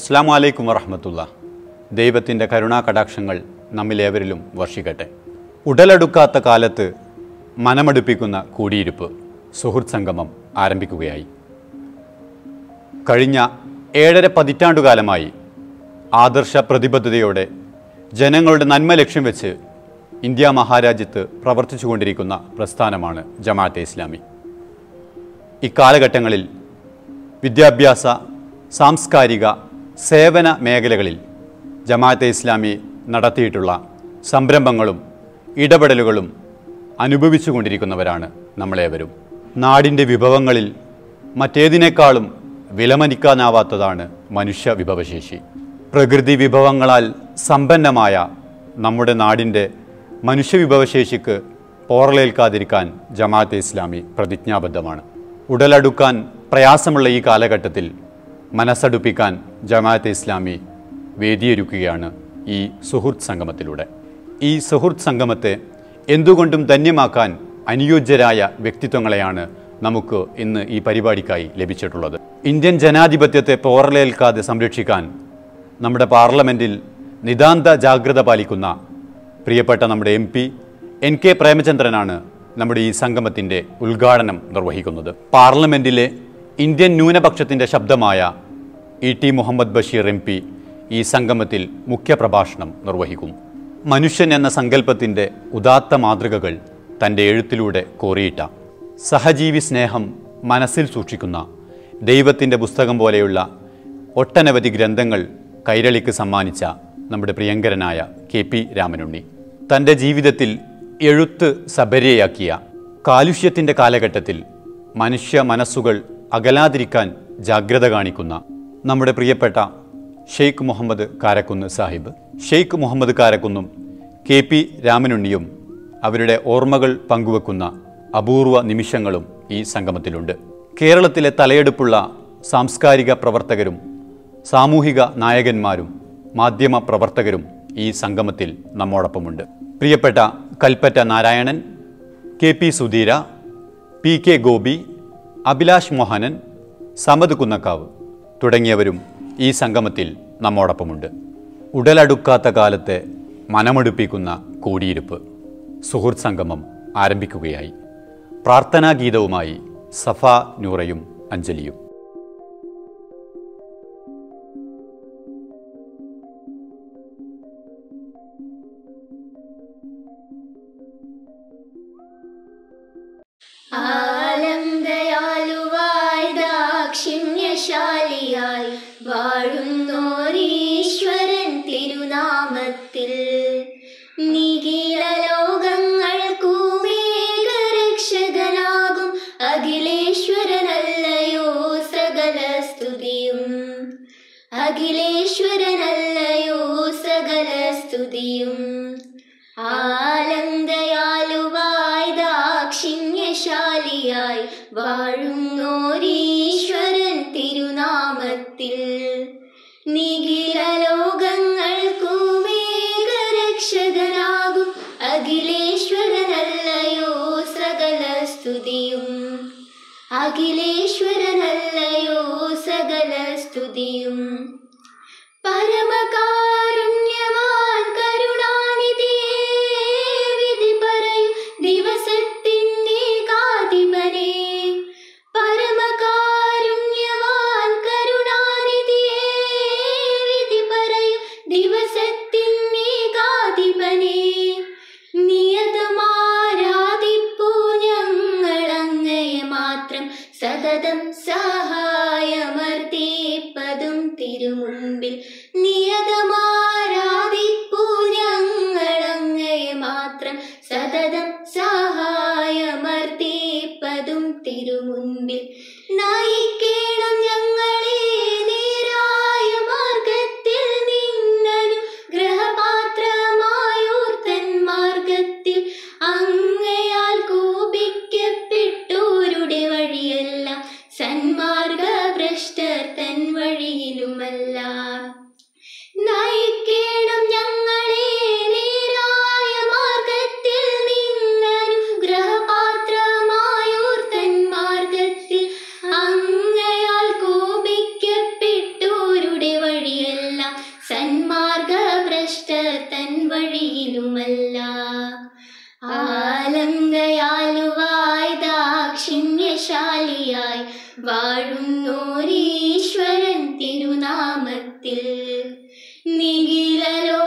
അസ്സാം വലൈക്കും വറഹമത്തുള്ള ദൈവത്തിൻ്റെ കരുണാകടാക്ഷങ്ങൾ നമ്മിലേവരിലും വർഷിക്കട്ടെ ഉടലെടുക്കാത്ത കാലത്ത് മനമടുപ്പിക്കുന്ന കൂടിയിരിപ്പ് സുഹൃത്ത് സംഗമം ആരംഭിക്കുകയായി കഴിഞ്ഞ ഏഴര പതിറ്റാണ്ടുകാലമായി ആദർശ പ്രതിബദ്ധതയോടെ ജനങ്ങളുടെ നന്മ ലക്ഷ്യം വെച്ച് ഇന്ത്യ മഹാരാജ്യത്ത് പ്രവർത്തിച്ചുകൊണ്ടിരിക്കുന്ന പ്രസ്ഥാനമാണ് ജമാഅത്തെ ഇസ്ലാമി ഇക്കാലഘട്ടങ്ങളിൽ വിദ്യാഭ്യാസ സാംസ്കാരിക സേവന മേഖലകളിൽ ജമാഅത്തെ ഇസ്ലാമി നടത്തിയിട്ടുള്ള സംരംഭങ്ങളും ഇടപെടലുകളും അനുഭവിച്ചു കൊണ്ടിരിക്കുന്നവരാണ് നമ്മളേവരും നാടിൻ്റെ വിഭവങ്ങളിൽ മറ്റേതിനേക്കാളും വിലമനിക്കാനാവാത്തതാണ് മനുഷ്യ വിഭവശേഷി പ്രകൃതി വിഭവങ്ങളാൽ സമ്പന്നമായ നമ്മുടെ നാടിൻ്റെ മനുഷ്യവിഭവശേഷിക്ക് പോറലേൽക്കാതിരിക്കാൻ ജമാഅത്തെ ഇസ്ലാമി പ്രതിജ്ഞാബദ്ധമാണ് ഉടലടുക്കാൻ പ്രയാസമുള്ള ഈ കാലഘട്ടത്തിൽ മനസ്സടുപ്പിക്കാൻ ജമാഅത്തെ ഇസ്ലാമി വേദിയൊരുക്കുകയാണ് ഈ സുഹൃത്ത് സംഗമത്തിലൂടെ ഈ സുഹൃത്ത് സംഗമത്തെ എന്തുകൊണ്ടും ധന്യമാക്കാൻ അനുയോജ്യരായ വ്യക്തിത്വങ്ങളെയാണ് നമുക്ക് ഇന്ന് ഈ പരിപാടിക്കായി ലഭിച്ചിട്ടുള്ളത് ഇന്ത്യൻ ജനാധിപത്യത്തെ പോറലേൽക്കാതെ സംരക്ഷിക്കാൻ നമ്മുടെ പാർലമെൻറ്റിൽ നിതാന്ത ജാഗ്രത പാലിക്കുന്ന പ്രിയപ്പെട്ട നമ്മുടെ എം പി എൻ കെ പ്രേമചന്ദ്രനാണ് നമ്മുടെ ഈ സംഗമത്തിൻ്റെ ഉദ്ഘാടനം നിർവഹിക്കുന്നത് പാർലമെൻറ്റിലെ ഇന്ത്യൻ ന്യൂനപക്ഷത്തിൻ്റെ ശബ്ദമായ E T Muhammad Basheer M P ഈ സംഗമത്തിൽ മുഖ്യപ്രഭാഷണം നിർവഹിക്കും മനുഷ്യൻ എന്ന സങ്കല്പത്തിൻ്റെ ഉദാത്ത മാതൃകകൾ തൻ്റെ എഴുത്തിലൂടെ കോറിയിട്ട സഹജീവി സ്നേഹം മനസ്സിൽ സൂക്ഷിക്കുന്ന ദൈവത്തിൻ്റെ പുസ്തകം പോലെയുള്ള ഒട്ടനവധി ഗ്രന്ഥങ്ങൾ കൈരളിക്ക് സമ്മാനിച്ച നമ്മുടെ പ്രിയങ്കരനായ കെ പി രാമനുണ്ണി തൻ്റെ ജീവിതത്തിൽ എഴുത്ത് സബര്യയാക്കിയ കാലുഷ്യത്തിൻ്റെ കാലഘട്ടത്തിൽ മനുഷ്യ മനസ്സുകൾ അകലാതിരിക്കാൻ ജാഗ്രത കാണിക്കുന്ന നമ്മുടെ പ്രിയപ്പെട്ട ഷെയ്ഖ് മുഹമ്മദ് കാരക്കുന്ന് സാഹിബ് ഷെയ്ഖ് മുഹമ്മദ് കാരക്കുന്നും കെ പി രാമനുണ്ണിയും അവരുടെ ഓർമ്മകൾ പങ്കുവെക്കുന്ന അപൂർവ നിമിഷങ്ങളും ഈ സംഗമത്തിലുണ്ട് കേരളത്തിലെ തലയെടുപ്പുള്ള സാംസ്കാരിക പ്രവർത്തകരും സാമൂഹിക നായകന്മാരും മാധ്യമ പ്രവർത്തകരും ഈ സംഗമത്തിൽ നമ്മോടൊപ്പമുണ്ട് പ്രിയപ്പെട്ട Kalpetta Narayanan K P Sudheera P K Gopi Abhilash Mohanan Samad Kunnakkavu തുടങ്ങിയവരും ഈ സംഗമത്തിൽ നമ്മോടൊപ്പമുണ്ട് ഉടലടുക്കാത്ത കാലത്തെ മനമടുപ്പിക്കുന്ന കൂടിയിരിപ്പ് സുഹൃത്ത് സംഗമം ആരംഭിക്കുകയായി പ്രാർത്ഥനാഗീതവുമായി സഫ നൂറയും അഞ്ജലിയും ആലം ദയാലുവായി ദാക്ഷിണ്യശാലിയായി വാഴുന്നോരീശ്വരൻ തിരുനാമത്തിൽ നിഖില ലോകങ്ങൾക്കുമേകരക്ഷകനാകും അഖിലേശ്വരനല്ലയോ സകല സ്തുതിയും അഖിലേശ്വരനല്ലയോ സകല സ്തുതിയും ആലന്തയാലുവായി ദാക്ഷിണ്യശാലിയായി വാഴുന്നോരീശ്വരൻ തിരുനാമത്തിൽ നിഖില ലോകങ്ങൾക്കുമേകരക്ഷകനാകും അഖിലേശ്വരനല്ലയോ സകല സ്തുതിയും അഖിലേശ്വരനല്ലയോ സകല സ്തുതിയും പരമകാരുണ്യവാൻ കരുണാനിധിയേ വിധി പറയും ദിവസത്തിൻ്റെ കാതിപനെ പരമകാരുണ്യവാൻ കരുണാനിധിയേ വിധി പറയും ദിവസത്തിൻ്റെ കാതിപനെ നിയതമാരാധിപ്പൂ ഞങ്ങളങ്ങയെ മാത്രം സതതം സഹായമർത്തിപ്പതും തിരുമുൻപിൽ നിയതമാ തൻ വഴിയിലുമല്ല ആലങ്കയാലുവായി ദാക്ഷിണ്യശാലിയായി വാഴുന്നോരീശ്വരൻ തിരുനാമത്തിൽ നിഖില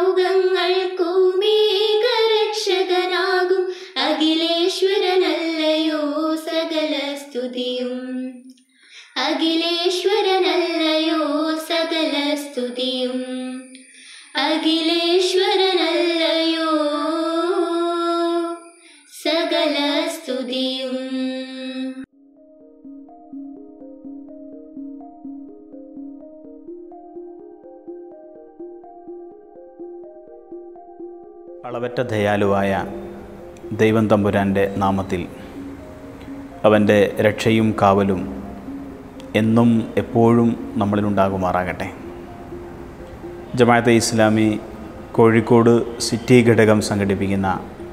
ലോകങ്ങൾക്കുമേകരക്ഷകനാകും അഖിലേശ്വരനല്ലയോ സകല സ്തുതിയും അഖിലേശ്വരനല്ലയോ സകല സ്തുതിയും അഖിലേശ്വരനല്ലയോ സകല സ്തുതിയും അളവറ്റ ദയാലുവായ ദൈവം തമ്പുരാൻ്റെ നാമത്തിൽ അവൻ്റെ രക്ഷയും കാവലും എന്നും എപ്പോഴും നമ്മളിലുണ്ടാകുമാറാകട്ടെ ജമാഅത്തെ ഇസ്ലാമി കോഴിക്കോട് സിറ്റി ഘടകം സംഘടിപ്പിക്കുന്ന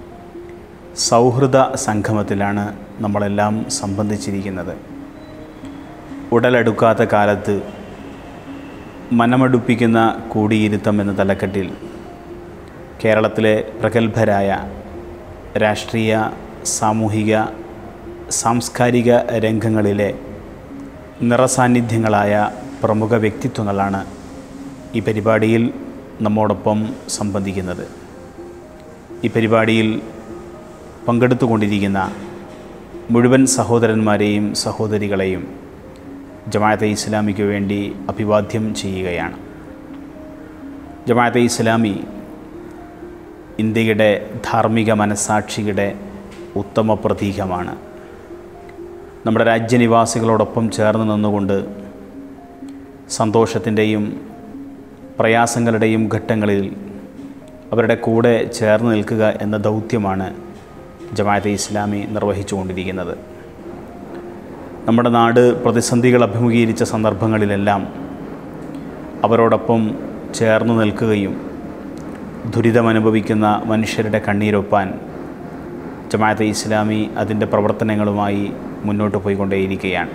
സൗഹൃദ സംഗമത്തിലാണ് നമ്മളെല്ലാം സംബന്ധിച്ചിരിക്കുന്നത് ഉടലെടുക്കാത്ത കാലത്ത് മനമടുപ്പിക്കുന്ന കൂടിയിരുത്തം എന്ന തലക്കെട്ടിൽ കേരളത്തിലെ പ്രഗത്ഭരായ രാഷ്ട്രീയ സാമൂഹിക സാംസ്കാരിക രംഗങ്ങളിലെ നിറസാന്നിധ്യങ്ങളായ പ്രമുഖ വ്യക്തിത്വങ്ങളാണ് ഈ പരിപാടിയിൽ നമ്മോടൊപ്പം സംബന്ധിക്കുന്നത് ഈ പരിപാടിയിൽ പങ്കെടുത്തുകൊണ്ടിരിക്കുന്ന മുഴുവൻ സഹോദരന്മാരെയും സഹോദരികളെയും ജമാഅത്തെ ഇസ്ലാമിക്ക് വേണ്ടി അഭിവാദ്യം ചെയ്യുകയാണ് ജമാഅത്തെ ഇസ്ലാമി ഇന്ത്യയുടെ ധാർമ്മിക മനസാക്ഷിയുടെ ഉത്തമ പ്രതീകമാണ് നമ്മുടെ രാജ്യനിവാസികളോടൊപ്പം ചേർന്ന് നിന്നുകൊണ്ട് സന്തോഷത്തിൻ്റെയും പ്രയാസങ്ങളുടെയും ഘട്ടങ്ങളിൽ അവരുടെ കൂടെ ചേർന്ന് നിൽക്കുക എന്ന ദൗത്യമാണ് ജമാഅത്തെ ഇസ്ലാമി നിർവഹിച്ചുകൊണ്ടിരിക്കുന്നത് നമ്മുടെ നാട് പ്രതിസന്ധികൾ അഭിമുഖീകരിച്ച സന്ദർഭങ്ങളിലെല്ലാം അവരോടൊപ്പം ചേർന്ന് നിൽക്കുകയും ദുരിതമനുഭവിക്കുന്ന മനുഷ്യരുടെ കണ്ണീരൊപ്പാൻ ജമാഅത്തെ ഇസ്ലാമി അതിൻ്റെ പ്രവർത്തനങ്ങളുമായി മുന്നോട്ട് പോയിക്കൊണ്ടേയിരിക്കുകയാണ്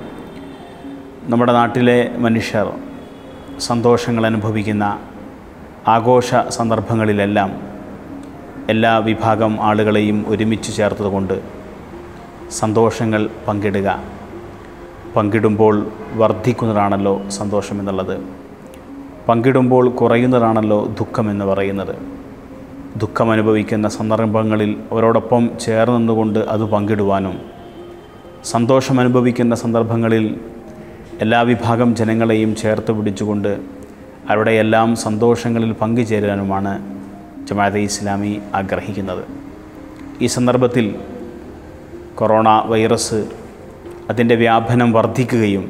നമ്മുടെ നാട്ടിലെ മനുഷ്യർ സന്തോഷങ്ങൾ അനുഭവിക്കുന്ന ആഘോഷ സന്ദർഭങ്ങളിലെല്ലാം എല്ലാ വിഭാഗം ആളുകളെയും ഒരുമിച്ച് ചേർത്തതുകൊണ്ട് സന്തോഷങ്ങൾ പങ്കിടുക പങ്കിടുമ്പോൾ വർദ്ധിക്കുന്നതാണല്ലോ സന്തോഷമെന്നുള്ളത് പങ്കിടുമ്പോൾ കുറയുന്നതാണല്ലോ ദുഃഖമെന്ന് പറയുന്നത് ദുഃഖമനുഭവിക്കുന്ന സന്ദർഭങ്ങളിൽ അവരോടൊപ്പം ചേർന്ന് നിന്നുകൊണ്ട് അത് പങ്കിടുവാനും സന്തോഷം അനുഭവിക്കുന്ന സന്ദർഭങ്ങളിൽ എല്ലാ വിഭാഗം ജനങ്ങളെയും ചേർത്ത് പിടിച്ചുകൊണ്ട് അവരുടെ എല്ലാം സന്തോഷങ്ങളിൽ പങ്കുചേരാനുമാണ് ജമാഅത്തെ ഇസ്ലാമി ആഗ്രഹിക്കുന്നത് ഈ സന്ദർഭത്തിൽ കൊറോണ വൈറസ് അതിൻ്റെ വ്യാപനം വർദ്ധിക്കുകയും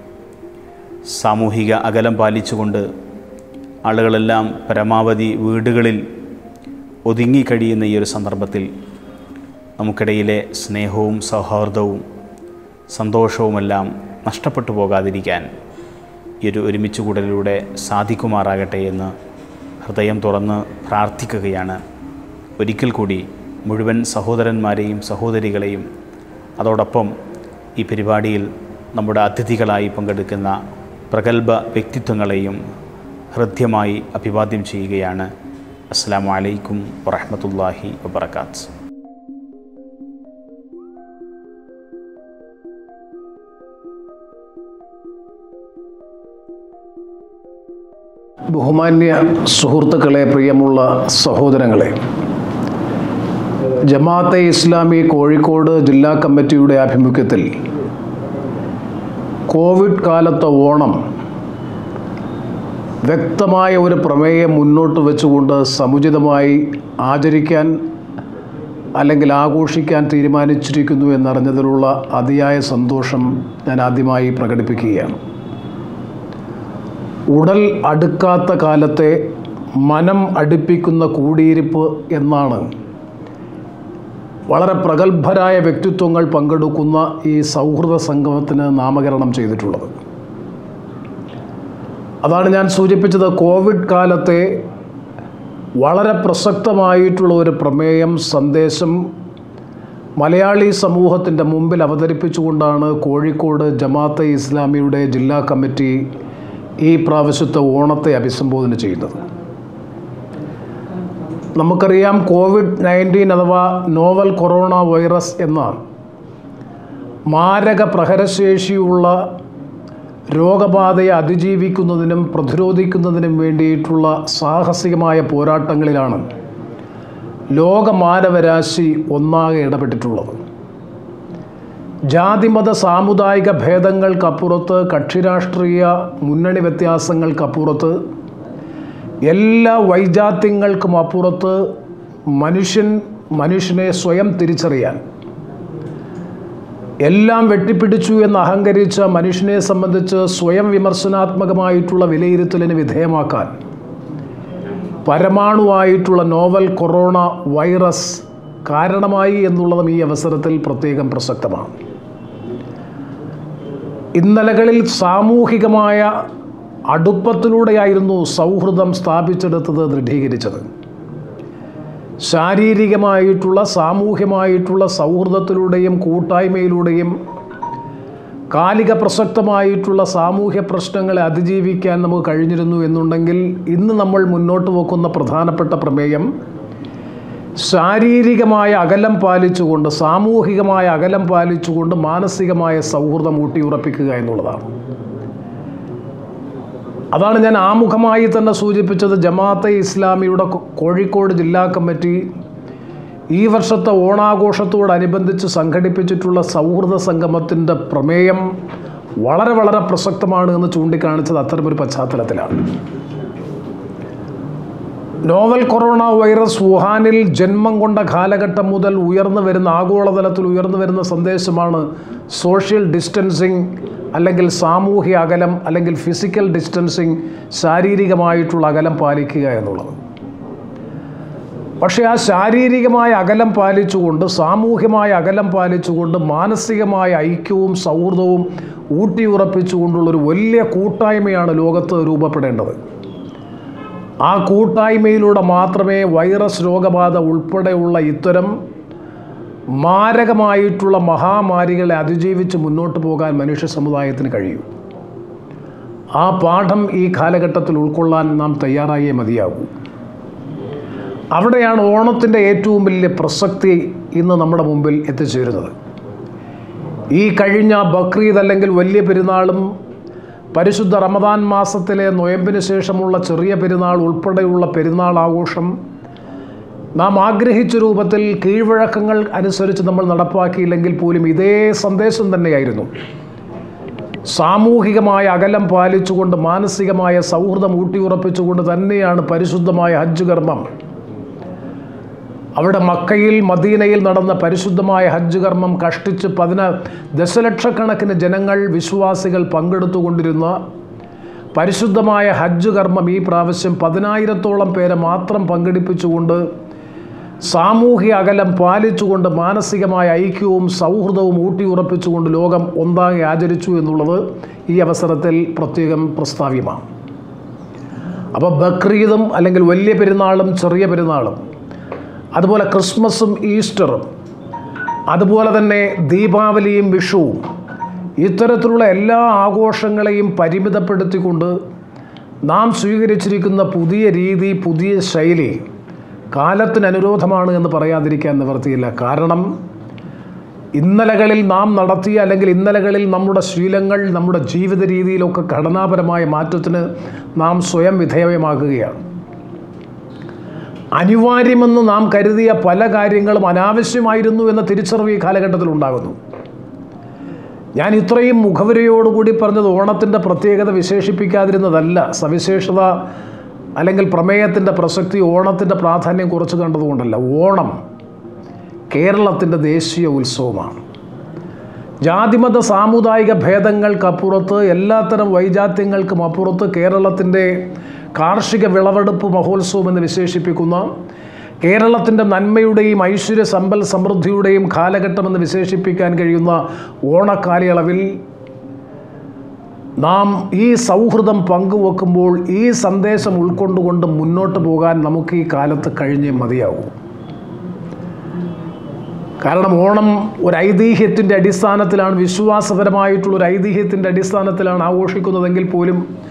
സാമൂഹിക അകലം പാലിച്ചുകൊണ്ട് ആളുകളെല്ലാം പരമാവധി വീടുകളിൽ ഒതുങ്ങിക്കഴിയുന്ന ഈ ഒരു സന്ദർഭത്തിൽ നമുക്കിടയിലെ സ്നേഹവും സൗഹാർദ്ദവും സന്തോഷവുമെല്ലാം നഷ്ടപ്പെട്ടു പോകാതിരിക്കാൻ ഈ ഒരു ഒരുമിച്ച് കൂടലിലൂടെ സാധിക്കുമാറാകട്ടെ എന്ന് ഹൃദയം തുറന്ന് പ്രാർത്ഥിക്കുകയാണ് ഒരിക്കൽ കൂടി മുഴുവൻ സഹോദരന്മാരെയും സഹോദരികളെയും അതോടൊപ്പം ഈ പരിപാടിയിൽ നമ്മുടെ അതിഥികളായി പങ്കെടുക്കുന്ന പ്രഗത്ഭ വ്യക്തിത്വങ്ങളെയും ഹൃദ്യമായി അഭിവാദ്യം ചെയ്യുകയാണ് അസ്സാം വലൈക്കും വറഹമത്തല്ലാഹി വബർക്കാത്ത് ബഹുമാന്യ സുഹൃത്തുക്കളെ പ്രിയമുള്ള സഹോദരങ്ങളെ ജമാഅത്തെ ഇസ്ലാമി കോഴിക്കോട് ജില്ലാ കമ്മിറ്റിയുടെ ആഭിമുഖ്യത്തിൽ കോവിഡ് കാലത്തെ ഓണം വ്യക്തമായ ഒരു പ്രമേയം മുന്നോട്ട് വെച്ചുകൊണ്ട് സമുചിതമായി ആചരിക്കാൻ അല്ലെങ്കിൽ ആഘോഷിക്കാൻ തീരുമാനിച്ചിരിക്കുന്നു എന്നറിഞ്ഞതിലുള്ള അതിയായ സന്തോഷം ഞാൻ ആദ്യമായി പ്രകടിപ്പിക്കുകയാണ് ഉടൽ അടുക്കാത്ത കാലത്തെ മനം അടുപ്പിക്കുന്ന കൂടിയിരിപ്പ് എന്നാണ് വളരെ പ്രഗത്ഭരായ വ്യക്തിത്വങ്ങൾ പങ്കെടുക്കുന്ന ഈ സൗഹൃദ സംഗമത്തിന് നാമകരണം ചെയ്തിട്ടുള്ളത് അതാണ് ഞാൻ സൂചിപ്പിച്ചത് കോവിഡ് കാലത്തെ വളരെ പ്രസക്തമായിട്ടുള്ള ഒരു പ്രമേയം സന്ദേശം മലയാളി സമൂഹത്തിൻ്റെ മുമ്പിൽ അവതരിപ്പിച്ചുകൊണ്ടാണ് കോഴിക്കോട് ജമാഅത്തെ ഇസ്ലാമിയുടെ ജില്ലാ കമ്മിറ്റി ഈ പ്രാവശ്യത്തെ ഓണത്തെ അഭിസംബോധന ചെയ്യുന്നത് നമുക്കറിയാം കോവിഡ് നയൻറ്റീൻ അഥവാ നോവൽ കൊറോണ വൈറസ് എന്ന മാരക പ്രഹരശേഷിയുള്ള രോഗബാധയെ അതിജീവിക്കുന്നതിനും പ്രതിരോധിക്കുന്നതിനും വേണ്ടിയിട്ടുള്ള സാഹസികമായ പോരാട്ടങ്ങളിലാണ് ലോകമാനവരാശി ഒന്നാകെ ഇടപെട്ടിട്ടുള്ളത് ജാതിമത സാമുദായിക ഭേദങ്ങൾക്കപ്പുറത്ത് കക്ഷിരാഷ്ട്രീയ മുന്നണി വ്യത്യാസങ്ങൾക്കപ്പുറത്ത് എല്ലാ വൈജാത്യങ്ങൾക്കും അപ്പുറത്ത് മനുഷ്യൻ മനുഷ്യനെ സ്വയം തിരിച്ചറിയാൻ എല്ലാം വെട്ടിപ്പിടിച്ചു എന്ന് അഹങ്കരിച്ച മനുഷ്യനെ സംബന്ധിച്ച് സ്വയം വിമർശനാത്മകമായിട്ടുള്ള വിലയിരുത്തലിന് വിധേയമാക്കാൻ പരമാണുവായിട്ടുള്ള നോവൽ കൊറോണ വൈറസ് കാരണമായി എന്നുള്ളതും ഈ അവസരത്തിൽ പ്രത്യേകം പ്രസക്തമാണ് ഇന്നലകളിൽ സാമൂഹികമായ അടുപ്പത്തിലൂടെയായിരുന്നു സൗഹൃദം സ്ഥാപിച്ചെടുത്തത് ദൃഢീകരിച്ചത് ശാരീരികമായിട്ടുള്ള സാമൂഹ്യമായിട്ടുള്ള സൗഹൃദത്തിലൂടെയും കൂട്ടായ്മയിലൂടെയും കാലിക പ്രസക്തമായിട്ടുള്ള സാമൂഹ്യ പ്രശ്നങ്ങളെ അതിജീവിക്കാൻ നമുക്ക് കഴിഞ്ഞിരുന്നു എന്നുണ്ടെങ്കിൽ ഇന്ന് നമ്മൾ മുന്നോട്ട് വെക്കുന്ന പ്രധാനപ്പെട്ട പ്രമേയം ശാരീരികമായ അകലം പാലിച്ചുകൊണ്ട് സാമൂഹികമായ അകലം പാലിച്ചുകൊണ്ട് മാനസികമായ സൗഹൃദം ഊട്ടിയുറപ്പിക്കുക എന്നുള്ളതാണ് അതാണ് ഞാൻ ആമുഖമായി തന്നെ സൂചിപ്പിച്ചത് ജമാഅത്തെ ഇസ്ലാമിയുടെ കോ- കോഴിക്കോട് ജില്ലാ കമ്മിറ്റി ഈ വർഷത്തെ ഓണാഘോഷത്തോടനുബന്ധിച്ച് സംഘടിപ്പിച്ചിട്ടുള്ള സൗഹൃദ സംഗമത്തിൻ്റെ പ്രമേയം വളരെ വളരെ പ്രസക്തമാണ് എന്ന് ചൂണ്ടിക്കാണിച്ചത് അത്തരമൊരു പശ്ചാത്തലത്തിലാണ് നോവൽ കൊറോണ വൈറസ് വുഹാനിൽ ജന്മം കൊണ്ട കാലഘട്ടം മുതൽ ഉയർന്നു വരുന്ന ആഗോളതലത്തിൽ ഉയർന്നു വരുന്ന സന്ദേശമാണ് സോഷ്യൽ ഡിസ്റ്റൻസിങ് അല്ലെങ്കിൽ സാമൂഹ്യ അകലം അല്ലെങ്കിൽ ഫിസിക്കൽ ഡിസ്റ്റൻസിങ് ശാരീരികമായിട്ടുള്ള അകലം പാലിക്കുക എന്നുള്ളത് പക്ഷേ ആ ശാരീരികമായ അകലം പാലിച്ചുകൊണ്ട് സാമൂഹ്യമായ അകലം പാലിച്ചുകൊണ്ട് മാനസികമായ ഐക്യവും സൗഹൃദവും ഊട്ടിയുറപ്പിച്ചുകൊണ്ടുള്ളൊരു വലിയ കൂട്ടായ്മയാണ് ലോകത്ത് രൂപപ്പെടേണ്ടത് ആ കൂട്ടായ്മയിലൂടെ മാത്രമേ വൈറസ് രോഗബാധ ഉൾപ്പെടെയുള്ള ഇത്തരം മാരകമായിട്ടുള്ള മഹാമാരികളെ അതിജീവിച്ച് മുന്നോട്ട് പോകാൻ മനുഷ്യ സമുദായത്തിന് കഴിയൂ ആ പാഠം ഈ കാലഘട്ടത്തിൽ ഉൾക്കൊള്ളാൻ നാം തയ്യാറായേ മതിയാകൂ അവിടെയാണ് ഓണത്തിൻ്റെ ഏറ്റവും വലിയ പ്രസക്തി ഇന്ന് നമ്മുടെ മുമ്പിൽ എത്തിച്ചേരുന്നത് ഈ കഴിഞ്ഞ ബക്രീദ് അല്ലെങ്കിൽ വലിയ പെരുന്നാളും പരിശുദ്ധ റമദാൻ മാസത്തിലെ നൊയമ്പിന് ശേഷമുള്ള ചെറിയ പെരുന്നാൾ ഉൾപ്പെടെയുള്ള പെരുന്നാൾ ആഘോഷം നാം ആഗ്രഹിച്ച രൂപത്തിൽ കീഴ്വഴക്കങ്ങൾ അനുസരിച്ച് നമ്മൾ നടപ്പാക്കിയില്ലെങ്കിൽ പോലും ഇതേ സന്ദേശം തന്നെയായിരുന്നു സാമൂഹികമായ അകലം പാലിച്ചുകൊണ്ട് മാനസികമായ സൗഹൃദം ഊട്ടിയുറപ്പിച്ചുകൊണ്ട് തന്നെയാണ് പരിശുദ്ധമായ ഹജ്ജ് കർമ്മം അവിടെ മക്കയിൽ മദീനയിൽ നടന്ന പരിശുദ്ധമായ ഹജ്ജ് കർമ്മം കഷ്ടിച്ച് പതിന ദശലക്ഷക്കണക്കിന് ജനങ്ങൾ വിശ്വാസികൾ പങ്കെടുത്തുകൊണ്ടിരുന്ന പരിശുദ്ധമായ ഹജ്ജ് കർമ്മം ഈ പ്രാവശ്യം പതിനായിരത്തോളം പേരെ മാത്രം പങ്കെടുപ്പിച്ചുകൊണ്ട് സാമൂഹ്യ അകലം പാലിച്ചുകൊണ്ട് മാനസികമായ ഐക്യവും സൗഹൃദവും ഊട്ടിയുറപ്പിച്ചുകൊണ്ട് ലോകം ഒന്നാകെ ആചരിച്ചു എന്നുള്ളത് ഈ അവസരത്തിൽ പ്രത്യേകം പ്രസ്താവ്യമാണ് അപ്പോൾ ബക്രീദും അല്ലെങ്കിൽ വലിയ പെരുന്നാളും ചെറിയ പെരുന്നാളും അതുപോലെ ക്രിസ്മസും ഈസ്റ്ററും അതുപോലെ തന്നെ ദീപാവലിയും വിഷുവും ഇത്തരത്തിലുള്ള എല്ലാ ആഘോഷങ്ങളെയും പരിമിതപ്പെടുത്തിക്കൊണ്ട് നാം സ്വീകരിച്ചിരിക്കുന്ന പുതിയ രീതി പുതിയ ശൈലി കാലത്തിന് അനുരോധമാണ് എന്ന് പറയാതിരിക്കാൻ നിവർത്തിയില്ല കാരണം ഇന്നലകളിൽ നാം നടത്തിയ അല്ലെങ്കിൽ ഇന്നലകളിൽ നമ്മുടെ ശീലങ്ങൾ നമ്മുടെ ജീവിത രീതിയിലൊക്കെ ഘടനാപരമായ മാറ്റത്തിന് നാം സ്വയം വിധേയമാക്കുകയാണ് അനിവാര്യമെന്ന് നാം കരുതിയ പല കാര്യങ്ങളും അനാവശ്യമായിരുന്നു എന്ന തിരിച്ചറിവ് ഈ കാലഘട്ടത്തിൽ ഉണ്ടാകുന്നു ഞാൻ ഇത്രയും മുഖവരയോടുകൂടി പറഞ്ഞത് ഓണത്തിൻ്റെ പ്രത്യേകത വിശേഷിപ്പിക്കാതിരുന്നതല്ല സവിശേഷത അല്ലെങ്കിൽ പ്രമേയത്തിൻ്റെ പ്രസക്തി ഓണത്തിൻ്റെ പ്രാധാന്യം കുറച്ച് കണ്ടതുകൊണ്ടല്ല ഓണം കേരളത്തിൻ്റെ ദേശീയ ഉത്സവമാണ് ജാതിമത സാമുദായിക ഭേദങ്ങൾക്കപ്പുറത്ത് എല്ലാത്തരം വൈജാത്യങ്ങൾക്കും അപ്പുറത്ത് കേരളത്തിൻ്റെ കാർഷിക വിളവെടുപ്പ് മഹോത്സവം എന്ന് വിശേഷിപ്പിക്കുന്ന കേരളത്തിൻ്റെ നന്മയുടെയും ഐശ്വര്യ സമ്പൽ സമൃദ്ധിയുടെയും കാലഘട്ടമെന്ന് വിശേഷിപ്പിക്കാൻ കഴിയുന്ന ഓണക്കാലയളവിൽ നാം ഈ സൗഹൃദം പങ്കുവെക്കുമ്പോൾ ഈ സന്ദേശം ഉൾക്കൊണ്ടുകൊണ്ട് മുന്നോട്ട് പോകാൻ നമുക്ക് ഈ കാലത്ത് കഴിഞ്ഞേ മതിയാവൂ കാരണം ഓണം ഒരു ഐതിഹ്യത്തിൻ്റെ അടിസ്ഥാനത്തിലാണ് വിശ്വാസപരമായിട്ടുള്ള ഒരു ഐതിഹ്യത്തിൻ്റെ അടിസ്ഥാനത്തിലാണ് ആഘോഷിക്കുന്നതെങ്കിൽ പോലും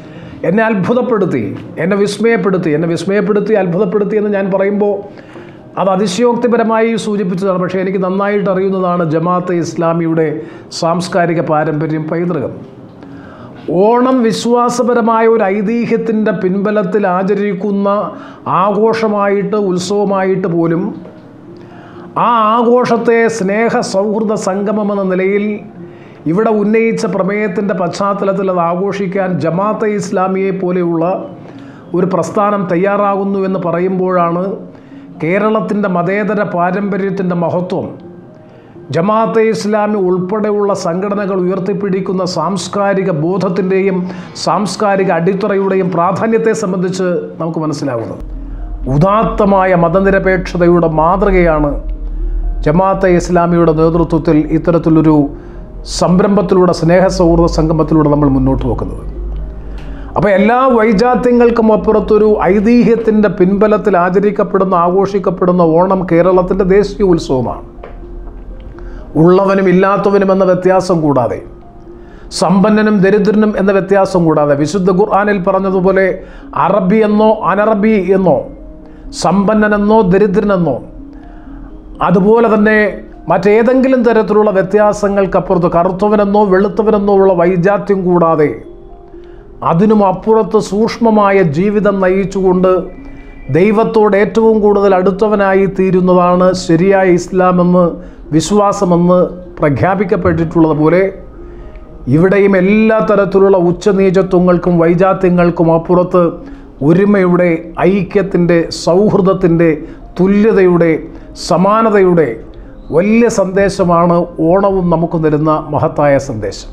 എന്നെ അത്ഭുതപ്പെടുത്തി എന്നെ വിസ്മയപ്പെടുത്തി എന്നെ വിസ്മയപ്പെടുത്തി അത്ഭുതപ്പെടുത്തി എന്ന് ഞാൻ പറയുമ്പോൾ അത് അതിശയോക്തിപരമായി സൂചിപ്പിച്ചതാണ് പക്ഷേ എനിക്ക് നന്നായിട്ട് അറിയുന്നതാണ് ജമാഅത്തെ ഇസ്ലാമിയുടെ സാംസ്കാരിക പാരമ്പര്യം പൈതൃകം ഓണം വിശ്വാസപരമായ ഒരു ഐതിഹ്യത്തിൻ്റെ പിൻബലത്തിൽ ആചരിക്കുന്ന ആഘോഷമായിട്ട് ഉത്സവമായിട്ട് പോലും ആ ആഘോഷത്തെ സ്നേഹ സൗഹൃദ സംഗമം എന്ന നിലയിൽ ഇവിടെ ഉന്നയിച്ച പ്രമേയത്തിൻ്റെ പശ്ചാത്തലത്തിൽ അത് ആഘോഷിക്കാൻ ജമാഅത്തെ ഇസ്ലാമിയെ പോലെയുള്ള ഒരു പ്രസ്ഥാനം തയ്യാറാകുന്നു എന്ന് പറയുമ്പോഴാണ് കേരളത്തിൻ്റെ മതേതര പാരമ്പര്യത്തിൻ്റെ മഹത്വം ജമാഅത്തെ ഇസ്ലാമി ഉൾപ്പെടെയുള്ള സംഘടനകൾ ഉയർത്തിപ്പിടിക്കുന്ന സാംസ്കാരിക ബോധത്തിൻ്റെയും സാംസ്കാരിക അടിത്തറയുടെയും പ്രാധാന്യത്തെ സംബന്ധിച്ച് നമുക്ക് മനസ്സിലാകുന്നത് ഉദാത്തമായ മതനിരപേക്ഷതയുടെ മാതൃകയാണ് ജമാഅത്തെ ഇസ്ലാമിയുടെ നേതൃത്വത്തിൽ ഇത്തരത്തിലൊരു സംരംഭത്തിലൂടെ സ്നേഹ സൗഹൃദ സംഗമത്തിലൂടെ നമ്മൾ മുന്നോട്ട് വെക്കുന്നത് അപ്പോൾ എല്ലാ വൈജാത്യങ്ങൾക്കും അപ്പുറത്തൊരു ഐതിഹ്യത്തിൻ്റെ പിൻബലത്തിൽ ആചരിക്കപ്പെടുന്ന ആഘോഷിക്കപ്പെടുന്ന ഓണം കേരളത്തിൻ്റെ ദേശീയ ഉത്സവമാണ് ഉള്ളവനും ഇല്ലാത്തവനും എന്ന വ്യത്യാസം കൂടാതെ സമ്പന്നനും ദരിദ്രനും എന്ന വ്യത്യാസം കൂടാതെ വിശുദ്ധ ഖുർആാനിൽ പറഞ്ഞതുപോലെ അറബി എന്നോ അനറബി എന്നോ സമ്പന്നനെന്നോ ദരിദ്രനെന്നോ അതുപോലെ തന്നെ മറ്റേതെങ്കിലും തരത്തിലുള്ള വ്യത്യാസങ്ങൾക്കപ്പുറത്ത് കറുത്തവനെന്നോ വെളുത്തവനെന്നോ ഉള്ള വൈജാത്യം കൂടാതെ അതിനും അപ്പുറത്ത് സൂക്ഷ്മമായ ജീവിതം നയിച്ചുകൊണ്ട് ദൈവത്തോട് ഏറ്റവും കൂടുതൽ അടുത്തവനായി തീരുന്നതാണ് ശരിയായ ഇസ്ലാമെന്ന് വിശ്വാസമെന്ന് പ്രഖ്യാപിക്കപ്പെട്ടിട്ടുള്ളതുപോലെ ഇവിടെയും എല്ലാ തരത്തിലുള്ള ഉച്ചനീചത്വങ്ങൾക്കും വൈജാത്യങ്ങൾക്കും അപ്പുറത്ത് ഒരുമയുടെ ഐക്യത്തിൻ്റെ സൗഹൃദത്തിൻ്റെ തുല്യതയുടെ സമാനതയുടെ വലിയ സന്ദേശമാണ് ഓണവും നമുക്ക് തരുന്ന മഹത്തായ സന്ദേശം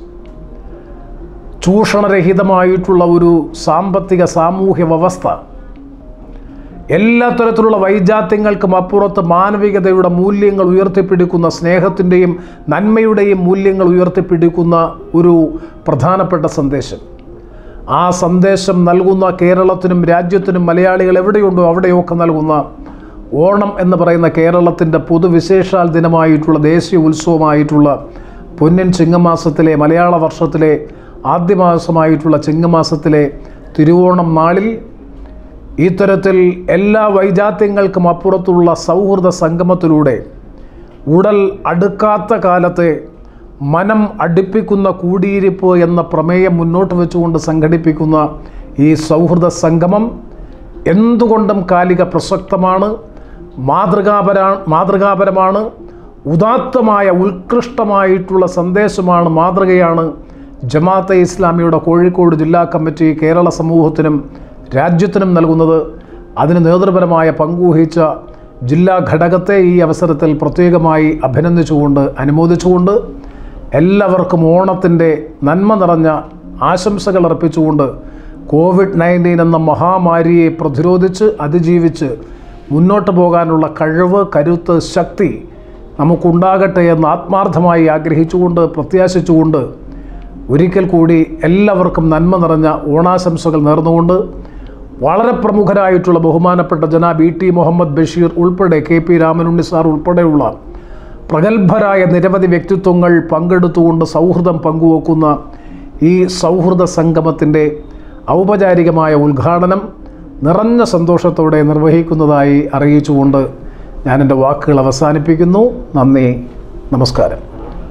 ചൂഷണരഹിതമായിട്ടുള്ള ഒരു സാമ്പത്തിക സാമൂഹ്യ വ്യവസ്ഥ എല്ലാ തരത്തിലുള്ള വൈജാത്യങ്ങൾക്കും അപ്പുറത്ത് മാനവികതയുടെ മൂല്യങ്ങൾ ഉയർത്തിപ്പിടിക്കുന്ന സ്നേഹത്തിൻ്റെയും നന്മയുടെയും മൂല്യങ്ങൾ ഉയർത്തിപ്പിടിക്കുന്ന ഒരു പ്രധാനപ്പെട്ട സന്ദേശം ആ സന്ദേശം നൽകുന്ന കേരളത്തിനും രാജ്യത്തിനും മലയാളികൾ എവിടെയുണ്ടോ അവിടെയൊക്കെ നൽകുന്ന ഓണം എന്ന് പറയുന്ന കേരളത്തിൻ്റെ പൊതുവിശേഷാൽ ദിനമായിട്ടുള്ള ദേശീയ ഉത്സവമായിട്ടുള്ള പൊന്നിൻ ചിങ്ങമാസത്തിലെ മലയാള വർഷത്തിലെ ആദ്യ മാസമായിട്ടുള്ള ചിങ്ങമാസത്തിലെ തിരുവോണം നാളിൽ ഇത്തരത്തിൽ എല്ലാ വൈജാത്യങ്ങൾക്കും അപ്പുറത്തുള്ള സൗഹൃദ സംഗമത്തിലൂടെ ഉടൽ അടുക്കാത്ത കാലത്തെ മനം അടുപ്പിക്കുന്ന കൂടിയിരിപ്പ് എന്ന പ്രമേയം മുന്നോട്ട് വെച്ചുകൊണ്ട് സംഘടിപ്പിക്കുന്ന ഈ സൗഹൃദ സംഗമം എന്തുകൊണ്ടും കാലിക പ്രസക്തമാണ് മാതൃകാപരാ മാതൃകാപരമാണ് ഉദാത്തമായ ഉത്കൃഷ്ടമായിട്ടുള്ള സന്ദേശമാണ് മാതൃകയാണ് ജമാഅത്തെ ഇസ്ലാമിയുടെ കോഴിക്കോട് ജില്ലാ കമ്മിറ്റി കേരള സമൂഹത്തിനും രാജ്യത്തിനും നൽകുന്നത് അതിന് നേതൃപരമായ പങ്കുവഹിച്ച ജില്ലാ ഘടകത്തെ ഈ അവസരത്തിൽ പ്രത്യേകമായി അഭിനന്ദിച്ചുകൊണ്ട് അനുമോദിച്ചുകൊണ്ട് എല്ലാവർക്കും ഓണത്തിൻ്റെ നന്മ നിറഞ്ഞ ആശംസകൾ അർപ്പിച്ചുകൊണ്ട് കോവിഡ് നയൻറ്റീൻ എന്ന മഹാമാരിയെ പ്രതിരോധിച്ച് അതിജീവിച്ച് മുന്നോട്ട് പോകാനുള്ള കഴിവ് കരുത്ത് ശക്തി നമുക്കുണ്ടാകട്ടെ എന്ന് ആത്മാർത്ഥമായി ആഗ്രഹിച്ചുകൊണ്ട് പ്രത്യാശിച്ചുകൊണ്ട് ഒരിക്കൽ കൂടി എല്ലാവർക്കും നന്മ നിറഞ്ഞ ഓണാശംസകൾ നേർന്നുകൊണ്ട് വളരെ പ്രമുഖരായിട്ടുള്ള ബഹുമാനപ്പെട്ട ജനാബ് ഇ ടി മുഹമ്മദ് ബഷീർ ഉൾപ്പെടെ കെ പി രാമനുണ്ണി സാർ ഉൾപ്പെടെയുള്ള പ്രഗത്ഭരായ നിരവധി വ്യക്തിത്വങ്ങൾ പങ്കെടുത്തുകൊണ്ട് സൗഹൃദം പങ്കുവെക്കുന്ന ഈ സൗഹൃദ സംഗമത്തിൻ്റെ ഔപചാരികമായ ഉദ്ഘാടനം നിറഞ്ഞ സന്തോഷത്തോടെ നിർവഹിക്കുന്നതായി അറിയിച്ചുകൊണ്ട് ഞാൻ എൻ്റെ വാക്കുകൾ അവസാനിപ്പിക്കുന്നു നന്ദി നമസ്കാരം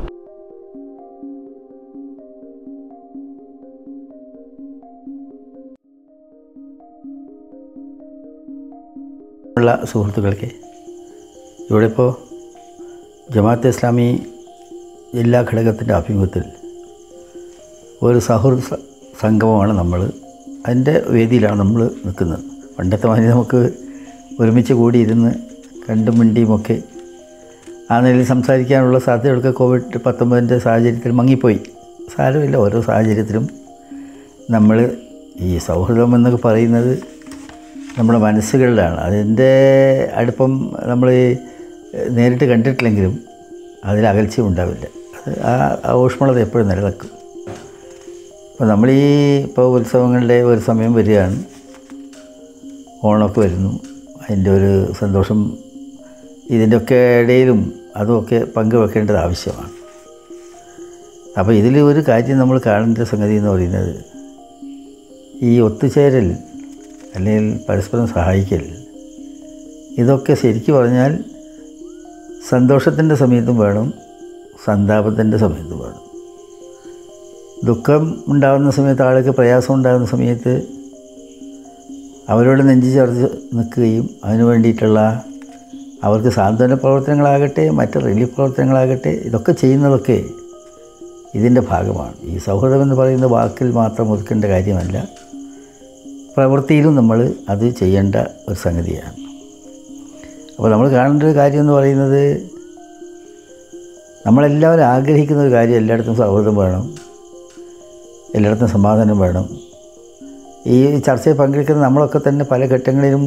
ഉള്ള സുഹൃത്തുക്കൾക്ക് ഇവിടെ ഇപ്പോൾ ജമാഅത്തെ ഇസ്ലാമി ജില്ലാ ഘടകത്തിൻ്റെ ആഭിമുഖ്യത്തിൽ ഒരു സൗഹൃദ സ- സംഗമമാണ് നമ്മൾ അതിൻ്റെ വേദിയിലാണ് നമ്മൾ നിൽക്കുന്നത് പണ്ടത്തെ മാതിരി നമുക്ക് ഒരുമിച്ച് കൂടി ഇരുന്ന് കണ്ടും മിണ്ടിയുമൊക്കെ ആ നിലയിൽ സംസാരിക്കാനുള്ള സാധ്യതകളൊക്കെ കോവിഡ് പത്തൊമ്പതിൻ്റെ സാഹചര്യത്തിൽ മങ്ങിപ്പോയി സാരമില്ല ഓരോ സാഹചര്യത്തിലും നമ്മൾ ഈ സൗഹൃദം എന്നൊക്കെ പറയുന്നത് നമ്മുടെ മനസ്സുകളിലാണ് അതിൻ്റെ അടുപ്പം നമ്മൾ നേരിട്ട് കണ്ടിട്ടില്ലെങ്കിലും അതിൽ അകൽച്ചയും ഉണ്ടാവില്ല അത് ആ ആ ഊഷ്മളത എപ്പോഴും നിലനിൽക്കും അപ്പോൾ നമ്മൾ ഈ ഇപ്പോൾ ഉത്സവങ്ങളുടെ ഒരു സമയം വരികയാണ് ഓണമൊക്കെ വരുന്നു അതിൻ്റെ ഒരു സന്തോഷം ഇതിൻ്റെയൊക്കെ ഇടയിലും അതുമൊക്കെ പങ്കുവെക്കേണ്ടത് ആവശ്യമാണ് അപ്പോൾ ഇതിൽ ഒരു കാര്യം നമ്മൾ കാണേണ്ട സംഗതി എന്ന് പറയുന്നത് ഈ ഒത്തുചേരൽ അല്ലെങ്കിൽ പരസ്പരം സഹായിക്കൽ ഇതൊക്കെ ശരിക്കു പറഞ്ഞാൽ സന്തോഷത്തിൻ്റെ സമയത്തും വേണം സന്താപത്തിൻ്റെ സമയത്തും വേണം ദുഃഖം ഉണ്ടാകുന്ന സമയത്ത് ആൾക്ക് പ്രയാസം ഉണ്ടാകുന്ന സമയത്ത് അവരോട് നെഞ്ചു ചേർത്ത് നിൽക്കുകയും അതിനു വേണ്ടിയിട്ടുള്ള അവർക്ക് സാന്ത്വന പ്രവർത്തനങ്ങളാകട്ടെ മറ്റ് റിലീഫ് പ്രവർത്തനങ്ങളാകട്ടെ ഇതൊക്കെ ചെയ്യുന്നതൊക്കെ ഇതിൻ്റെ ഭാഗമാണ് ഈ സൗഹൃദം എന്ന് പറയുന്ന വാക്കിൽ മാത്രം ഒതുക്കേണ്ട കാര്യമല്ല പ്രവൃത്തിയിലും നമ്മൾ അത് ചെയ്യേണ്ട ഒരു സംഗതിയാണ് അപ്പോൾ നമ്മൾ കാണേണ്ട ഒരു കാര്യം എന്ന് പറയുന്നത് നമ്മളെല്ലാവരും ആഗ്രഹിക്കുന്ന ഒരു കാര്യം എല്ലായിടത്തും സൗഹൃദം വേണം എല്ലായിടത്തും സമാധാനം വേണം ഈ ചർച്ചയിൽ പങ്കെടുക്കുന്ന നമ്മളൊക്കെ തന്നെ പല ഘട്ടങ്ങളിലും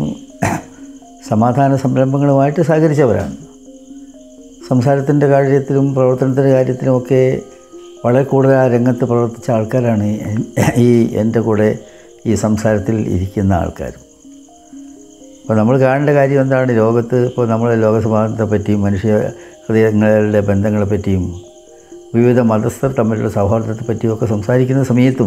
സമാധാന സംരംഭങ്ങളുമായിട്ട് സഹകരിച്ചവരാണ് സംസാരത്തിൻ്റെ കാര്യത്തിലും പ്രവർത്തനത്തിൻ്റെ കാര്യത്തിലുമൊക്കെ വളരെ കൂടുതൽ ആ രംഗത്ത് പ്രവർത്തിച്ച ആൾക്കാരാണ് ഈ എൻ്റെ കൂടെ ഈ സംസാരത്തിൽ ഇരിക്കുന്ന ആൾക്കാരും അപ്പോൾ നമ്മൾ കാണേണ്ട കാര്യം എന്താണ് ലോകത്ത് ഇപ്പോൾ നമ്മൾ ലോകസമാധാനത്തെ പറ്റിയും മനുഷ്യ ഹൃദയങ്ങളുടെ ബന്ധങ്ങളെ പറ്റിയും വിവിധ മതസ്ഥർ തമ്മിലുള്ള സൗഹാർദ്ദത്തെ പറ്റിയൊക്കെ സംസാരിക്കുന്ന സമയത്തും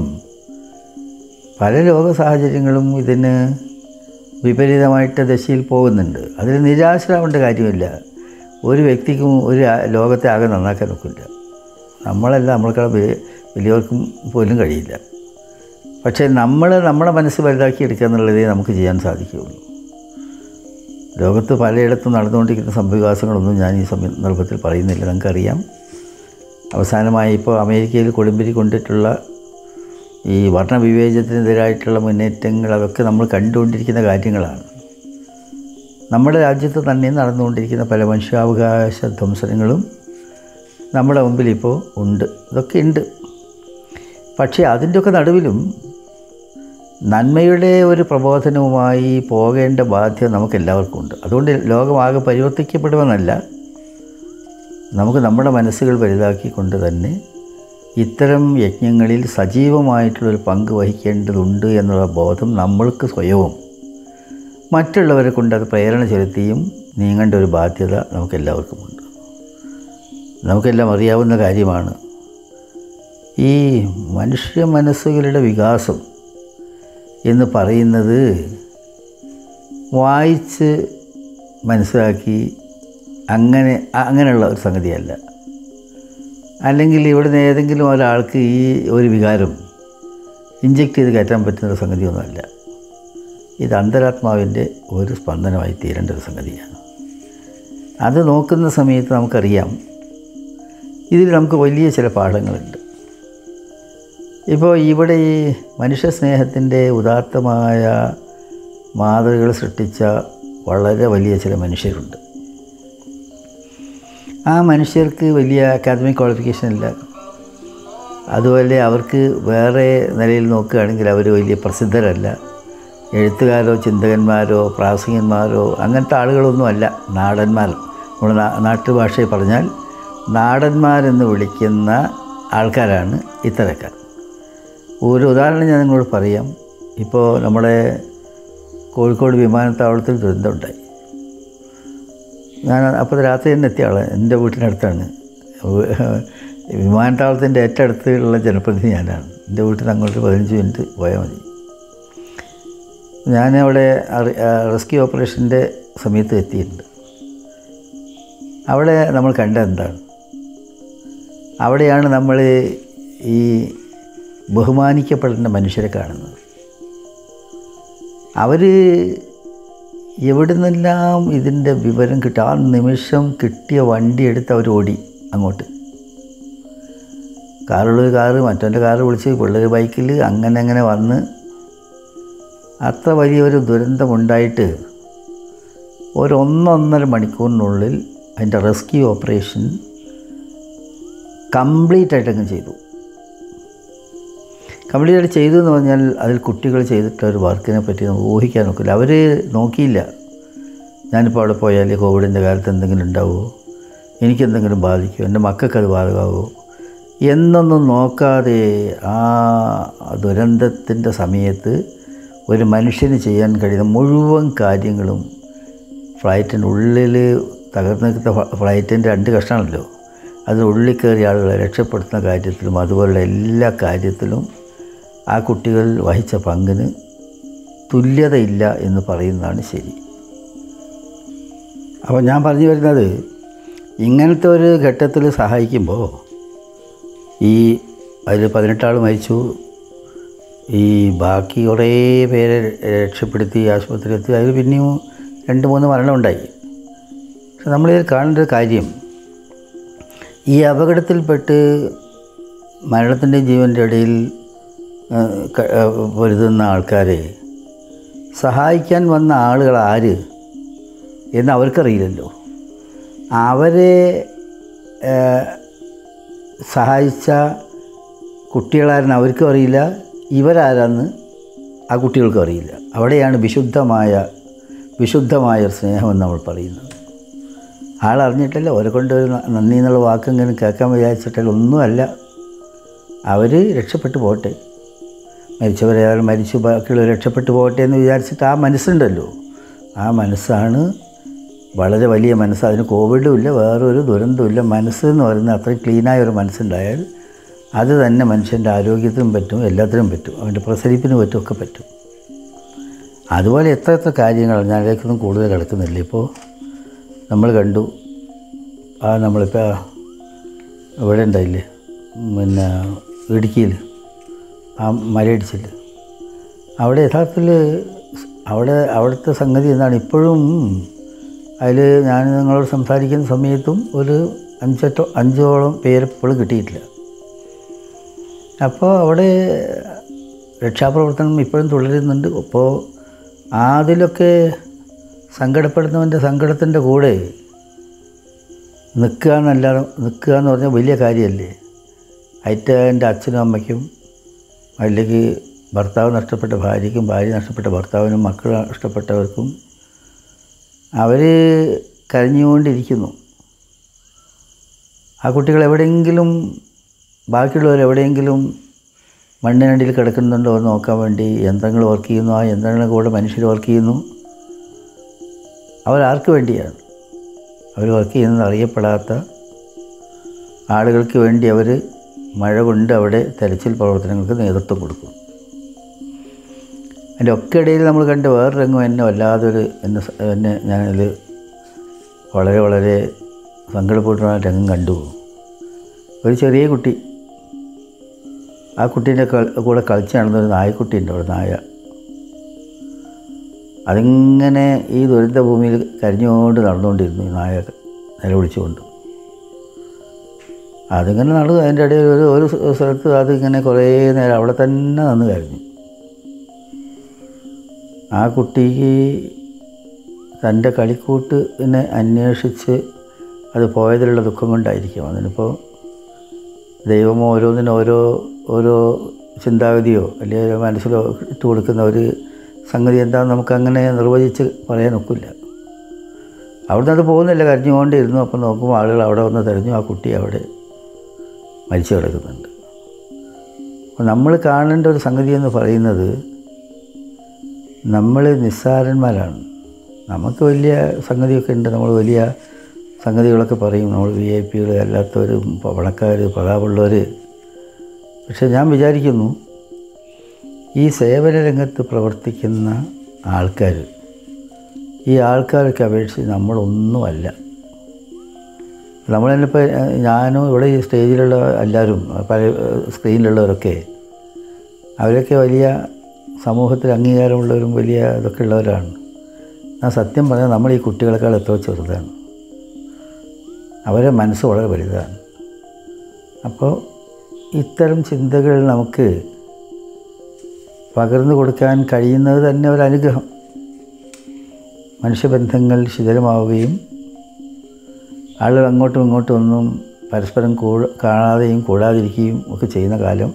പല ലോക സാഹചര്യങ്ങളും ഇതിന് വിപരീതമായിട്ട് ദശയിൽ പോകുന്നുണ്ട് അതിൽ നിരാശരാവേണ്ട കാര്യമില്ല ഒരു വ്യക്തിക്കും ഒരു ആ- ലോകത്തെ ആകെ നന്നാക്കാൻ ഒക്കില്ല നമ്മളല്ല നമ്മൾക്കാൾ വെ- വലിയവർക്കും പോലും കഴിയില്ല പക്ഷേ നമ്മൾ നമ്മുടെ മനസ്സ് വലുതാക്കി എടുക്കുക എന്നുള്ളതേ നമുക്ക് ചെയ്യാൻ സാധിക്കുകയുള്ളൂ ലോകത്ത് പലയിടത്തും നടന്നുകൊണ്ടിരിക്കുന്ന സംഭവവികാസങ്ങളൊന്നും ഞാൻ ഈ സന്ദർഭത്തിൽ പറയുന്നില്ല നിങ്ങൾക്കറിയാം അവസാനമായി ഇപ്പോൾ അമേരിക്കയിൽ കൊടുമ്പിരി കൊണ്ടിട്ടുള്ള ഈ വർണ്ണവിവേചനത്തിനെതിരായിട്ടുള്ള മുന്നേറ്റങ്ങൾ അതൊക്കെ നമ്മൾ കണ്ടുകൊണ്ടിരിക്കുന്ന കാര്യങ്ങളാണ് നമ്മുടെ രാജ്യത്ത് തന്നെ നടന്നുകൊണ്ടിരിക്കുന്ന പല മനുഷ്യാവകാശ ധ്വംസനങ്ങളും നമ്മുടെ മുമ്പിൽ ഇപ്പോൾ ഉണ്ട് ഇതൊക്കെ ഉണ്ട് പക്ഷേ അതിൻ്റെയൊക്കെ നടുവിലും നന്മയുടെ ഒരു പ്രബോധനവുമായി പോകേണ്ട ബാധ്യത നമുക്ക് എല്ലാവർക്കും ഉണ്ട് അതുകൊണ്ട് ലോകമാകെ പരിവർത്തിക്കപ്പെടുമെന്നല്ല നമുക്ക് നമ്മുടെ മനസ്സുകൾ വലുതാക്കിക്കൊണ്ട് തന്നെ ഇത്തരം യജ്ഞങ്ങളിൽ സജീവമായിട്ടുള്ളൊരു പങ്ക് വഹിക്കേണ്ടതുണ്ട് എന്നുള്ള ബോധം നമ്മൾക്ക് സ്വയവും മറ്റുള്ളവരെ കൊണ്ട് അത് പ്രേരണ ചെലുത്തിയും നീങ്ങേണ്ട ഒരു ബാധ്യത നമുക്കെല്ലാവർക്കുമുണ്ട് നമുക്കെല്ലാം അറിയാവുന്ന കാര്യമാണ് ഈ മനുഷ്യ മനസ്സുകളുടെ വികാസം എന്ന് പറയുന്നത് വായിച്ച് മനസ്സിലാക്കി അങ്ങനെ അങ്ങനെയുള്ള ഒരു സംഗതിയല്ല അല്ലെങ്കിൽ ഇവിടുന്ന് ഏതെങ്കിലും ഒരാൾക്ക് ഈ ഒരു വികാരം ഇഞ്ചെക്ട് ചെയ്ത് കയറ്റാൻ പറ്റുന്ന ഒരു സംഗതിയൊന്നുമല്ല ഇത് അന്തരാത്മാവിൻ്റെ ഒരു സ്പന്ദനമായി തീരേണ്ട ഒരു സംഗതിയാണ് അത് നോക്കുന്ന സമയത്ത് നമുക്കറിയാം ഇതിൽ നമുക്ക് വലിയ ചില പാഠങ്ങളുണ്ട് ഇപ്പോൾ ഇവിടെ ഈ മനുഷ്യ സ്നേഹത്തിൻ്റെ ഉദാത്തമായ മാതൃകൾ സൃഷ്ടിച്ച വളരെ വലിയ ചില മനുഷ്യരുണ്ട് ആ മനുഷ്യർക്ക് വലിയ അക്കാദമിക് ക്വാളിഫിക്കേഷൻ ഇല്ല അതുപോലെ അവർക്ക് വേറെ നിലയിൽ നോക്കുകയാണെങ്കിൽ അവർ വലിയ പ്രസിദ്ധരല്ല എഴുത്തുകാരോ ചിന്തകന്മാരോ പ്രാസംഗികന്മാരോ അങ്ങനത്തെ ആളുകളൊന്നുമല്ല നാടന്മാർ നമ്മുടെ നാ- നാട്ടുഭാഷയിൽ പറഞ്ഞാൽ നാടന്മാരെന്ന് വിളിക്കുന്ന ആൾക്കാരാണ് ഇത്തരക്കാർ ഒരു ഉദാഹരണം ഞാൻ നിങ്ങളോട് പറയാം ഇപ്പോൾ നമ്മുടെ കോഴിക്കോട് വിമാനത്താവളത്തിൽ ദുരന്തമുണ്ടായി ഞാൻ അപ്പോൾ രാത്രി തന്നെ എത്തിയ ആളാണ് എൻ്റെ വീട്ടിനടുത്താണ് വിമാനത്താവളത്തിൻ്റെ ഏറ്റവും അടുത്തുള്ള ജനപ്രതിനിധി ഞാനാണ് എൻ്റെ വീട്ടിൽ നിന്ന് അങ്ങോട്ട് പതിനഞ്ച് മിനിറ്റ് പോയാൽ മതി ഞാൻ അവിടെ അറി- ആ, റെസ്ക്യൂ ഓപ്പറേഷൻ്റെ സമയത്ത് എത്തിയിട്ടുണ്ട് അവിടെ നമ്മൾ കണ്ട എന്താണ് അവിടെയാണ് നമ്മൾ ഈ ബഹുമാനിക്കപ്പെടേണ്ട മനുഷ്യരെ കാണുന്നത് അവർ എവിടെ നിന്നെല്ലാം ഇതിൻ്റെ വിവരം കിട്ടുക ആ നിമിഷം കിട്ടിയ വണ്ടി എടുത്ത് അവർ ഓടി അങ്ങോട്ട് കാറുള്ളൊരു കാറ് മറ്റവൻ്റെ കാറ് വിളിച്ച് പിള്ളേർ ബൈക്കിൽ അങ്ങനെ അങ്ങനെ വന്ന് അത്ര വലിയൊരു ദുരന്തമുണ്ടായിട്ട് ഒരു ഒന്നൊന്നര മണിക്കൂറിനുള്ളിൽ അതിൻ്റെ റെസ്ക്യൂ ഓപ്പറേഷൻ കംപ്ലീറ്റ് ആയിട്ടങ്ങ് ചെയ്തു കംപ്ലീറ്റ് ആയിട്ട് ചെയ്തു എന്ന് പറഞ്ഞാൽ അതിൽ കുട്ടികൾ ചെയ്തിട്ട ഒരു വർക്കിനെ പറ്റി നമുക്ക് ഊഹിക്കാൻ നോക്കില്ല അവർ നോക്കിയില്ല ഞാനിപ്പോൾ അവിടെ പോയാൽ കോവിഡിൻ്റെ കാലത്ത് എന്തെങ്കിലും ഉണ്ടാവുമോ എനിക്കെന്തെങ്കിലും ബാധിക്കുമോ എൻ്റെ മക്കൾക്ക് അത് ബാധകമാവുമോ എന്നൊന്നും നോക്കാതെ ആ ദുരന്തത്തിൻ്റെ സമയത്ത് ഒരു മനുഷ്യന് ചെയ്യാൻ കഴിയുന്ന മുഴുവൻ കാര്യങ്ങളും ഫ്ലൈറ്റിൻ്റെ ഉള്ളിൽ തകർന്നു നിൽക്കുന്ന ഫ്ലൈറ്റിൻ്റെ രണ്ട് കഷ്ണമാണല്ലോ അതിനുള്ളിൽ കയറിയ ആളുകളെ രക്ഷപ്പെടുത്തുന്ന കാര്യത്തിലും അതുപോലുള്ള എല്ലാ കാര്യത്തിലും ആ കുട്ടികൾ വഹിച്ച പങ്കിന് തുല്യതയില്ല എന്ന് പറയുന്നതാണ് ശരി അപ്പോൾ ഞാൻ പറഞ്ഞു വരുന്നത് ഇങ്ങനത്തെ ഒരു ഘട്ടത്തിൽ സഹായിക്കുമ്പോൾ ഈ അതിൽ പതിനെട്ടാൾ മരിച്ചു ഈ ബാക്കി കുറേ പേരെ രക്ഷപ്പെടുത്തി ആശുപത്രിയിൽ എത്തി അതിൽ പിന്നെയും രണ്ട് മൂന്ന് മരണമുണ്ടായി പക്ഷെ നമ്മളിതിൽ കാണേണ്ട ഒരു കാര്യം ഈ അപകടത്തിൽപ്പെട്ട് മരണത്തിൻ്റെയും ജീവൻ്റെ ഇടയിൽ ആ, ക- ആ, പൊരുതുന്ന ആൾക്കാരെ സഹായിക്കാൻ വന്ന ആളുകൾ ആര് എന്ന് അവർക്കറിയില്ലല്ലോ അവരെ ആ, സഹായിച്ച കുട്ടികളാരെന്ന് അവർക്കും അറിയില്ല ഇവരാരാന്ന് ആ കുട്ടികൾക്കും അറിയില്ല അവിടെയാണ് വിശുദ്ധമായ വിശുദ്ധമായ ഒരു സ്നേഹമെന്ന് നമ്മൾ പറയുന്നത് ആളറിഞ്ഞിട്ടല്ല അവരെ കൊണ്ട് ഒരു ന- നന്ദി എന്നുള്ള വാക്കെങ്കിലും കേൾക്കാൻ വിചാരിച്ചിട്ടല്ല ഒന്നുമല്ല അവർ രക്ഷപ്പെട്ടു പോട്ടെ മരിച്ചവരയാൾ മരിച്ചു ബാക്കിയുള്ളവർ രക്ഷപ്പെട്ടു പോട്ടെ എന്ന് വിചാരിച്ചിട്ട് ആ മനസ്സുണ്ടല്ലോ ആ മനസ്സാണ് വളരെ വലിയ മനസ്സ് അതിന് കോവിഡും ഇല്ല വേറൊരു ദുരന്തമില്ല മനസ്സ് എന്ന് പറയുന്നത് അത്രയും ക്ലീനായ ഒരു മനസ്സുണ്ടായാൽ അത് തന്നെ മനുഷ്യൻ്റെ ആരോഗ്യത്തിനും പറ്റും എല്ലാത്തിനും പറ്റും അവൻ്റെ പ്രസരിപ്പിനും പറ്റും ഒക്കെ പറ്റും അതുപോലെ എത്ര എത്ര കാര്യങ്ങൾ ഞാൻ അതിലേക്കൊന്നും കൂടുതൽ കിടക്കുന്നില്ല ഇപ്പോൾ നമ്മൾ കണ്ടു ആ നമ്മളിപ്പോൾ ഇവിടെ ഉണ്ടായില്ലേ പിന്നെ ഇടുക്കിയിൽ ആ മലയിടിച്ചില്ല അവിടെ യഥാർത്ഥത്തിൽ അവിടെ അവിടുത്തെ സംഗതി എന്താണ് ഇപ്പോഴും അതിൽ ഞാൻ നിങ്ങളോട് സംസാരിക്കുന്ന സമയത്തും ഒരു അഞ്ചെട്ടോ അഞ്ചോളം പേര് ഇപ്പോഴും കിട്ടിയിട്ടില്ല അപ്പോൾ അവിടെ രക്ഷാപ്രവർത്തനം ഇപ്പോഴും തുടരുന്നുണ്ട് അപ്പോൾ അതിലൊക്കെ സങ്കടപ്പെടുന്നവൻ്റെ സങ്കടത്തിൻ്റെ കൂടെ നിൽക്കുക എന്നല്ലാതെ നിൽക്കുക എന്ന് പറഞ്ഞാൽ വലിയ കാര്യമല്ലേ അയറ്റ എൻ്റെ അച്ഛനും അമ്മയ്ക്കും അല്ലെങ്കിൽ ഭർത്താവ് നഷ്ടപ്പെട്ട ഭാര്യയ്ക്കും ഭാര്യ നഷ്ടപ്പെട്ട ഭർത്താവിനും മക്കൾ നഷ്ടപ്പെട്ടവർക്കും അവർ കരഞ്ഞുകൊണ്ടിരിക്കുന്നു ആ കുട്ടികൾ എവിടെയെങ്കിലും ബാക്കിയുള്ളവർ എവിടെയെങ്കിലും മണ്ണിനടിയിൽ കിടക്കുന്നുണ്ടോ എന്ന് നോക്കാൻ വേണ്ടി യന്ത്രങ്ങൾ വർക്ക് ചെയ്യുന്നു ആ യന്ത്രങ്ങളുടെ കൂടെ മനുഷ്യർ വർക്ക് ചെയ്യുന്നു അവരാർക്ക് വേണ്ടിയാണ് അവർ വർക്ക് ചെയ്യുന്നത് അറിയപ്പെടാത്ത ആളുകൾക്ക് വേണ്ടി അവർ മഴ കൊണ്ട് അവിടെ തെരച്ചിൽ പ്രവർത്തനങ്ങൾക്ക് നേതൃത്വം കൊടുക്കും അതിൻ്റെ ഒക്കെ ഇടയിൽ നമ്മൾ കണ്ട വേറൊരു രംഗം എന്നെ വല്ലാതൊരു എന്നെ സ- എന്നെ ഞാനതിൽ വളരെ വളരെ സങ്കടപ്പെട്ടുള്ള രംഗം കണ്ടു ഒരു ചെറിയ കുട്ടി ആ കുട്ടീൻ്റെ കള കൂടെ കളിച്ച് നടന്നൊരു നായക്കുട്ടി ഉണ്ട് അവിടെ നായ അതിങ്ങനെ ഈ ദുരന്ത ഭൂമിയിൽ കരഞ്ഞുകൊണ്ട് നടന്നുകൊണ്ടിരുന്നു ഈ നായ നിലവിളിച്ചുകൊണ്ട് അതിങ്ങനെ നടന്നു അതിൻ്റെ ഇടയിൽ ഒരു ഒരു സ്ഥലത്ത് അതിങ്ങനെ കുറേ നേരം അവിടെ തന്നെ നിന്ന് കരഞ്ഞു ആ കുട്ടിക്ക് തൻ്റെ കളിക്കൂട്ടിനെ അന്വേഷിച്ച് അത് പോയതിലുള്ള ദുഃഖം കൊണ്ടായിരിക്കും അതിനിപ്പോൾ ദൈവം ഓരോന്നിനും ഓരോ ഓരോ ചിന്താഗതിയോ അല്ലെങ്കിൽ മനസ്സിലോ ഇട്ട് കൊടുക്കുന്ന ഒരു സംഗതി എന്താണെന്ന് നമുക്കങ്ങനെ നിർവചിച്ച് പറയാൻ ഒക്കില്ല അവിടുന്ന് അത് പോകുന്നില്ല കരഞ്ഞുകൊണ്ടിരുന്നു അപ്പം നോക്കുമ്പോൾ ആളുകൾ അവിടെ വന്ന് തിരഞ്ഞു ആ കുട്ടി അവിടെ മരിച്ചു കിടക്കുന്നുണ്ട് അപ്പോൾ നമ്മൾ കാണേണ്ട ഒരു സംഗതി എന്ന് പറയുന്നത് നമ്മൾ നിസ്സാരന്മാരാണ് നമുക്ക് വലിയ സംഗതിയൊക്കെ ഉണ്ട് നമ്മൾ വലിയ സംഗതികളൊക്കെ പറയും നമ്മൾ വി ഐ പികൾ അല്ലാത്തവരും പണക്കാർ പ്രതാപമുള്ളവർ പക്ഷെ ഞാൻ വിചാരിക്കുന്നു ഈ സേവന രംഗത്ത് പ്രവർത്തിക്കുന്ന ആൾക്കാർ ഈ ആൾക്കാരൊക്കെ അപേക്ഷിച്ച് നമ്മളൊന്നുമല്ല നമ്മൾ തന്നെ ഇപ്പോൾ ഞാനും ഇവിടെ ഈ സ്റ്റേജിലുള്ള എല്ലാവരും പല സ്ക്രീനിലുള്ളവരൊക്കെ അവരൊക്കെ വലിയ സമൂഹത്തിൽ അംഗീകാരമുള്ളവരും വലിയ ഇതൊക്കെ ഉള്ളവരാണ് ഞാൻ സത്യം പറഞ്ഞാൽ നമ്മൾ ഈ കുട്ടികളെക്കാൾ എത്രയോ ചെറുതാണ് അവരെ മനസ്സ് വളരെ വലുതാണ് അപ്പോൾ ഇത്തരം ചിന്തകൾ നമുക്ക് പകർന്നു കൊടുക്കാൻ കഴിയുന്നത് തന്നെ ഒരു അനുഗ്രഹം മനുഷ്യബന്ധങ്ങൾ ശിഥിലമാവുകയും ആളുകൾ അങ്ങോട്ടും ഇങ്ങോട്ടും ഒന്നും പരസ്പരം കൂട കാണാതെയും കൂടാതിരിക്കുകയും ഒക്കെ ചെയ്യുന്ന കാലം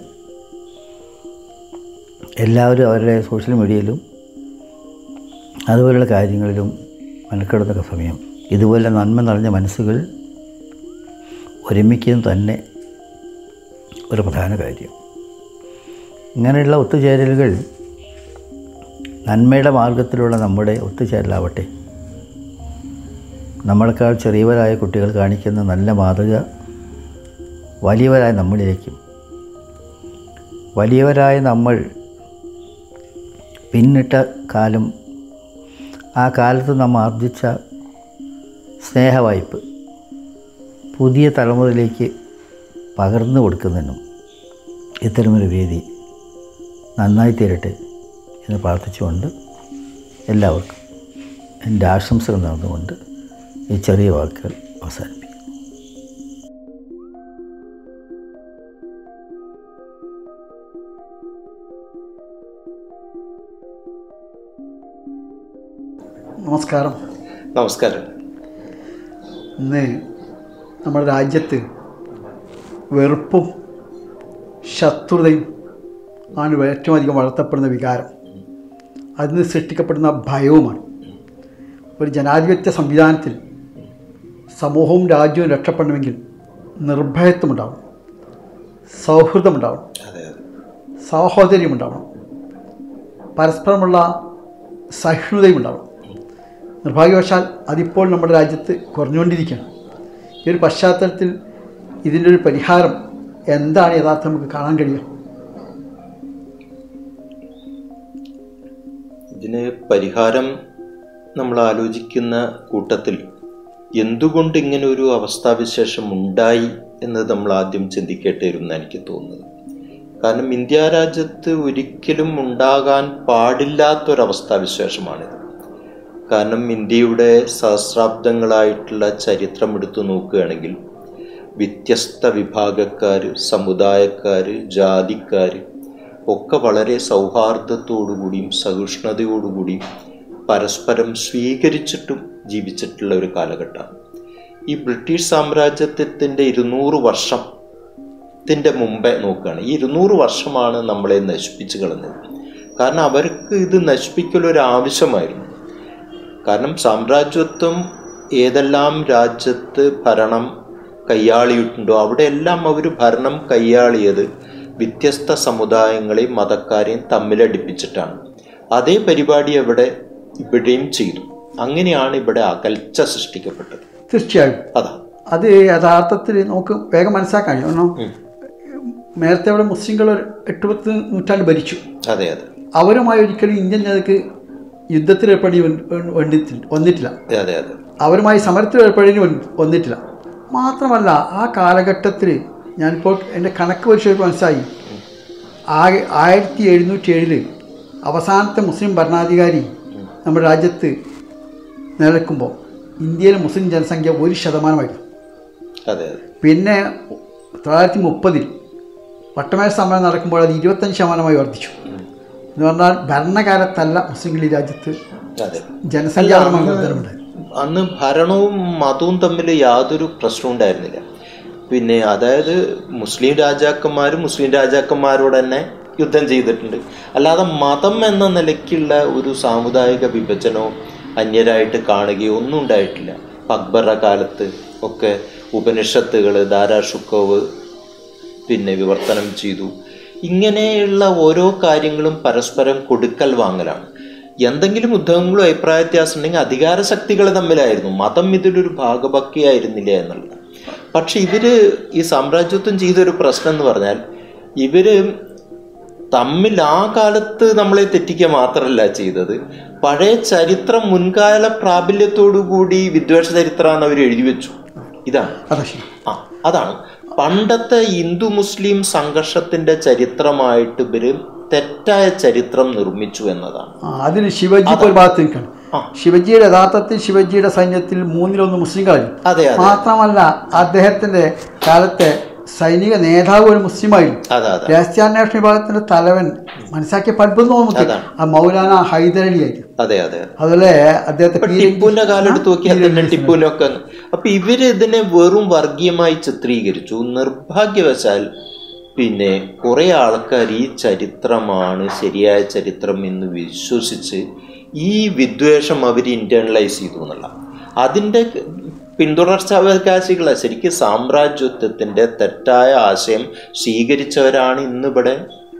എല്ലാവരും അവരുടെ സോഷ്യൽ മീഡിയയിലും അതുപോലുള്ള കാര്യങ്ങളിലും മെനക്കെടുന്ന സമയം ഇതുപോലെ നന്മ നിറഞ്ഞ മനസ്സുകൾ ഒരുമിക്കുന്നത് തന്നെ ഒരു പ്രധാന കാര്യം ഇങ്ങനെയുള്ള ഒത്തുചേരലുകൾ നന്മയുടെ മാർഗത്തിലുള്ള നമ്മുടെ ഒത്തുചേരലാവട്ടെ നമ്മളെക്കാൾ ചെറിയവരായ കുട്ടികൾ കാണിക്കുന്ന നല്ല മാതൃക വലിയവരായ നമ്മളിലേക്കും വലിയവരായ നമ്മൾ പിന്നിട്ട കാലം ആ കാലത്ത് നാം ആർജിച്ച സ്നേഹവായ്പ് പുതിയ തലമുറയിലേക്ക് പകർന്നു കൊടുക്കുന്നതിനും ഇത്തരമൊരു വേദി നന്നായി തീരട്ടെ എന്ന് പ്രാർത്ഥിച്ചുകൊണ്ട് എല്ലാവർക്കും എൻ്റെ ആശംസകൾ നടന്നുകൊണ്ട് ഈ ചെറിയ വാക്കുകൾ അവസാനിപ്പിക്കും നമസ്കാരം നമസ്കാരം ഇന്ന് നമ്മുടെ രാജ്യത്ത് വെറുപ്പും ശത്രുതയും ആണ് ഏറ്റവും അധികം വളർത്തപ്പെടുന്ന വികാരം അതിന് സൃഷ്ടിക്കപ്പെടുന്ന ഭയവുമാണ് ഒരു ജനാധിപത്യ സംവിധാനത്തിൽ സമൂഹവും രാജ്യവും രക്ഷപ്പെടണമെങ്കിൽ നിർഭയത്വമുണ്ടാവണം സൗഹൃദമുണ്ടാവണം അതെ അതെ സാഹോദര്യമുണ്ടാവണം പരസ്പരമുള്ള സഹിഷ്ണുതയും ഉണ്ടാവണം നിർഭാഗ്യവശാൽ അതിപ്പോൾ നമ്മുടെ രാജ്യത്ത് കുറഞ്ഞുകൊണ്ടിരിക്കുകയാണ് ഈ ഒരു പശ്ചാത്തലത്തിൽ ഇതിൻ്റെ ഒരു പരിഹാരം എന്താണ് യഥാർത്ഥം നമുക്ക് കാണാൻ കഴിയുക ഇതിന് പരിഹാരം നമ്മൾ ആലോചിക്കുന്ന കൂട്ടത്തിൽ എന്തുകൊണ്ട് ഇങ്ങനെ ഒരു അവസ്ഥാവിശേഷം ഉണ്ടായി എന്ന് നമ്മൾ ആദ്യം ചിന്തിക്കേണ്ടിയിരുന്നു എനിക്ക് തോന്നുന്നത് കാരണം ഇന്ത്യ രാജ്യത്ത് ഒരിക്കലും ഉണ്ടാകാൻ പാടില്ലാത്തൊരവസ്ഥാവിശേഷമാണിത് കാരണം ഇന്ത്യയുടെ സഹസ്രാബ്ദങ്ങളായിട്ടുള്ള ചരിത്രം എടുത്തു നോക്കുകയാണെങ്കിൽ വ്യത്യസ്ത വിഭാഗക്കാർ സമുദായക്കാർ ജാതിക്കാർ ഒക്കെ വളരെ സൗഹാർദ്ദത്തോടുകൂടിയും സഹിഷ്ണുതയോടുകൂടിയും പരസ്പരം സ്വീകരിച്ചിട്ടും ജീവിച്ചിട്ടുള്ള ഒരു കാലഘട്ടമാണ് ഈ ബ്രിട്ടീഷ് സാമ്രാജ്യത്വത്തിൻ്റെ ഇരുന്നൂറ് വർഷത്തിൻ്റെ മുമ്പേ നോക്കുകയാണ് ഈ ഇരുന്നൂറ് വർഷമാണ് നമ്മളെ നശിപ്പിച്ചു കളഞ്ഞത് കാരണം അവർക്ക് ഇത് നശിപ്പിക്കലൊരു ആവശ്യമായിരുന്നു കാരണം സാമ്രാജ്യത്വം ഏതെല്ലാം രാജ്യത്ത് ഭരണം കൈയാളിയിട്ടുണ്ടോ അവിടെയെല്ലാം അവർ ഭരണം കൈയാളിയത് വ്യത്യസ്ത സമുദായങ്ങളെയും മതക്കാരെയും തമ്മിലടിപ്പിച്ചിട്ടാണ് അതേ പരിപാടി അവിടെ ഇവിടെയും ചെയ്തു അങ്ങനെയാണ് ഇവിടെ അകൽച്ച സൃഷ്ടിക്കപ്പെട്ടത് തീർച്ചയായും അതാ അത് യഥാർത്ഥത്തിൽ നമുക്ക് വേഗം മനസ്സിലാക്കാൻ കഴിയും കാരണം നേരത്തെ അവിടെ മുസ്ലിങ്ങൾ ഒരു എട്ട് പത്ത് നൂറ്റാണ്ട് ഭരിച്ചു അതെ അതെ അവരുമായി ഒരിക്കലും ഇന്ത്യൻ ജനതയ്ക്ക് യുദ്ധത്തിൽ ഏർപ്പെടി വന്നിട്ടില്ല വന്നിട്ടില്ല അതെ അതെ അവരുമായി സമരത്തിൽ ഏർപ്പെടേണ്ടി വന്ന് വന്നിട്ടില്ല മാത്രമല്ല ആ കാലഘട്ടത്തിൽ ഞാനിപ്പോൾ എൻ്റെ കണക്ക് പരിശോധിച്ച് മനസ്സിലായി ആകെ ആയിരത്തി എഴുന്നൂറ്റി ഏഴില് അവസാനത്തെ മുസ്ലിം ഭരണാധികാരി നമ്മുടെ രാജ്യത്ത് നിലനിൽക്കുമ്പോൾ ഇന്ത്യയിലെ മുസ്ലിം ജനസംഖ്യ ഒരു ശതമാനമായിരുന്നു അതെ അതെ പിന്നെ തൊള്ളായിരത്തി മുപ്പതിൽ വട്ടമേശ സമരം നടക്കുമ്പോൾ അത് ഇരുപത്തഞ്ച് ശതമാനമായി വർദ്ധിച്ചു എന്ന് പറഞ്ഞാൽ ഭരണകാലത്തല്ല മുസ്ലിങ്ങൾ ഈ രാജ്യത്ത് അതെ ജനസംഖ്യാപരമായ വർധനമുണ്ടായി അന്ന് ഭരണവും മതവും തമ്മിൽ യാതൊരു പ്രശ്നവും ഉണ്ടായിരുന്നില്ല പിന്നെ അതായത് മുസ്ലിം രാജാക്കന്മാർ മുസ്ലിം രാജാക്കന്മാരോട് തന്നെ യുദ്ധം ചെയ്തിട്ടുണ്ട് അല്ലാതെ മതം എന്ന നിലയ്ക്കുള്ള ഒരു സാമുദായിക വിഭജനമോ അന്യരായിട്ട് കാണുകയോ ഒന്നും ഉണ്ടായിട്ടില്ല ഇപ്പം അക്ബറുടെ കാലത്ത് ഒക്കെ ഉപനിഷത്തുകൾ ധാരാഷുക്കോവ് പിന്നെ വിവർത്തനം ചെയ്തു ഇങ്ങനെയുള്ള ഓരോ കാര്യങ്ങളും പരസ്പരം കൊടുക്കൽ വാങ്ങലാണ് എന്തെങ്കിലും യുദ്ധങ്ങളും അഭിപ്രായ വ്യത്യാസം ഉണ്ടെങ്കിൽ അധികാര ശക്തികൾ തമ്മിലായിരുന്നു മതം ഇതിലൊരു ഭാഗഭക്തിയായിരുന്നില്ല എന്നുള്ളത് പക്ഷെ ഇവര് ഈ സാമ്രാജ്യത്വം ചെയ്തൊരു പ്രശ്നം എന്ന് പറഞ്ഞാൽ ഇവര് തമ്മിൽ ആ കാലത്ത് നമ്മളെ തെറ്റിക്കുക മാത്രമല്ല ചെയ്തത് പഴയ ചരിത്രം മുൻകാല പ്രാബല്യത്തോടുകൂടി വിദ്വേഷ ചരിത്രമാണ് അവർ എഴുതി വെച്ചു ഇതാണ് അതാ ശരി ആ അതാണ് പണ്ടത്തെ ഹിന്ദു മുസ്ലിം സംഘർഷത്തിന്റെ ചരിത്രമായിട്ട് ഇവര് തെറ്റായ ചരിത്രം നിർമ്മിച്ചു എന്നതാണ് ആ, അതിന് ശിവജി ഒരു ഭാഗത്ത് നിൽക്കണം ആ. ശിവജിയുടെ യഥാർത്ഥത്തിൽ ശിവജിയുടെ സൈന്യത്തിൽ മൂന്നിലൊന്ന് മുസ്ലിങ്ങളായിരുന്നു അതെ അതെ മാത്രമല്ല അദ്ദേഹത്തിന്റെ കാലത്തെ സൈനിക നേതാവ് ഒരു മുസ്ലിമായിരുന്നു അതെ അതെ രഹസ്യാന്വേഷണ വിഭാഗത്തിന്റെ തലവൻ മനസ്സിലാക്കിയ പഠിപ്പം നമുക്ക് അതാണ്. ആ മൗലാന ഹൈദരലി ആയിരുന്നു അതെ അതെ അതുപോലെ അദ്ദേഹത്തെ ഇപ്പൊ പീരങ്കി- ടിപ്പുവിന്റെ കാലം എടുത്ത് നോക്കിയാൽ പീരങ്കി തന്നെ ടിപ്പുവിനൊക്കെ അപ്പൊ ഇവര് ഇതിനെ വെറും വർഗീയമായി ചിത്രീകരിച്ചു നിർഭാഗ്യവശാൽ പിന്നെ കുറെ ആൾക്കാർ ഈ ചരിത്രമാണ് ശരിയായ ചരിത്രം എന്ന് വിശ്വസിച്ച് ഈ വിദ്വേഷം അവർ ഇന്റേണലൈസ് ചെയ്തു എന്നുള്ള അതിൻ്റെ പിന്തുടർച്ചാവകാശികളെ ശരിക്കും സാമ്രാജ്യത്വത്തിന്റെ തെറ്റായ ആശയം സ്വീകരിച്ചവരാണ് ഇന്നിവിടെ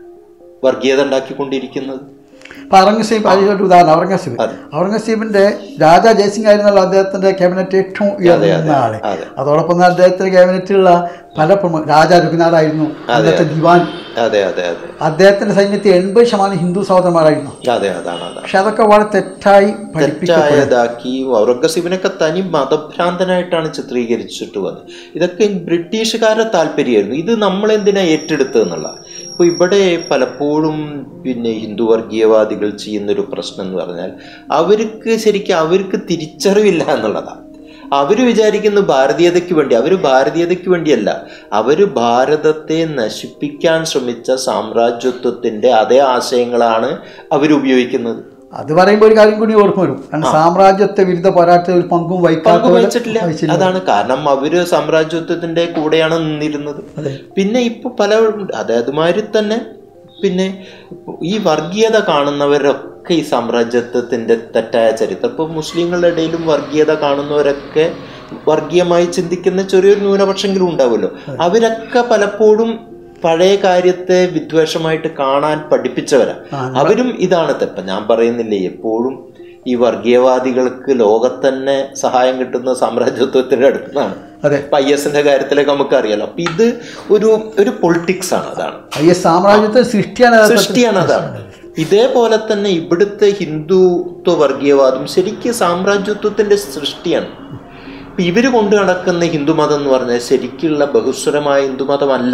വർഗീയത ഉണ്ടാക്കിക്കൊണ്ടിരിക്കുന്നത് ഇപ്പൊ ഔറംഗസീബ് അതിലൊരു ഉദാഹരണം ഔറംഗസീബ് അതെ. ഔറംഗസീബിന്റെ രാജാ ജയസിംഗ് ആയിരുന്നല്ലോ അദ്ദേഹത്തിന്റെ ക്യാബിനറ്റ് ഏറ്റവും ഉയർന്ന അതെ, ആള് അതെ. അതോടൊപ്പം തന്നെ അദ്ദേഹത്തിന്റെ ക്യാബിനറ്റിലുള്ള പല പ്രമു രാജാ രഘുനാഥായിരുന്നു അന്നത്തെ ദിവാൻ അതെ അതെ അതെ അദ്ദേഹത്തിന്റെ സൈന്യത്തിൽ എൺപത് ശതമാനം ഹിന്ദു സഹോദരന്മാരായിരുന്നു അതെ അതാണ് അതാണ് പക്ഷെ അതൊക്കെ വളരെ തെറ്റായി പഠിപ്പിക്കപ്പെടും തെറ്റായതാക്കി ഔറംഗസീബിനൊക്കെ തനി മതഭ്രാന്തനായിട്ടാണ് ചിത്രീകരിച്ചിട്ട് വന്നത് ഇതൊക്കെ ബ്രിട്ടീഷുകാരുടെ താല്പര്യമായിരുന്നു ഇത് നമ്മൾ എന്തിനാ ഏറ്റെടുത്തതെന്നുള്ള ഇപ്പോൾ ഇവിടെ പലപ്പോഴും പിന്നെ ഹിന്ദു വർഗീയവാദികൾ ചെയ്യുന്നൊരു പ്രശ്നം എന്ന് പറഞ്ഞാൽ അവർക്ക് ശരിക്കും അവർക്ക് തിരിച്ചറിവില്ല എന്നുള്ളതാണ് അവർ വിചാരിക്കുന്നു ഭാരതീയതയ്ക്ക് വേണ്ടി അവർ ഭാരതീയതയ്ക്ക് വേണ്ടിയല്ല അവർ ഭാരതത്തെ നശിപ്പിക്കാൻ ശ്രമിച്ച സാമ്രാജ്യത്വത്തിൻ്റെ അതേ ആശയങ്ങളാണ് അവരുപയോഗിക്കുന്നത് അത് പറയുമ്പോൾ ഒരു കാര്യം കൂടി ഓർമ്മ വരും കാരണം സാമ്രാജ്യത്തെ വിരുദ്ധ പോരാട്ടത്തിൽ ഒരു പങ്കും വഹിക്കാത്തവര് പങ്കുവഹിച്ചിട്ടില്ല വഹിച്ചില്ല. അതാണ് കാരണം അവര് സാമ്രാജ്യത്വത്തിന്റെ കൂടെയാണ് നിന്നിരുന്നത് പിന്നെ ഇപ്പൊ പല അതായത് മാതിരി തന്നെ പിന്നെ ഈ വർഗീയത കാണുന്നവരൊക്കെ ഈ സാമ്രാജ്യത്വത്തിന്റെ തെറ്റായ ചരിത്രം ഇപ്പൊ മുസ്ലിങ്ങളുടെ ഇടയിലും വർഗീയത കാണുന്നവരൊക്കെ വർഗീയമായി ചിന്തിക്കുന്ന ചെറിയൊരു ന്യൂനപക്ഷമെങ്കിലും ഉണ്ടാവുമല്ലോ അവരൊക്കെ പലപ്പോഴും പഴയ കാര്യത്തെ വിദ്വേഷമായിട്ട് കാണാൻ പഠിപ്പിച്ചവരാ അവരും ഇതാണ് തെപ്പം ഞാൻ പറയുന്നില്ലേ എപ്പോഴും ഈ വർഗീയവാദികൾക്ക് ലോകത്തന്നെ സഹായം കിട്ടുന്ന സാമ്രാജ്യത്വത്തിന്റെ അടുത്താണ് അതെ ഇപ്പൊ ഐ എസിന്റെ കാര്യത്തിലൊക്കെ നമുക്ക് അറിയാലോ അപ്പൊ ഇത് ഒരു ഒരു പൊളിറ്റിക്സ് ആണ് അതാണ് ഈ സാമ്രാജ്യത്തെ സൃഷ്ടിയാണ് യഥാർത്ഥത്തിൽ. സൃഷ്ടിയാണ് അതാണ് ഇതേപോലെ തന്നെ ഇവിടുത്തെ ഹിന്ദുത്വ വർഗീയവാദം ശരിക്കും സാമ്രാജ്യത്വത്തിന്റെ സൃഷ്ടിയാണ് ഇപ്പൊ ഇവര് കൊണ്ടു നടക്കുന്ന ഹിന്ദുമതം എന്ന് പറഞ്ഞാൽ ശരിക്കുള്ള ബഹുസ്വരമായ ഹിന്ദുമതമല്ല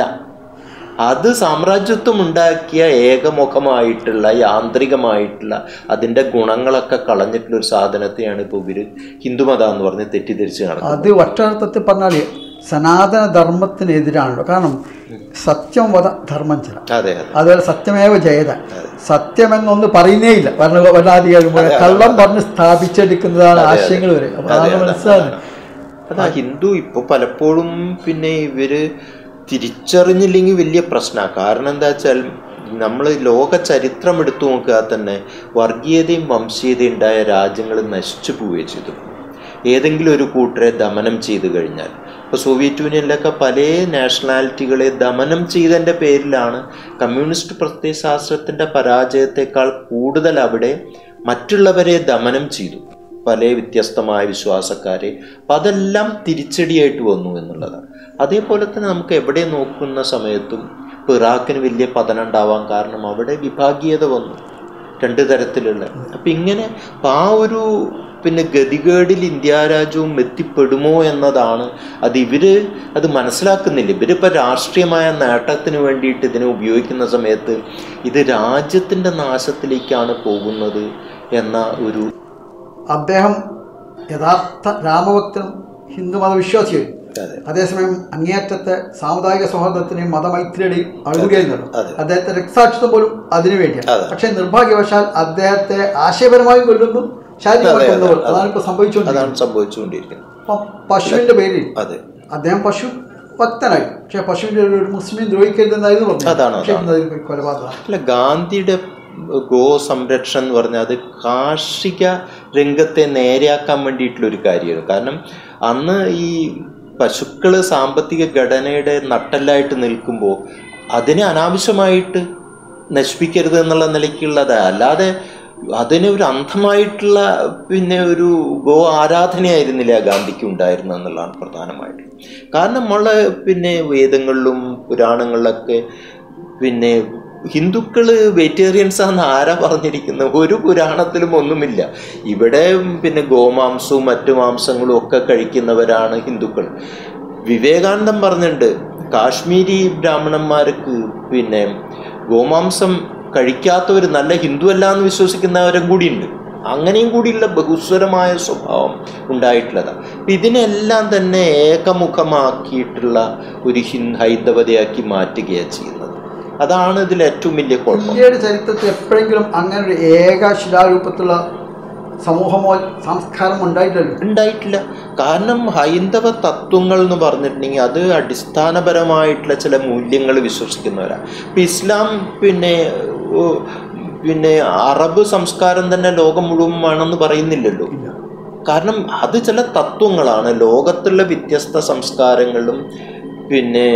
അത് സാമ്രാജ്യത്വം ഉണ്ടാക്കിയ ഏകമുഖമായിട്ടുള്ള യാന്ത്രികമായിട്ടുള്ള അതിന്റെ ഗുണങ്ങളൊക്കെ കളഞ്ഞിട്ടുള്ള ഒരു സാധനത്തെയാണ് ഇപ്പോൾ ഇവര് ഹിന്ദുമതം എന്ന് പറഞ്ഞ് തെറ്റിദ്ധരിച്ച് നടക്കുന്നത് അത് ഒറ്റർത്ഥത്തിൽ പറഞ്ഞാൽ സനാതന ധർമ്മത്തിനെതിരാണല്ലോ കാരണം സത്യം വധ ധർമ്മം ചില അതെ അതെ അതുപോലെ സത്യമേവ ജയത സത്യമെന്നൊന്ന് പറയുന്നേ ഇല്ല ഭരണ ഭരണാധികാരി പോലെ കള്ളം പറഞ്ഞ് സ്ഥാപിച്ചെടുക്കുന്നതാണ് ആശയങ്ങൾ വരെ അപ്പൊ അതെ, അതാണ് അതെ, മനസ്സിലാകുന്നത് അതാ ഹിന്ദു ഇപ്പൊ പലപ്പോഴും പിന്നെ ഇവര് തിരിച്ചറിഞ്ഞില്ലെങ്കിൽ വലിയ പ്രശ്നമാണ് കാരണം എന്താ വെച്ചാൽ നമ്മൾ ലോക ചരിത്രം എടുത്തു നോക്കുക തന്നെ വർഗീയതയും വംശീയതയും ഉണ്ടായ രാജ്യങ്ങൾ നശിച്ചു പോവുകയും ചെയ്തു ഏതെങ്കിലും ഒരു കൂട്ടരെ ദമനം ചെയ്തു കഴിഞ്ഞാൽ ഇപ്പോൾ സോവിയറ്റ് യൂണിയനിലൊക്കെ പല നാഷണാലിറ്റികളെ ദമനം ചെയ്തതിൻ്റെ പേരിലാണ് കമ്മ്യൂണിസ്റ്റ് പ്രത്യയശാസ്ത്രത്തിൻ്റെ പരാജയത്തെക്കാൾ കൂടുതൽ അവിടെ മറ്റുള്ളവരെ ദമനം ചെയ്തു പല വ്യത്യസ്തമായ വിശ്വാസക്കാരെ അപ്പം അതെല്ലാം തിരിച്ചടിയായിട്ട് വന്നു എന്നുള്ളതാണ് അതേപോലെ തന്നെ നമുക്ക് എവിടെ നോക്കുന്ന സമയത്തും ഇപ്പോൾ ഇറാഖിന് വലിയ പതനം ഉണ്ടാവാൻ കാരണം അവിടെ വിഭാഗീയത വന്നു രണ്ട് തരത്തിലുള്ള അപ്പം ഇങ്ങനെ അപ്പം ആ ഒരു പിന്നെ ഗതികേടിൽ ഇന്ത്യ രാജ്യവും എത്തിപ്പെടുമോ എന്നതാണ് അത് ഇവര് അത് മനസ്സിലാക്കുന്നില്ല ഇവരിപ്പോൾ രാഷ്ട്രീയമായ നേട്ടത്തിന് വേണ്ടിയിട്ട് ഇതിനെ ഉപയോഗിക്കുന്ന സമയത്ത് ഇത് രാജ്യത്തിൻ്റെ നാശത്തിലേക്കാണ് പോകുന്നത് എന്ന ഒരു അദ്ദേഹം യഥാർത്ഥ രാമഭക്തനും ഹിന്ദുമത വിശ്വാസിയായിരുന്നു അതെ അതേസമയം അങ്ങേയറ്റത്തെ സാമുദായിക സൗഹാർദ്ദത്തിനെയും മതമൈത്രിയുടെയും അഴുകുകയായിരുന്നു അതെ. അദ്ദേഹത്തെ രക്തസാക്ഷിത്വം പോലും അതിനു വേണ്ടിയാണ് അതെ. പക്ഷെ നിർഭാഗ്യവശാൽ അദ്ദേഹത്തെ ആശയപരമായും കൊല്ലുന്നു ശാരീരികമായി അതെ, അതെ, കൊല്ലുന്നു അതെ. അതാണ് ഇപ്പൊ സംഭവിച്ചുകൊണ്ടിരിക്കുന്നത് അതാണ് സംഭവിച്ചുകൊണ്ടിരിക്കുന്നത് അപ്പം പശുവിന്റെ പേരിൽ അതെ അദ്ദേഹം പശു ഭക്തനായി പക്ഷെ പശുവിന്റെ ഒരു ഒരു മുസ്ലിം ദ്രോഹിക്കരുതെന്നായിരുന്നു പറഞ്ഞു അതാണ്, പക്ഷേ അതാണ്. ഇന്ന് അതൊരു കൊലപാതകമാണ് അല്ല ഗാന്ധിയുടെ ഗോ സംരക്ഷണം എന്ന് പറഞ്ഞാൽ അത് കാർഷിക രംഗത്തെ നേരെയാക്കാൻ വേണ്ടിയിട്ടുള്ള ഒരു കാര്യമാണ് കാരണം അന്ന് ഈ പശുക്കൾ സാമ്പത്തിക ഘടനയുടെ നട്ടെല്ലായിട്ട് നിൽക്കുമ്പോൾ അതിനെ അനാവശ്യമായിട്ട് നശിപ്പിക്കരുത് എന്നുള്ള നിലയ്ക്കുള്ളത് അല്ലാതെ അതിന് ഒരു അന്ധമായിട്ടുള്ള പിന്നെ ഒരു ഗോ ആരാധനയായിരുന്നില്ല ഗാന്ധിക്ക് ഉണ്ടായിരുന്നത് എന്നുള്ളതാണ് പ്രധാനമായിട്ട് കാരണം നമ്മളെ പിന്നെ വേദങ്ങളിലും പുരാണങ്ങളിലൊക്കെ പിന്നെ ഹിന്ദുക്കള് വെജിറ്റേറിയൻസ് ആണെന്ന് ആരാ പറഞ്ഞിരിക്കുന്നത് ഒരു പുരാണത്തിലും ഒന്നുമില്ല ഇവിടെ പിന്നെ ഗോമാംസവും മറ്റു മാംസങ്ങളും ഒക്കെ കഴിക്കുന്നവരാണ് ഹിന്ദുക്കൾ വിവേകാനന്ദൻ പറഞ്ഞിട്ടുണ്ട് കാശ്മീരി ബ്രാഹ്മണന്മാർക്ക് പിന്നെ ഗോമാംസം കഴിക്കാത്തവർ നല്ല ഹിന്ദു അല്ല എന്ന് വിശ്വസിക്കുന്നവരും കൂടിയുണ്ട് അങ്ങനെയും കൂടിയുള്ള ബഹുസ്വരമായ സ്വഭാവം ഉണ്ടായിട്ടുള്ളതാണ് അപ്പം ഇതിനെല്ലാം തന്നെ ഏകമുഖമാക്കിയിട്ടുള്ള ഒരു ഹിൻ ഹൈന്ദവതയാക്കി മാറ്റുകയാണ് ചെയ്യുന്നത് അതാണ് ഇതിൽ ഏറ്റവും വലിയ കുഴപ്പം ഇന്ത്യയുടെ ചരിത്രത്തിൽ എപ്പോഴെങ്കിലും അങ്ങനെ ഒരു ഏക ശിലാരൂപത്തിലുള്ള സമൂഹമോ സംസ്കാരം ഉണ്ടായിട്ടല്ലോ ഉണ്ടായിട്ടില്ല കാരണം ഹൈന്ദവ തത്വങ്ങൾ എന്ന് പറഞ്ഞിട്ടുണ്ടെങ്കിൽ അത് അടിസ്ഥാനപരമായിട്ടുള്ള ചില മൂല്യങ്ങൾ വിശ്വസിക്കുന്നവരാണ് ഇപ്പം ഇസ്ലാം പിന്നെ ഓ, പിന്നെ അറബ് സംസ്കാരം തന്നെ ലോകം മുഴുവൻ വേണമെന്ന് പറയുന്നില്ലല്ലോ കാരണം അത് ചില തത്വങ്ങളാണ് ലോകത്തുള്ള വ്യത്യസ്ത സംസ്കാരങ്ങളും പിന്നെ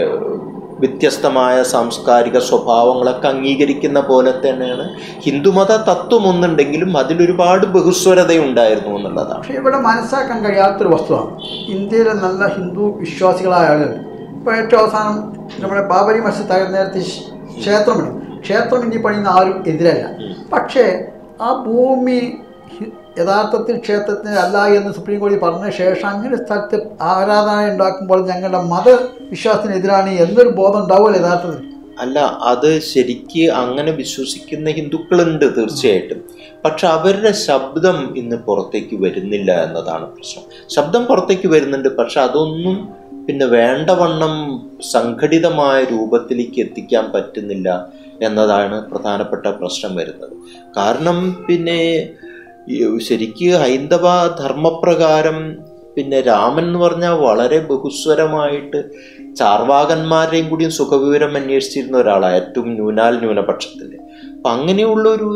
വ്യത്യസ്തമായ സാംസ്കാരിക സ്വഭാവങ്ങളൊക്കെ അംഗീകരിക്കുന്ന പോലെ തന്നെയാണ് ഹിന്ദുമത തത്വം ഒന്നുണ്ടെങ്കിലും അതിലൊരുപാട് ബഹുസ്വരതയുണ്ടായിരുന്നു എന്നുള്ളതാണ് പക്ഷേ ഇവിടെ മനസ്സിലാക്കാൻ കഴിയാത്തൊരു വസ്തുവാണ് ഇന്ത്യയിലെ നല്ല ഹിന്ദു വിശ്വാസികളായ ആളുകൾ ഇപ്പോൾ ഏറ്റവും അവസാനം നമ്മുടെ ബാബരി മസ്ജിദ് തകർന്ന നേരത്തെ ശ്- ക്ഷേത്രം പണി ക്ഷേത്രം ഇനി പണിയുന്ന ആരും എതിരല്ല പക്ഷേ ആ ഭൂമി ഹി- യഥാർത്ഥത്തിൽ ക്ഷേത്രത്തിന് അല്ല എന്ന് സുപ്രീം കോടതി പറഞ്ഞ ശേഷം അങ്ങനെ സ്ഥലത്ത് ആരാധന ഉണ്ടാക്കുമ്പോൾ ഞങ്ങളുടെ മതവിശ്വാസത്തിനെതിരാണ് എന്നൊരു ബോധം ഉണ്ടാവുമല്ലോ യഥാർത്ഥത്തിൽ അല്ല അത് ശരിക്ക് അങ്ങനെ വിശ്വസിക്കുന്ന ഹിന്ദുക്കളുണ്ട് തീർച്ചയായിട്ടും പക്ഷെ അവരുടെ ശബ്ദം ഇന്ന് പുറത്തേക്ക് വരുന്നില്ല എന്നതാണ് പ്രശ്നം ശബ്ദം പുറത്തേക്ക് വരുന്നുണ്ട് പക്ഷെ അതൊന്നും പിന്നെ വേണ്ടവണ്ണം സംഘടിതമായ രൂപത്തിലേക്ക് എത്തിക്കാൻ പറ്റുന്നില്ല എന്നതാണ് പ്രധാനപ്പെട്ട പ്രശ്നം വരുന്നത് കാരണം പിന്നെ ഈ ശരിക്ക് ഹൈന്ദവ ധർമ്മപ്രകാരം പിന്നെ രാമൻ എന്ന് പറഞ്ഞാൽ വളരെ ബഹുസ്വരമായിട്ട് ചാർവാകന്മാരുടെയും കൂടിയും സുഖവിവരം അന്വേഷിച്ചിരുന്ന ഒരാളാണ് ഏറ്റവും ന്യൂനാൽ ന്യൂനപക്ഷത്തിൻ്റെ അപ്പം അങ്ങനെയുള്ള ഒരു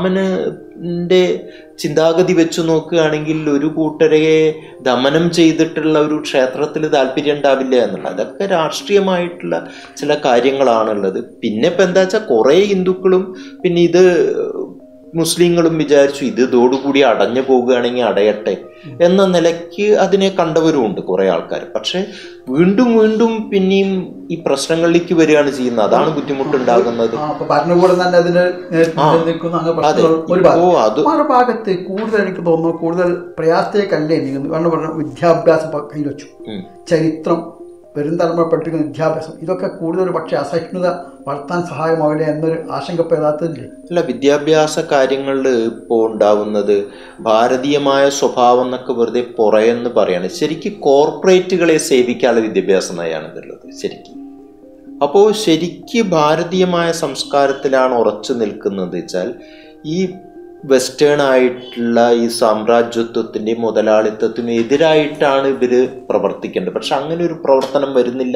രാമൻ്റെ ചിന്താഗതി വെച്ച് നോക്കുകയാണെങ്കിൽ ഒരു കൂട്ടരെ ദമനം ചെയ്തിട്ടുള്ള ഒരു ക്ഷേത്രത്തിൽ താല്പര്യം ഉണ്ടാവില്ല എന്നുള്ള അതൊക്കെ രാഷ്ട്രീയമായിട്ടുള്ള ചില കാര്യങ്ങളാണുള്ളത് പിന്നെ ഇപ്പം എന്താ വെച്ചാൽ കുറേ ഹിന്ദുക്കളും പിന്നെ ഇത് മുസ്ലിങ്ങളും വിചാരിച്ചു ഇത് ഇതോടുകൂടി അടഞ്ഞു പോകുകയാണെങ്കിൽ അടയട്ടെ എന്ന നിലയ്ക്ക് അതിനെ കണ്ടവരുമുണ്ട് കുറേ ആൾക്കാർ പക്ഷെ വീണ്ടും വീണ്ടും പിന്നെയും ഈ പ്രശ്നങ്ങളിലേക്ക് വരികയാണ് ചെയ്യുന്നത് അതാണ് ബുദ്ധിമുട്ടുണ്ടാകുന്നത് ആ, അപ്പൊ ഭരണകൂടം തന്നെ അതിന് നേതൃത്വം നിൽക്കുന്നു അങ്ങനെ പ്രശ്നങ്ങൾ അതെ. ഒരു ഭാഗം ഓ, അത് മറുഭാഗത്ത് കൂടുതൽ എനിക്ക് തോന്നുന്നു കൂടുതൽ പ്രയാസത്തേക്കല്ലേ നീങ്ങുന്നു കാരണം പറഞ്ഞ വിദ്യാഭ്യാസം പ- കയ്യിൽ വെച്ചു ഉം. ചരിത്രം വരും തലമുറ പഠിപ്പിക്കുന്ന വിദ്യാഭ്യാസം ഇതൊക്കെ കൂടുതൽ പക്ഷേ അസഹിഷ്ണുത വളർത്താൻ സഹായമാവില്ല എന്നൊരു ആശങ്ക ഇപ്പോൾ യഥാർത്ഥത്തിലില്ലേ അല്ല വിദ്യാഭ്യാസ കാര്യങ്ങളിൽ ഇപ്പോൾ ഉണ്ടാവുന്നത് ഭാരതീയമായ സ്വഭാവം എന്നൊക്കെ വെറുതെ പുറയെന്ന് പറയാണ് ശരിക്കും കോർപ്പറേറ്റുകളെ സേവിക്കാനുള്ള വിദ്യാഭ്യാസ നയമാണ് ഇതുള്ളത് ശരിക്കും അപ്പോൾ ശരിക്ക് ഭാരതീയമായ സംസ്കാരത്തിലാണ് ഉറച്ചു നിൽക്കുന്നത് വെച്ചാൽ ഈ വെസ്റ്റേൺ ആയിട്ടുള്ള ഈ സാമ്രാജ്യത്വത്തിൻ്റെയും മുതലാളിത്തത്തിനും എതിരായിട്ടാണ് ഇവർ പ്രവർത്തിക്കേണ്ടത് പക്ഷെ അങ്ങനെ ഒരു പ്രവർത്തനം വരുന്നില്ല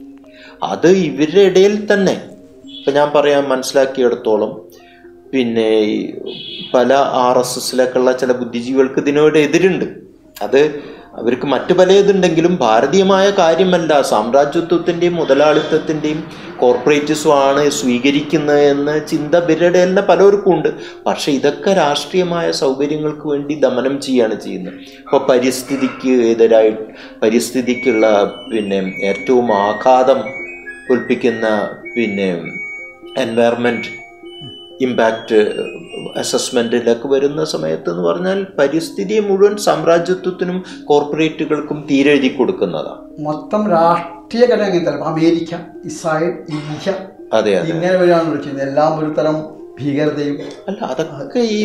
അത് ഇവരുടെ ഇടയിൽ തന്നെ ഇപ്പം ഞാൻ പറയാൻ മനസ്സിലാക്കിയിടത്തോളം പിന്നെ ഈ പല ആർ എസ് എസിലൊക്കെയുള്ള ചില ബുദ്ധിജീവികൾക്ക് ഇതിനോട് എതിരുണ്ട് അത് അവർക്ക് മറ്റു പല ഇതുണ്ടെങ്കിലും ഭാരതീയമായ കാര്യമല്ല സാമ്രാജ്യത്വത്തിൻ്റെയും മുതലാളിത്തത്തിൻ്റെയും കോർപ്പറേറ്റിസമാണ് സ്വീകരിക്കുന്നത് എന്ന ചിന്ത ഇവരുടെ തന്നെ പലർക്കും ഉണ്ട് പക്ഷെ ഇതൊക്കെ രാഷ്ട്രീയമായ സൗകര്യങ്ങൾക്ക് വേണ്ടി ദമനം ചെയ്യാണ് ചെയ്യുന്നത് ഇപ്പോൾ പരിസ്ഥിതിക്ക് എതിരായി പരിസ്ഥിതിക്കുള്ള പിന്നെ ഏറ്റവും ആഘാതം ഉൽപ്പിക്കുന്ന പിന്നെ എൻവയറമെൻറ്റ് ഇമ്പാക്റ്റ് അസസ്മെൻറ്റിലൊക്കെ വരുന്ന സമയത്ത് എന്ന് പറഞ്ഞാൽ പരിസ്ഥിതിയെ മുഴുവൻ സാമ്രാജ്യത്വത്തിനും കോർപ്പറേറ്റുകൾക്കും തീരെഴുതി കൊടുക്കുന്നതാണ് മൊത്തം രാഷ്ട്രീയ ഘടന ഇങ്ങനെ തരാം അമേരിക്ക ഇസ്രായേൽ ഇന്ത്യ അതെ അതെ ഇങ്ങനെ വരികയാണ് ചെയ്യുന്നത് എല്ലാം ഒരു തരം ഭീകരതയും അല്ല അതൊക്കെ ഈ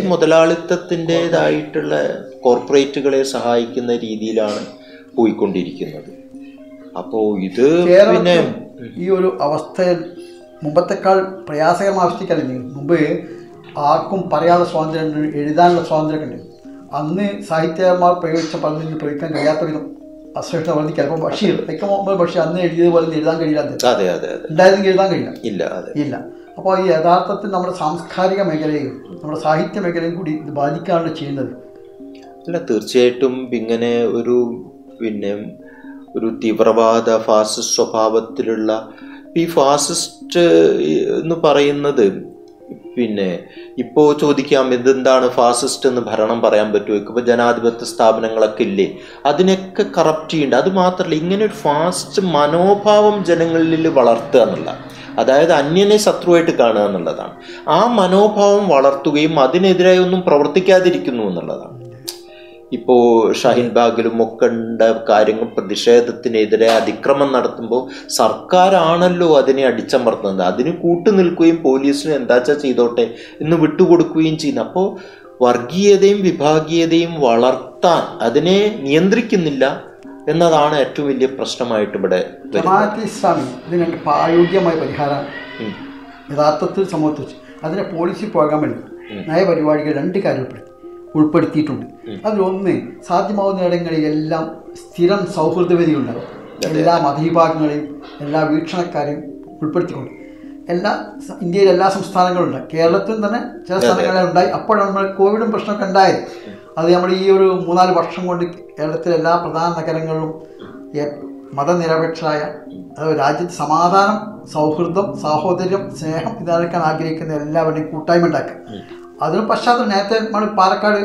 മുതലാളിത്തത്തിൻ്റെതായിട്ടുള്ള കോർപ്പറേറ്റുകളെ സഹായിക്കുന്ന രീതിയിലാണ് പോയിക്കൊണ്ടിരിക്കുന്നത് അപ്പോൾ ഇത് പിന്നെ കേരളത്തിൽ ഈ ഒരു അവസ്ഥയിൽ മുമ്പത്തെക്കാൾ പ്രയാസകരമായ അവസ്ഥയ്ക്കല്ല നീങ്ങും മുമ്പ് ആർക്കും പറയാനുള്ള സ്വാതന്ത്ര്യം എഴുതാനുള്ള സ്വാതന്ത്ര്യമൊക്കെ ഉണ്ട് അന്ന് സാഹിത്യകാരന്മാർ പ്രയോഗിച്ച പലതിന് പ്രയോഗിക്കാൻ കഴിയാത്ത വിധം അശ്രേഷ്ഠ വർദ്ധി ചിലപ്പോൾ ബഷീർ തെക്ക് മുഹമ്മദ് ബഷീർ അന്ന് എഴുതിയതുപോലെ ഒന്നും എഴുതാൻ കഴിയില്ല അദ്ദേഹം. അതെ അതെ അതെ ഉണ്ടായതെങ്കിൽ എഴുതാൻ കഴിയില്ല ഇല്ല അതെ ഇല്ല അപ്പോൾ ഈ യഥാർത്ഥത്തിൽ നമ്മുടെ സാംസ്കാരിക മേഖലയും നമ്മുടെ സാഹിത്യ മേഖലയും കൂടി ഇത് ബാധിക്കുകയാണ് ചെയ്യുന്നത് അല്ല തീർച്ചയായിട്ടും ഇങ്ങനെ ഒരു പിന്നെ ഒരു തീവ്രവാദ ഫാസിസ്റ്റ് സ്വഭാവത്തിലുള്ള ഈ ഫാസിസ്റ്റ് എന്ന് പറയുന്നത് പിന്നെ ഇപ്പോൾ ചോദിക്കാം ഇതെന്താണ് ഫാസിസ്റ്റ് എന്ന് ഭരണം പറയാൻ പറ്റുമോ ഇപ്പോൾ ജനാധിപത്യ സ്ഥാപനങ്ങളൊക്കെ ഇല്ലേ അതിനൊക്കെ കറപ്റ്റ് ചെയ്യുന്നുണ്ട് അത് മാത്രമല്ല ഇങ്ങനെ ഒരു ഫാസ്റ്റ് മനോഭാവം ജനങ്ങളിൽ വളർത്തുക എന്നുള്ള അതായത് അന്യനെ ശത്രുവായിട്ട് കാണുക എന്നുള്ളതാണ് ആ മനോഭാവം വളർത്തുകയും അതിനെതിരായി ഒന്നും പ്രവർത്തിക്കാതിരിക്കുന്നു എന്നുള്ളതാണ് ഇപ്പോൾ ഷാഹിൻ ബാഗിലും ഒക്കെ ഉണ്ട കാര്യങ്ങൾ പ്രതിഷേധത്തിനെതിരെ അതിക്രമം നടത്തുമ്പോൾ സർക്കാരാണല്ലോ അതിനെ അടിച്ചമർത്തുന്നത് അതിന് കൂട്ടു നിൽക്കുകയും പോലീസിന് എന്താച്ചാ ചെയ്തോട്ടെ എന്ന് വിട്ടുകൊടുക്കുകയും ചെയ്യുന്നു അപ്പോൾ വർഗീയതയും വിഭാഗീയതയും വളർത്താൻ അതിനെ നിയന്ത്രിക്കുന്നില്ല എന്നതാണ് ഏറ്റവും വലിയ പ്രശ്നമായിട്ട് ഇവിടെ വരുന്നത് ജമാഅത്ത് ഇസ്ലാമി ഇതിന് രണ്ട് പ്രായോഗികമായ പരിഹാരം ഉം. യഥാർത്ഥത്തിൽ സമൂഹത്തിൽ വെച്ച് അതിനെ പോളിസി പോകാൻ വേണ്ടി നയപരിപാടികൾ രണ്ട് കാര്യം ഉൾപ്പെടുത്തി ഉൾപ്പെടുത്തിയിട്ടുണ്ട് അതിലൊന്ന് സാധ്യമാവുന്ന ഇടങ്ങളിലെല്ലാം സ്ഥിരം സൗഹൃദവേദി ഉണ്ടാകും എല്ലാ മതവിഭാഗങ്ങളെയും എല്ലാ വീക്ഷണക്കാരെയും ഉൾപ്പെടുത്തിക്കൊണ്ട് എല്ലാ സ- ഇന്ത്യയിലെ എല്ലാ സംസ്ഥാനങ്ങളും ഉണ്ട് കേരളത്തിലും തന്നെ ചില സ്ഥലങ്ങളിൽ ഉണ്ടായി അപ്പോഴാണ് നമ്മൾ കോവിഡും പ്രശ്നമൊക്കെ ഉണ്ടായത് അത് നമ്മൾ ഈ ഒരു മൂന്നാല് വർഷം കൊണ്ട് കേരളത്തിലെ എല്ലാ പ്രധാന നഗരങ്ങളിലും എ- മതനിരപേക്ഷരായ അതായത് രാജ്യത്ത് സമാധാനം സൗഹൃദം സാഹോദര്യം സ്നേഹം ഇതാക്കാൻ ആഗ്രഹിക്കുന്ന എല്ലാവരുടെയും കൂട്ടായ്മ ഉണ്ടാക്കുക അതിന് പശ്ചാത്തലം നേരത്തെ നമ്മൾ പാലക്കാട്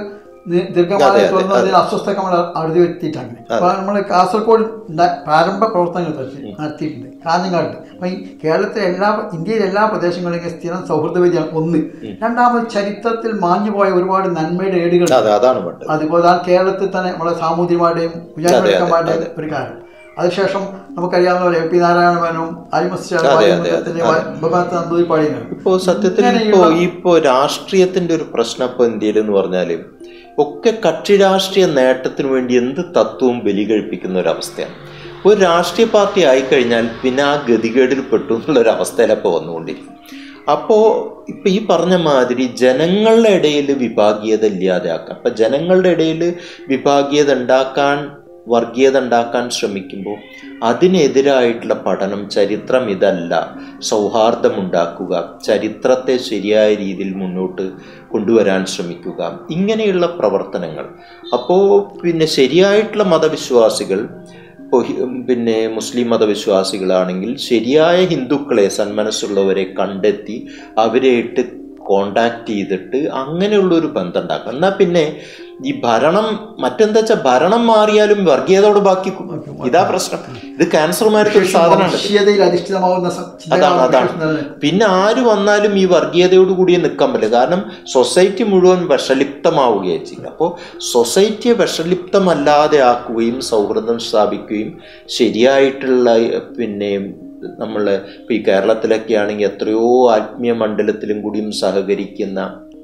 നി- ദീർഘമായ അതെ, അതെ, തുറന്നതിൽ അസ്വസ്ഥത നമ്മൾ അടുത്ത് വരുത്തിയിട്ട് അങ്ങനെ അപ്പൊ നമ്മൾ കാസർഗോഡ് ഉണ്ടാ- പ്രാരംഭ പ്രവർത്തനങ്ങൾ നടത്തി- നടത്തിയിട്ടുണ്ട് കാഞ്ഞങ്ങാട് അപ്പൊ ഈ കേരളത്തിലെ എല്ലാ ഇന്ത്യയിലെ എല്ലാ പ്രദേശങ്ങളിലും സ്ഥിരം സൗഹൃദവേദിയാണ് ഒന്ന് രണ്ടാമത് ചരിത്രത്തിൽ മാഞ്ഞുപോയ ഒരുപാട് നന്മയുടെ ഏടുകൾ അതെ അതാണ് വേണ്ടത് അതുപോലെ കേരളത്തിൽ തന്നെ നമ്മുടെ സാമൂതിരിമാരുടെയും വിചാരക്കാരുടെയും ഒരു കാര്യം അതിനുശേഷം നമുക്കറിയാവുന്ന പോലെ എ പി നാരായണ മേനോനും അതെ, അതെ, അതെ, അതെ. നമ്പൂതിരിപ്പാടിയും ഇപ്പോ സത്യത്തിൽ ഇപ്പോ ഇപ്പോ രാഷ്ട്രീയത്തിന്റെ ഒരു പ്രശ്നം ഇപ്പൊ ഇന്ത്യയിൽ എന്ന് പറഞ്ഞാല് ഒക്കെ കക്ഷി രാഷ്ട്രീയ നേട്ടത്തിന് വേണ്ടി എന്ത് തത്വവും ബലികഴിപ്പിക്കുന്ന ഒരു അവസ്ഥയാണ് ഒരു രാഷ്ട്രീയ പാർട്ടി ആയിക്കഴിഞ്ഞാൽ പിന്നെ ആ ഗതികേടിൽ പെട്ടു എന്നുള്ള ഒരു അവസ്ഥയിലപ്പോൾ വന്നുകൊണ്ടിരിക്കും അപ്പോൾ ഇപ്പം ഈ പറഞ്ഞ മാതിരി ജനങ്ങളുടെ ഇടയിൽ വിഭാഗീയത ഇല്ലാതെയാക്കാം അപ്പം ജനങ്ങളുടെ ഇടയിൽ വിഭാഗീയത ഉണ്ടാക്കാൻ വർഗീയത ഉണ്ടാക്കാൻ ശ്രമിക്കുമ്പോൾ അതിനെതിരായിട്ടുള്ള പഠനം ചരിത്രം ഇതല്ല സൗഹാർദ്ദമുണ്ടാക്കുക ചരിത്രത്തെ ശരിയായ രീതിയിൽ മുന്നോട്ട് കൊണ്ടുവരാൻ ശ്രമിക്കുക ഇങ്ങനെയുള്ള പ്രവർത്തനങ്ങൾ അപ്പോൾ പിന്നെ ശരിയായിട്ടുള്ള മതവിശ്വാസികൾ ഇപ്പോൾ ഹി- പിന്നെ മുസ്ലിം മതവിശ്വാസികളാണെങ്കിൽ ശരിയായ ഹിന്ദുക്കളെ സന്മനസ്സുള്ളവരെ കണ്ടെത്തി അവരെയിട്ട് കോണ്ടാക്ട് ചെയ്തിട്ട് അങ്ങനെയുള്ളൊരു ബന്ധം ഉണ്ടാക്കണം എന്നാൽ പിന്നെ ഈ ഭരണം മറ്റെന്താ വെച്ചാൽ ഭരണം മാറിയാലും വർഗീയതയോട് ബാക്കി ഇതാ പ്രശ്നം ഇത് ക്യാൻസർമാർക്ക് ഒരു സാധനമാണ് വർഷീയതയിൽ അധിഷ്ഠിതമാവുന്ന സ- അതാണ് ചിന്തകളാണ് അതാണ് നിലനിൽക്കുന്നത്. പിന്നെ ആര് വന്നാലും ഈ വർഗീയതയോട് കൂടി നിൽക്കാൻ പറ്റില്ല കാരണം സൊസൈറ്റി മുഴുവൻ വിഷലിപ്തമാവുകയാണ് ചെയ്യുക അപ്പോൾ സൊസൈറ്റിയെ വിഷലിപ്തമല്ലാതെ ആക്കുകയും സൗഹൃദം സ്ഥാപിക്കുകയും ശരിയായിട്ടുള്ള ഏഹ്, പിന്നെ നമ്മൾ ഇപ്പോൾ ഈ കേരളത്തിലൊക്കെ ആണെങ്കിൽ എത്രയോ ആത്മീയ മണ്ഡലത്തിലും കൂടിയും സഹകരിക്കുന്ന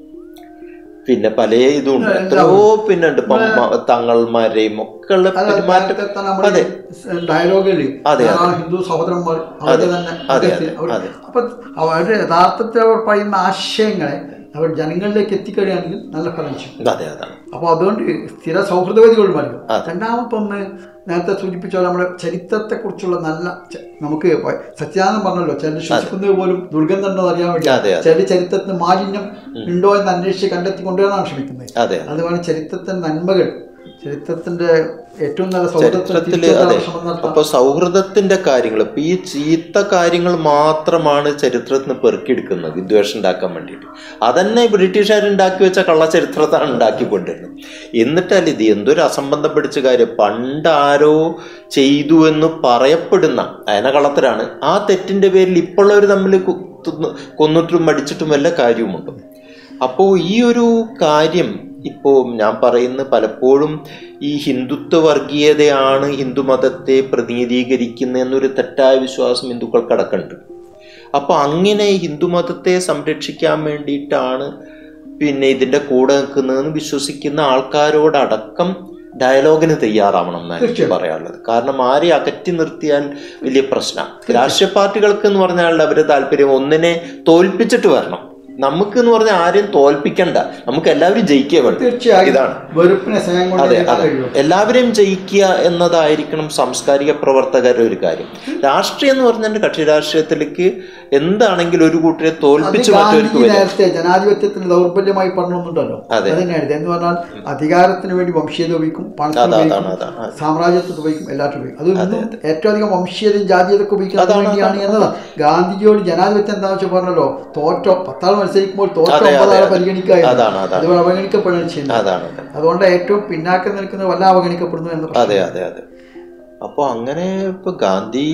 പിന്നെ പല ഇതുണ്ട് എത്രയോ പിന്നെ ഉണ്ട് ഇപ്പം മ- തങ്ങൾമാരെയും ഒക്കെ ഉള്ള അത് പെരുമാറ്റം നേരത്തെ തന്നെ നമ്മുടെ അതെ ഡയലോഗിൽ അതെ, ധാരാളം ഹിന്ദു സഹോദരന്മാർ അവരെ അതെ, തന്നെ അതെ, ഉയർത്തി. അതെ, അവർ- അതെ. അപ്പൊ അവർ യഥാർത്ഥത്തിൽ അവർ പറയുന്ന ആശയങ്ങളെ അവർ ജനങ്ങളിലേക്ക് എത്തിക്കഴിയുകയാണെങ്കിൽ നല്ല ഫലം ചെയ്യും അതെ അതാണ് അപ്പോൾ അതുകൊണ്ട് സ്ഥിര സൗഹൃദവേദികൾ മതി അതെ. രണ്ടാമത്തെ ഒന്ന് നേരത്തെ സൂചിപ്പിച്ച പോലെ നമ്മുടെ ചരിത്രത്തെക്കുറിച്ചുള്ള നല്ല ച- നമുക്ക് വ- സച്ചിദാനന്ദൻ പറഞ്ഞല്ലോ ചില ശ്വസിക്കുന്നത് പോലും ദുർഗന്ധം ഉണ്ടോ എന്ന് അറിയാൻ വേണ്ടി അതെ, അതെ. ചില ചരിത്രത്തിന് മാലിന്യം ഉണ്ടോ എന്ന് അന്വേഷിച്ച് കണ്ടെത്തി കൊണ്ടുവരാനാണ് ശ്രമിക്കുന്നത് അതെ അതുപോലെ ചരിത്രത്തിന്റെ നന്മകൾ ചരിത്രത്തിന്റെ ഏറ്റവും നല്ല സൗഹൃദത്തെ ചരിത്രത്തില് തിരിച്ചറിയാൻ അതെ ശ്രമം നടത്താം അപ്പൊ സൗഹൃദത്തിന്റെ കാര്യങ്ങൾ ഇപ്പൊ ഈ ചീത്ത കാര്യങ്ങൾ മാത്രമാണ് ചരിത്രത്തിൽ നിന്ന് പെറുക്കിയെടുക്കുന്നത് വിദ്വേഷം ഉണ്ടാക്കാൻ വേണ്ടിയിട്ട് അതന്നെ ബ്രിട്ടീഷുകാർ ഉണ്ടാക്കി വെച്ച കള്ള ചരിത്രത്താണ് ഉണ്ടാക്കിക്കൊണ്ടിരുന്നത് എന്നിട്ടല്ല ഇത് എന്തൊരു അസംബന്ധം പിടിച്ച കാര്യം പണ്ട് ആരോ ചെയ്തു എന്ന് പറയപ്പെടുന്ന അയനകളത്തിലാണ് ആ തെറ്റിന്റെ പേരിൽ ഇപ്പോഴുള്ളവർ തമ്മിൽ കുത്തുന്നു- കൊന്നിട്ടും മടിച്ചിട്ടും വല്ല കാര്യവുമുണ്ട് അപ്പോൾ ഈ ഒരു കാര്യം ഇപ്പോൾ ഞാൻ പറയുന്ന പലപ്പോഴും ഈ ഹിന്ദുത്വ വർഗീയതയാണ് ഹിന്ദുമതത്തെ പ്രതിനിധീകരിക്കുന്നത് എന്നൊരു തെറ്റായ വിശ്വാസം ഹിന്ദുക്കൾക്ക് അടക്കമുണ്ട് അപ്പോൾ അങ്ങനെ ഹിന്ദുമതത്തെ സംരക്ഷിക്കാൻ വേണ്ടിയിട്ടാണ് പിന്നെ ഇതിൻ്റെ കൂടെ നിൽക്കുന്നതെന്ന് വിശ്വസിക്കുന്ന ആൾക്കാരോടടക്കം ഡയലോഗിന് തയ്യാറാവണം എന്നാണ് എനിക്ക് തീർച്ചയായും. പറയാനുള്ളത് കാരണം ആരെ അകറ്റി നിർത്തിയാൽ വലിയ പ്രശ്നമാണ് രാഷ്ട്രീയ പാർട്ടികൾക്ക് എന്ന് പറഞ്ഞാൽ അവരുടെ താല്പര്യം ഒന്നിനെ തോൽപ്പിച്ചിട്ട് വരണം നമുക്ക് എന്ന് പറഞ്ഞാൽ ആരെയും തോൽപ്പിക്കണ്ട നമുക്ക് എല്ലാവരും ജയിക്കുക വേണം തീർച്ചയായും ഇതാണ് വെറുപ്പിനെ സ്നേഹം കൊണ്ട് അതെ നേടാൻ അതെ കഴിയും എല്ലാവരെയും ജയിക്കുക എന്നതായിരിക്കണം സാംസ്കാരിക പ്രവർത്തകരുടെ ഒരു കാര്യം രാഷ്ട്രീയം എന്ന് പറഞ്ഞാൽ കക്ഷി രാഷ്ട്രീയത്തിലേക്ക് എന്താണെങ്കിലും ഒരു കൂട്ടരെ അത് തോൽപ്പിച്ച് മറ്റവർക്ക് ഗാന്ധിജി വരും നേരത്തെ ജനാധിപത്യത്തിന് ദൗർബല്യമായി പറഞ്ഞൊന്നുണ്ടല്ലോ അതെ. അതന്നെയാണ് എന്ന് പറഞ്ഞാൽ അധികാരത്തിന് വേണ്ടി വംശീയത ഉപയോഗിക്കും പണത്തിന് അതാണ്, ഉപയോഗിക്കും അതാണ്, അതാണ്. സാമ്രാജ്യത്തിന് ഉപയോഗിക്കും എല്ലാത്തിനും ഉപയോഗിക്കും അത് ഇന്നും ഏറ്റവും അധികം വംശീയതയും ജാതീയതൊക്കെ ഉപയോഗിക്കുന്നത് അതാണ്, വേണ്ടിയാണ് അതാണ്. എന്നതാണ് ഗാന്ധിജിയോട് ജനാധിപത്യം എന്താ വെച്ചാൽ പറഞ്ഞല്ലോ തോറ്റോ പത്താൾ മത്സരിക്കുമ്പോൾ തോറ്റോ അതെ, അതെ, ഒമ്പതാളെ അതെ. പരിഗണിക്കുക എന്ന്. അതാണ്, അതാണ്. അതുപോലെ അവഗണിക്കപ്പെടുകയാണ് ചെയ്യുന്നത് അതാണ് അതെ അതുകൊണ്ട് ഏറ്റവും പിന്നാക്കം നിൽക്കുന്നത് വല്ല അവഗണിക്കപ്പെടുന്നു എന്ന് അതെ അതെ അതെ അപ്പോൾ അങ്ങനെ ഇപ്പൊ ഗാന്ധി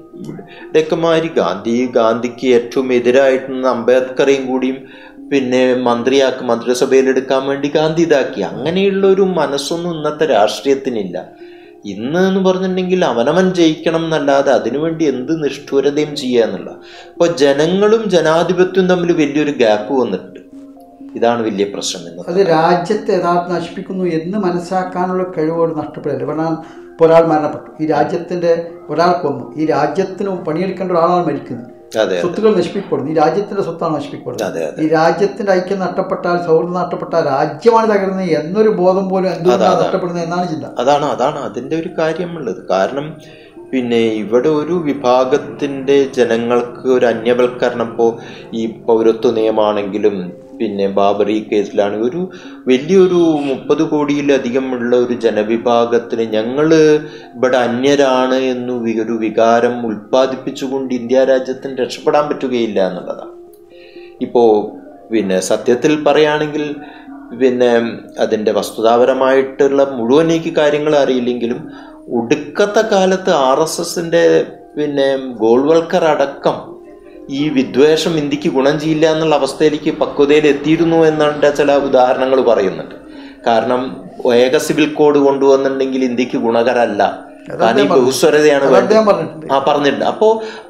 ഡെക്കമാരി ഗാന്ധി ഗാന്ധിക്ക് ഏറ്റവും എതിരായിട്ട് നിന്ന അംബേദ്കറേയും കൂടിയും പിന്നെ മന്ത്രിയാക്കി മന്ത്രിസഭയിൽ എടുക്കാൻ വേണ്ടി ഗാന്ധി ഇതാക്കി അങ്ങനെയുള്ള ഒരു മനസ്സൊന്നും ഇന്നത്തെ രാഷ്ട്രീയത്തിനില്ല ഇന്ന് എന്ന് പറഞ്ഞിട്ടുണ്ടെങ്കിൽ അവനവൻ ജയിക്കണം എന്നല്ലാതെ അതിനുവേണ്ടി എന്ത് നിഷ്ഠൂരതയും ചെയ്യുക എന്നുള്ള അപ്പോൾ ജനങ്ങളും ജനാധിപത്യവും തമ്മിൽ വലിയൊരു ഗ്യാപ്പ് വന്നിട്ടുണ്ട് ഇതാണ് വലിയ പ്രശ്നം ഇന്നത്തെ അത് രാജ്യത്തെ യഥാർത്ഥം നശിപ്പിക്കുന്നു എന്ന് മനസ്സിലാക്കാനുള്ള കഴിവോട് നഷ്ടപ്പെടില്ല പറഞ്ഞാൽ ഇപ്പോൾ ഒരാൾ മരണപ്പെട്ടു ഈ രാജ്യത്തിന്റെ ഒരാൾ കൊന്നു ഈ രാജ്യത്തിന് പണിയെടുക്കേണ്ട ഒരാളാണ് മരിക്കുന്നത് അതെ സ്വത്തുക്കൾ നശിപ്പിക്കപ്പെടുന്നു ഈ രാജ്യത്തിന്റെ സ്വത്താണ് നശിപ്പിക്കപ്പെടുന്നത് അതെ അതെ ഈ രാജ്യത്തിന്റെ ഐക്യം നഷ്ടപ്പെട്ടാൽ സൗഹൃദം നഷ്ടപ്പെട്ടാൽ രാജ്യമാണ് തകരുന്നത് എന്നൊരു ബോധം പോലും എന്തുകൊണ്ടാണ് അതാണ്. നഷ്ടപ്പെടുന്നത് എന്നാണ് ചിന്ത അതാണ് അതാണ് അതിൻ്റെ ഒരു കാര്യമുള്ളത് കാരണം പിന്നെ ഇവിടെ ഒരു വിഭാഗത്തിൻ്റെ ജനങ്ങൾക്ക് ഒരു അന്യവൽക്കരണം ഇപ്പോൾ ഈ പൗരത്വ നിയമമാണെങ്കിലും പിന്നെ ബാബറി കേസിലാണെങ്കിൽ ഒരു വലിയൊരു മുപ്പത് കോടിയിലധികം ഉള്ള ഒരു ജനവിഭാഗത്തിന് ഞങ്ങൾ ഇവിടെ അന്യരാണ് എന്ന് വി- ഒരു വികാരം ഉൽപ്പാദിപ്പിച്ചുകൊണ്ട് ഇന്ത്യ രാജ്യത്തിന് രക്ഷപ്പെടാൻ പറ്റുകയില്ല എന്നുള്ളതാണ് ഇപ്പോൾ പിന്നെ സത്യത്തിൽ പറയുകയാണെങ്കിൽ പിന്നെ അതിൻ്റെ വസ്തുതാപരമായിട്ടുള്ള മുഴുവൻ എനിക്ക് കാര്യങ്ങൾ അറിയില്ലെങ്കിലും ഒടുക്കത്തെ കാലത്ത് ആർ എസ് എസിൻ്റെ പിന്നെ ഗോൾവൽക്കർ അടക്കം ഈ വിദ്വേഷം ഇന്ത്യക്ക് ഗുണം ചെയ്യില്ല എന്നുള്ള അവസ്ഥയിലേക്ക് പക്വതയിൽ എത്തിയിരുന്നു എന്നാണ് ചില ഉദാഹരണങ്ങൾ പറയുന്നുണ്ട് കാരണം ഏക സിവിൽ കോഡ് കൊണ്ടുവന്നിട്ടുണ്ടെങ്കിൽ ഇന്ത്യക്ക് ഗുണകരമല്ല കാരണം ഈ ബഹുസ്വരതയാണ് അത് വേണ്ടത്. അദ്ദേഹം പറഞ്ഞിട്ടുണ്ട്. ആ പറഞ്ഞിട്ടുണ്ട് അപ്പോ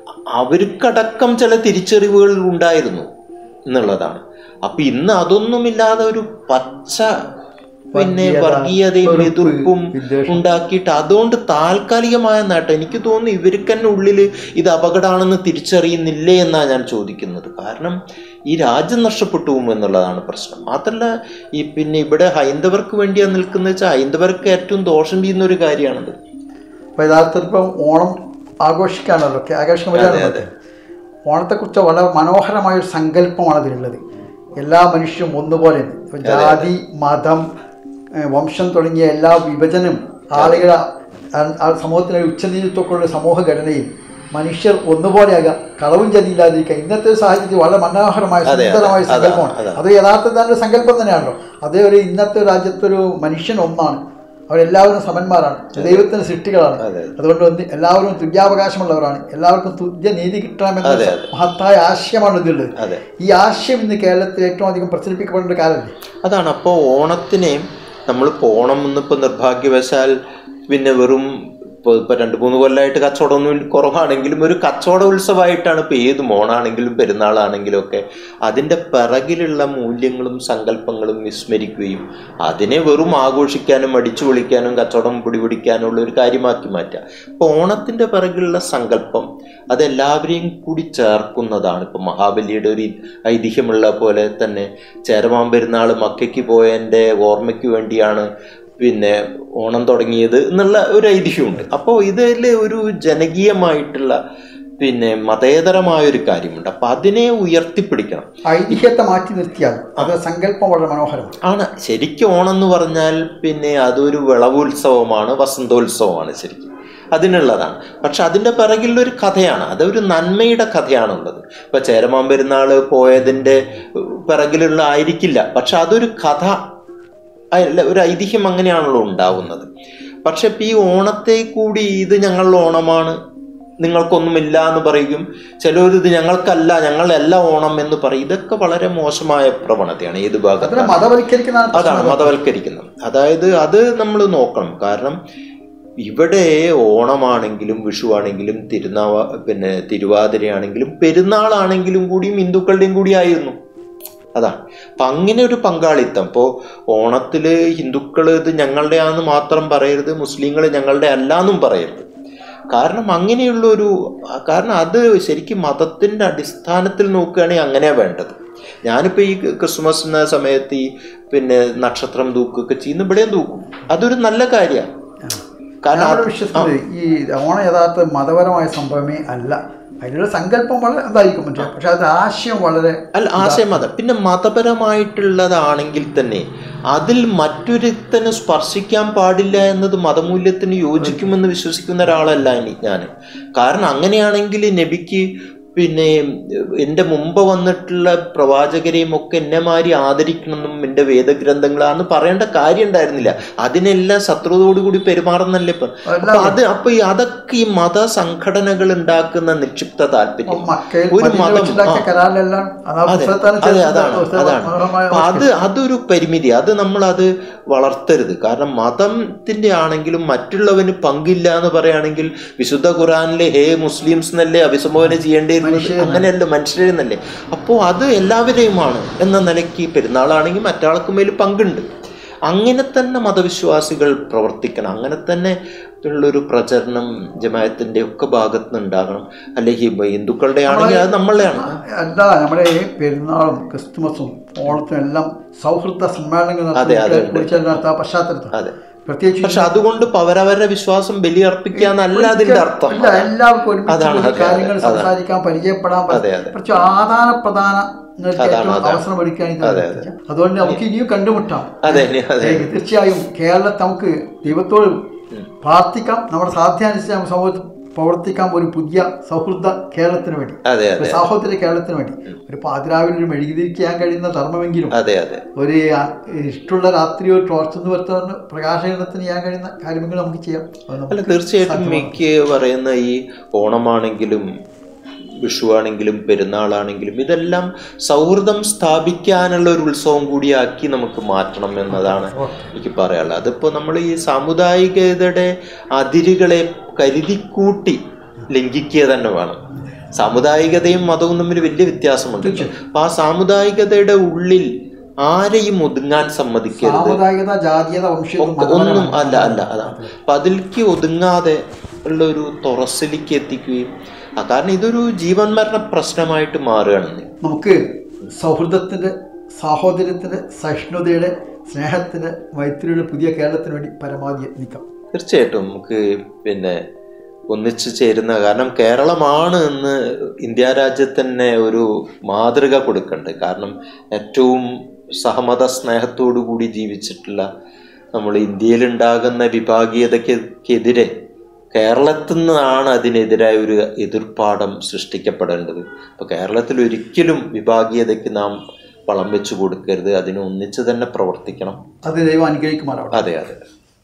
അവർക്കടക്കം ചില തിരിച്ചറിവുകൾ ഉണ്ടായിരുന്നു എന്നുള്ളതാണ് അപ്പൊ ഇന്ന് അതൊന്നുമില്ലാതെ ഒരു പച്ച പിന്നെ വർഗീയത, വർഗീയതയും വെറുപ്പ്, എതിർപ്പും വിദ്വേഷം. ഉണ്ടാക്കിയിട്ട് അതുകൊണ്ട് താൽക്കാലികമായ നേട്ടം എനിക്ക് തോന്നുന്നു ഇവർക്ക് തന്നെ ഉള്ളിൽ ഇത് അപകടമാണെന്ന് തിരിച്ചറിയുന്നില്ലേ എന്നാണ് ഞാൻ ചോദിക്കുന്നത് കാരണം ഈ രാജ്യം നഷ്ടപ്പെട്ടു പോകും എന്നുള്ളതാണ് പ്രശ്നം മാത്രമല്ല ഈ പിന്നെ ഇവിടെ ഹൈന്ദവർക്ക് വേണ്ടിയാണ് നിൽക്കുന്നത് വെച്ചാൽ ഹൈന്ദവർക്ക് ഏറ്റവും ദോഷം ചെയ്യുന്ന ഒരു കാര്യമാണത് അപ്പോൾ യഥാർത്ഥത്തിൽ ഇപ്പം ഓണം ആഘോഷിക്കാണല്ലോ ഒക്കെ ആഘോഷിക്കാൻ വരികയാണല്ലോ ഓണത്തെക്കുറിച്ച് വളരെ മനോഹരമായ ഒരു സങ്കല്പമാണ് അതിലുള്ളത് എല്ലാ മനുഷ്യരും ഒന്നുപോലെ ഇപ്പം ജാതി മതം ഏഹ് വംശം തുടങ്ങിയ എല്ലാ വിഭജനം ആളുകളെ ആ- ആ സമൂഹത്തിന് ഒരു ഉച്ചനീതിത്വക്കുള്ള സമൂഹഘടനയിൽ മനുഷ്യർ ഒന്നുപോലെയാകാം കളവും ചതിയില്ലാതിരിക്കുക ഇന്നത്തെ ഒരു സാഹചര്യത്തിൽ വളരെ മനോഹരമായ അതെ, അതെ, സുന്ദരമായ അതാണ്, സങ്കല്പമാണ് അതാണ്. അത് യഥാർത്ഥത്തിൽ അതിൻ്റെ സങ്കല്പം തന്നെയാണല്ലോ അതേ ഒരു ഇന്നത്തെ രാജ്യത്തൊരു മനുഷ്യൻ ഒന്നാണ് അവരെല്ലാവരും സമന്മാരാണ് ദൈവത്തിന്റെ സൃഷ്ടികളാണ് അതെ. അതുകൊണ്ട് ഒന്ന് എല്ലാവരും തുല്യാവകാശമുള്ളവരാണ് എല്ലാവർക്കും തുല്യ നീതി കിട്ടണമെന്ന അതെ, അതെ. മഹത്തായ ആശയമാണ് ഇതിലുള്ളത് അതെ. ഈ ആശയം ഇന്ന് കേരളത്തിൽ ഏറ്റവും അധികം പ്രചരിപ്പിക്കപ്പെടേണ്ട ഒരു കാലമല്ലേ അതാണ് അപ്പോൾ ഓണത്തിനെ നമ്മളിപ്പോൾ ഓണം എന്നിപ്പോൾ നിർഭാഗ്യവശാൽ പിന്നെ വെറും ഇപ്പോൾ ഇപ്പോൾ രണ്ട് മൂന്ന് കൊല്ലമായിട്ട് കച്ചവടമൊന്നും കുറവാണെങ്കിലും ഒരു കച്ചവട ഉത്സവമായിട്ടാണ് ഇപ്പോൾ ഏത് ഓണാണെങ്കിലും പെരുന്നാളാണെങ്കിലും ഒക്കെ അതിൻ്റെ പിറകിലുള്ള മൂല്യങ്ങളും സങ്കല്പങ്ങളും വിസ്മരിക്കുകയും അതിനെ വെറും ആഘോഷിക്കാനും അടിച്ചു പൊളിക്കാനും കച്ചവടം പിടിപിടിക്കാനും ഉള്ള ഒരു കാര്യമാക്കി മാറ്റുക ഇപ്പോൾ ഓണത്തിൻ്റെ പിറകിലുള്ള സങ്കല്പം അതെല്ലാവരെയും കൂടി ചേർക്കുന്നതാണ് ഇപ്പം മഹാബലിയുടെ ഒരു ഐതിഹ്യമുള്ള പോലെ തന്നെ ചേരമാൻ പെരുന്നാൾ മക്കയ്ക്ക് പോയതിൻ്റെ ഓർമ്മയ്ക്ക് വേണ്ടിയാണ് പിന്നെ ഓണം തുടങ്ങിയത് എന്നുള്ള ഒരു ഐതിഹ്യമുണ്ട് അപ്പോൾ ഇതിൽ ഒരു ജനകീയമായിട്ടുള്ള പിന്നെ മതേതരമായ ഒരു കാര്യമുണ്ട് അപ്പം അതിനെ ഉയർത്തിപ്പിടിക്കണം ഐതിഹ്യത്തെ മാറ്റി നിർത്തിയാൽ അത് സങ്കല്പം വളരെ മനോഹരമാണ് ആണ് ശരിക്കും ഓണം എന്ന് പറഞ്ഞാൽ പിന്നെ അതൊരു വിളവുത്സവമാണ് വസന്തോത്സവമാണ് ശരിക്കും അതിനുള്ളതാണ് പക്ഷെ അതിൻ്റെ പിറകിലൊരു കഥയാണ് അതൊരു നന്മയുടെ കഥയാണുള്ളത് ഇപ്പൊ ചേരമാൻ പെരുന്നാൾ പോയതിൻ്റെ പിറകിലുള്ള ആയിരിക്കില്ല പക്ഷെ അതൊരു കഥ അല്ല ഒരു ഐതിഹ്യം അങ്ങനെയാണല്ലോ ഉണ്ടാവുന്നത് പക്ഷെ ഇപ്പം ഈ ഓണത്തെ കൂടി ഇത് ഞങ്ങളുടെ ഓണമാണ് നിങ്ങൾക്കൊന്നുമില്ല എന്ന് പറയും ചിലർ ഇത് ഞങ്ങൾക്കല്ല ഞങ്ങളല്ല ഓണം എന്ന് പറയും ഇതൊക്കെ വളരെ മോശമായ പ്രവണതയാണ് ഏത് അതിനെ ഭാഗത്താണ് മതവൽക്കരിക്കുന്നതാണ് അതാണ് പ്രശ്നം. മതവൽക്കരിക്കുന്നത് അതായത് അത് നമ്മൾ നോക്കണം കാരണം ഇവിടെ ഓണമാണെങ്കിലും വിഷു ആണെങ്കിലും തിരുനാവ പിന്നെ തിരുവാതിരയാണെങ്കിലും പെരുന്നാളാണെങ്കിലും കൂടിയും ഹിന്ദുക്കളുടെയും കൂടി ആയിരുന്നു അതാണ് അപ്പൊ അങ്ങനെ ഒരു പങ്കാളിത്തം ഇപ്പോൾ ഓണത്തില് ഹിന്ദുക്കൾ ഇത് ഞങ്ങളുടെയാന്ന് മാത്രം പറയരുത് മുസ്ലിങ്ങൾ ഞങ്ങളുടെ അല്ലാന്നും പറയരുത് കാരണം അങ്ങനെയുള്ള ഒരു കാരണം അത് ശരിക്കും മതത്തിന്റെ അടിസ്ഥാനത്തിൽ നോക്കുകയാണെങ്കിൽ അങ്ങനെയാണ് വേണ്ടത് ഞാനിപ്പോൾ ഈ ക്രിസ്മസിന്റെ സമയത്ത് ഈ പിന്നെ നക്ഷത്രം തൂക്കുകയൊക്കെ ചെയ്യുന്ന ഇവിടെയും തൂക്കും അതൊരു നല്ല കാര്യമാണ് കാരണം ഞാൻ അത് വിശ്വസിക്കുന്നത് ഈ ഓണം യഥാർത്ഥ മതപരമായ സംഭവമേ അല്ല അതിനുള്ള സങ്കല്പം വളരെ ഇതായിരിക്കും പക്ഷേ പക്ഷെ അതിന്റെ ആശയം വളരെ അല്ല ആശയം മതം പിന്നെ മതപരമായിട്ടുള്ളതാണെങ്കിൽ തന്നെ അതിൽ മറ്റൊരുത്തന് സ്പർശിക്കാൻ പാടില്ല എന്നത് മതമൂല്യത്തിന് യോജിക്കുമെന്ന് വിശ്വസിക്കുന്ന ഒരാളല്ല ഇനി ഞാൻ കാരണം അങ്ങനെയാണെങ്കിൽ നബിക്ക് പിന്നെ എൻ്റെ മുമ്പ് വന്നിട്ടുള്ള പ്രവാചകരെയും ഒക്കെ എന്നെ മാതിരി ആദരിക്കണമെന്നും എൻ്റെ വേദഗ്രന്ഥങ്ങളാന്ന് പറയേണ്ട കാര്യം ഉണ്ടായിരുന്നില്ല അതിനെല്ലാം ശത്രുതയോടുകൂടി പെരുമാറുന്നല്ലേ ഇപ്പം അപ്പൊ അത് അപ്പൊ ഈ അതൊക്കെ ഈ മത സംഘടനകൾ ഉണ്ടാക്കുന്ന നിക്ഷിപ്ത താല്പര്യം മക്കയിൽ ഒരു മദീനയിൽ മതം വെച്ചുണ്ടാക്കിയ ആ. കരാറിലെല്ലാം അത് ആ അതെ പുസ്തകത്താണ് അതെ ചേർത്തത്. അതാണ് പുസ്തകം അതാണ് മനോഹരമായ അപ്പൊ അത് അതൊരു പരിമിതി അത് നമ്മൾ അത് വളർത്തരുത് കാരണം മതത്തിന്റെ ആണെങ്കിലും മറ്റുള്ളവന് പങ്കില്ല എന്ന് പറയുകയാണെങ്കിൽ വിശുദ്ധ ഖുറാനിലെ ഹേ മുസ്ലിംസ് എന്നല്ലേ അഭിസംബോധന ചെയ്യേണ്ടിയിരുന്നത് മനുഷ്യരെന്നല്ലേ. അങ്ങനെയല്ല മനുഷ്യരെന്നല്ലേ അപ്പോൾ അത് എല്ലാവരെയുമാണ് എന്ന നിലയ്ക്ക് പെരുന്നാളാണെങ്കിൽ മറ്റാൾക്ക് മേൽ പങ്കുണ്ട് അങ്ങനെ തന്നെ മതവിശ്വാസികൾ പ്രവർത്തിക്കണം അങ്ങനെ തന്നെ ഉള്ളൊരു പ്രചരണം ജമായത്തിന്റെ ഒക്കെ ഭാഗത്ത് നിന്ന് ഉണ്ടാകണം അല്ലെങ്കിൽ ഹിന്ദുക്കളുടെ ആണെങ്കിൽ അത് നമ്മളുടെയാണ് അല്ല നമ്മുടെ ഈ പെരുന്നാളും ക്രിസ്തുമസും ഓണത്തിനും എല്ലാം സൗഹൃദ സമ്മേളനങ്ങൾ അതെ, അതെ, ഉണ്ട്. നടത്താൻ പശ്ചാത്തലത്തിൽ അതെ പ്രത്യേകിച്ച് പക്ഷെ അതുകൊണ്ട് ഇപ്പൊ അവരവരുടെ വിശ്വാസം ബലിയർപ്പിക്കാന്നല്ല അതിന്റെ അർത്ഥം ഇല്ല, എല്ലാവർക്കും ഒരുമിച്ച് അതാണ്, കൂടി അതെ, കാര്യങ്ങൾ അതെ, സംസാരിക്കാൻ പരിചയപ്പെടാൻ അതെ, അതെ. കുറച്ച് ആദാന പ്രധാന അതാണ്, ഏറ്റവും അതാണ്. അവസരം ഒരുക്കുകയാണ് ഇത് അതെ, നടത്തിയത്. അതുകൊണ്ട് നമുക്ക് ഇനിയും കണ്ടുമുട്ടാം അതെ ഇനി അതെ ഏ, തീർച്ചയായും കേരളത്തിൽ നമുക്ക് ദൈവത്തോട് പ്രാർത്ഥിക്കാം നമ്മുടെ സാധ്യാനുസരിച്ച് നമുക്ക് സമൂഹത്തിൽ പ്രവർത്തിക്കാം ഒരു പുതിയ സൗഹൃദ കേരളത്തിന് വേണ്ടി അതെ ഒരു അതെ സാഹോദര്യ കേരളത്തിന് വേണ്ടി ഒരു പാതിരാവിലെ ഒരു മെഴുകുതിരിക്കാൻ കഴിയുന്ന ധർമ്മമെങ്കിലും അതെ അതെ ഒരു ആ, ഇഷ്ടമുള്ള രാത്രി ഒരു ടോർച്ച് എന്ന് വരുത്തുന്ന പ്രകാശനത്തിന് ചെയ്യാൻ കഴിയുന്ന കാര്യമെങ്കിലും നമുക്ക് ചെയ്യാം അത് നമുക്ക് അല്ല തീർച്ചയായിട്ടും സാധ്യമാണ്. മിക്ക പറയുന്ന ഈ ഓണമാണെങ്കിലും വിഷു ആണെങ്കിലും പെരുന്നാളാണെങ്കിലും ഇതെല്ലാം സൗഹൃദം സ്ഥാപിക്കാനുള്ള ഒരു ഉത്സവം കൂടിയാക്കി നമുക്ക് മാറ്റണം എന്നതാണ് എനിക്ക് പറയാനുള്ളത് അതിപ്പോൾ നമ്മൾ ഈ സാമുദായികതയുടെ അതിരുകളെ കരുതിക്കൂട്ടി ലംഘിക്കുക തന്നെ വേണം സാമുദായികതയും മതവും തമ്മിൽ വലിയ വ്യത്യാസമുണ്ട് അപ്പൊ ആ സാമുദായികതയുടെ ഉള്ളിൽ ആരെയും ഒതുങ്ങാൻ സമ്മതിക്കരുത് സാമുദായികത ജാതീയത വംശീയത ഒക്കെ ഒന്നും അല്ല അല്ല അതാണ് അപ്പൊ അതിലേക്ക് ഒതുങ്ങാതെ ഉള്ള ഒരു തുറസിലേക്ക് എത്തിക്കുകയും ആ കാരണം ഇതൊരു ജീവൻ മരണ പ്രശ്നമായിട്ട് മാറുകയാണ് ഇന്ന്. നമുക്ക് സൗഹൃദത്തിൻ്റെ സാഹോദര്യത്തിൻ്റെ സഹിഷ്ണുതയുടെ സ്നേഹത്തിൻ്റെ മൈത്രിയുടെ പുതിയ കേരളത്തിന് വേണ്ടി പരമാവധി യത്നിക്കാം തീർച്ചയായിട്ടും നമുക്ക് പിന്നെ ഒന്നിച്ചു ചേരുന്ന കാരണം കേരളമാണ് എന്ന് ഇന്ത്യ രാജ്യത്തന്നെ ഒരു മാതൃക കൊടുക്കുന്നുണ്ട് കാരണം ഏറ്റവും സഹമത സ്നേഹത്തോടു കൂടി ജീവിച്ചിട്ടുള്ള നമ്മൾ ഇന്ത്യയിൽ ഉണ്ടാകുന്ന വിഭാഗീയതയ്ക്കെതിരെ കേരളത്തിൽ നിന്നാണ് അതിനെതിരായ ഒരു എതിർപ്പാടം സൃഷ്ടിക്കപ്പെടേണ്ടത് അപ്പോൾ കേരളത്തിൽ ഒരിക്കലും വിഭാഗീയതയ്ക്ക് നാം വളം വെച്ചു കൊടുക്കരുത് അതിന് ഒന്നിച്ച് തന്നെ പ്രവർത്തിക്കണം അത് ദൈവം അനുഗ്രഹിക്കുമാറാവട്ടെ അതെ അതെ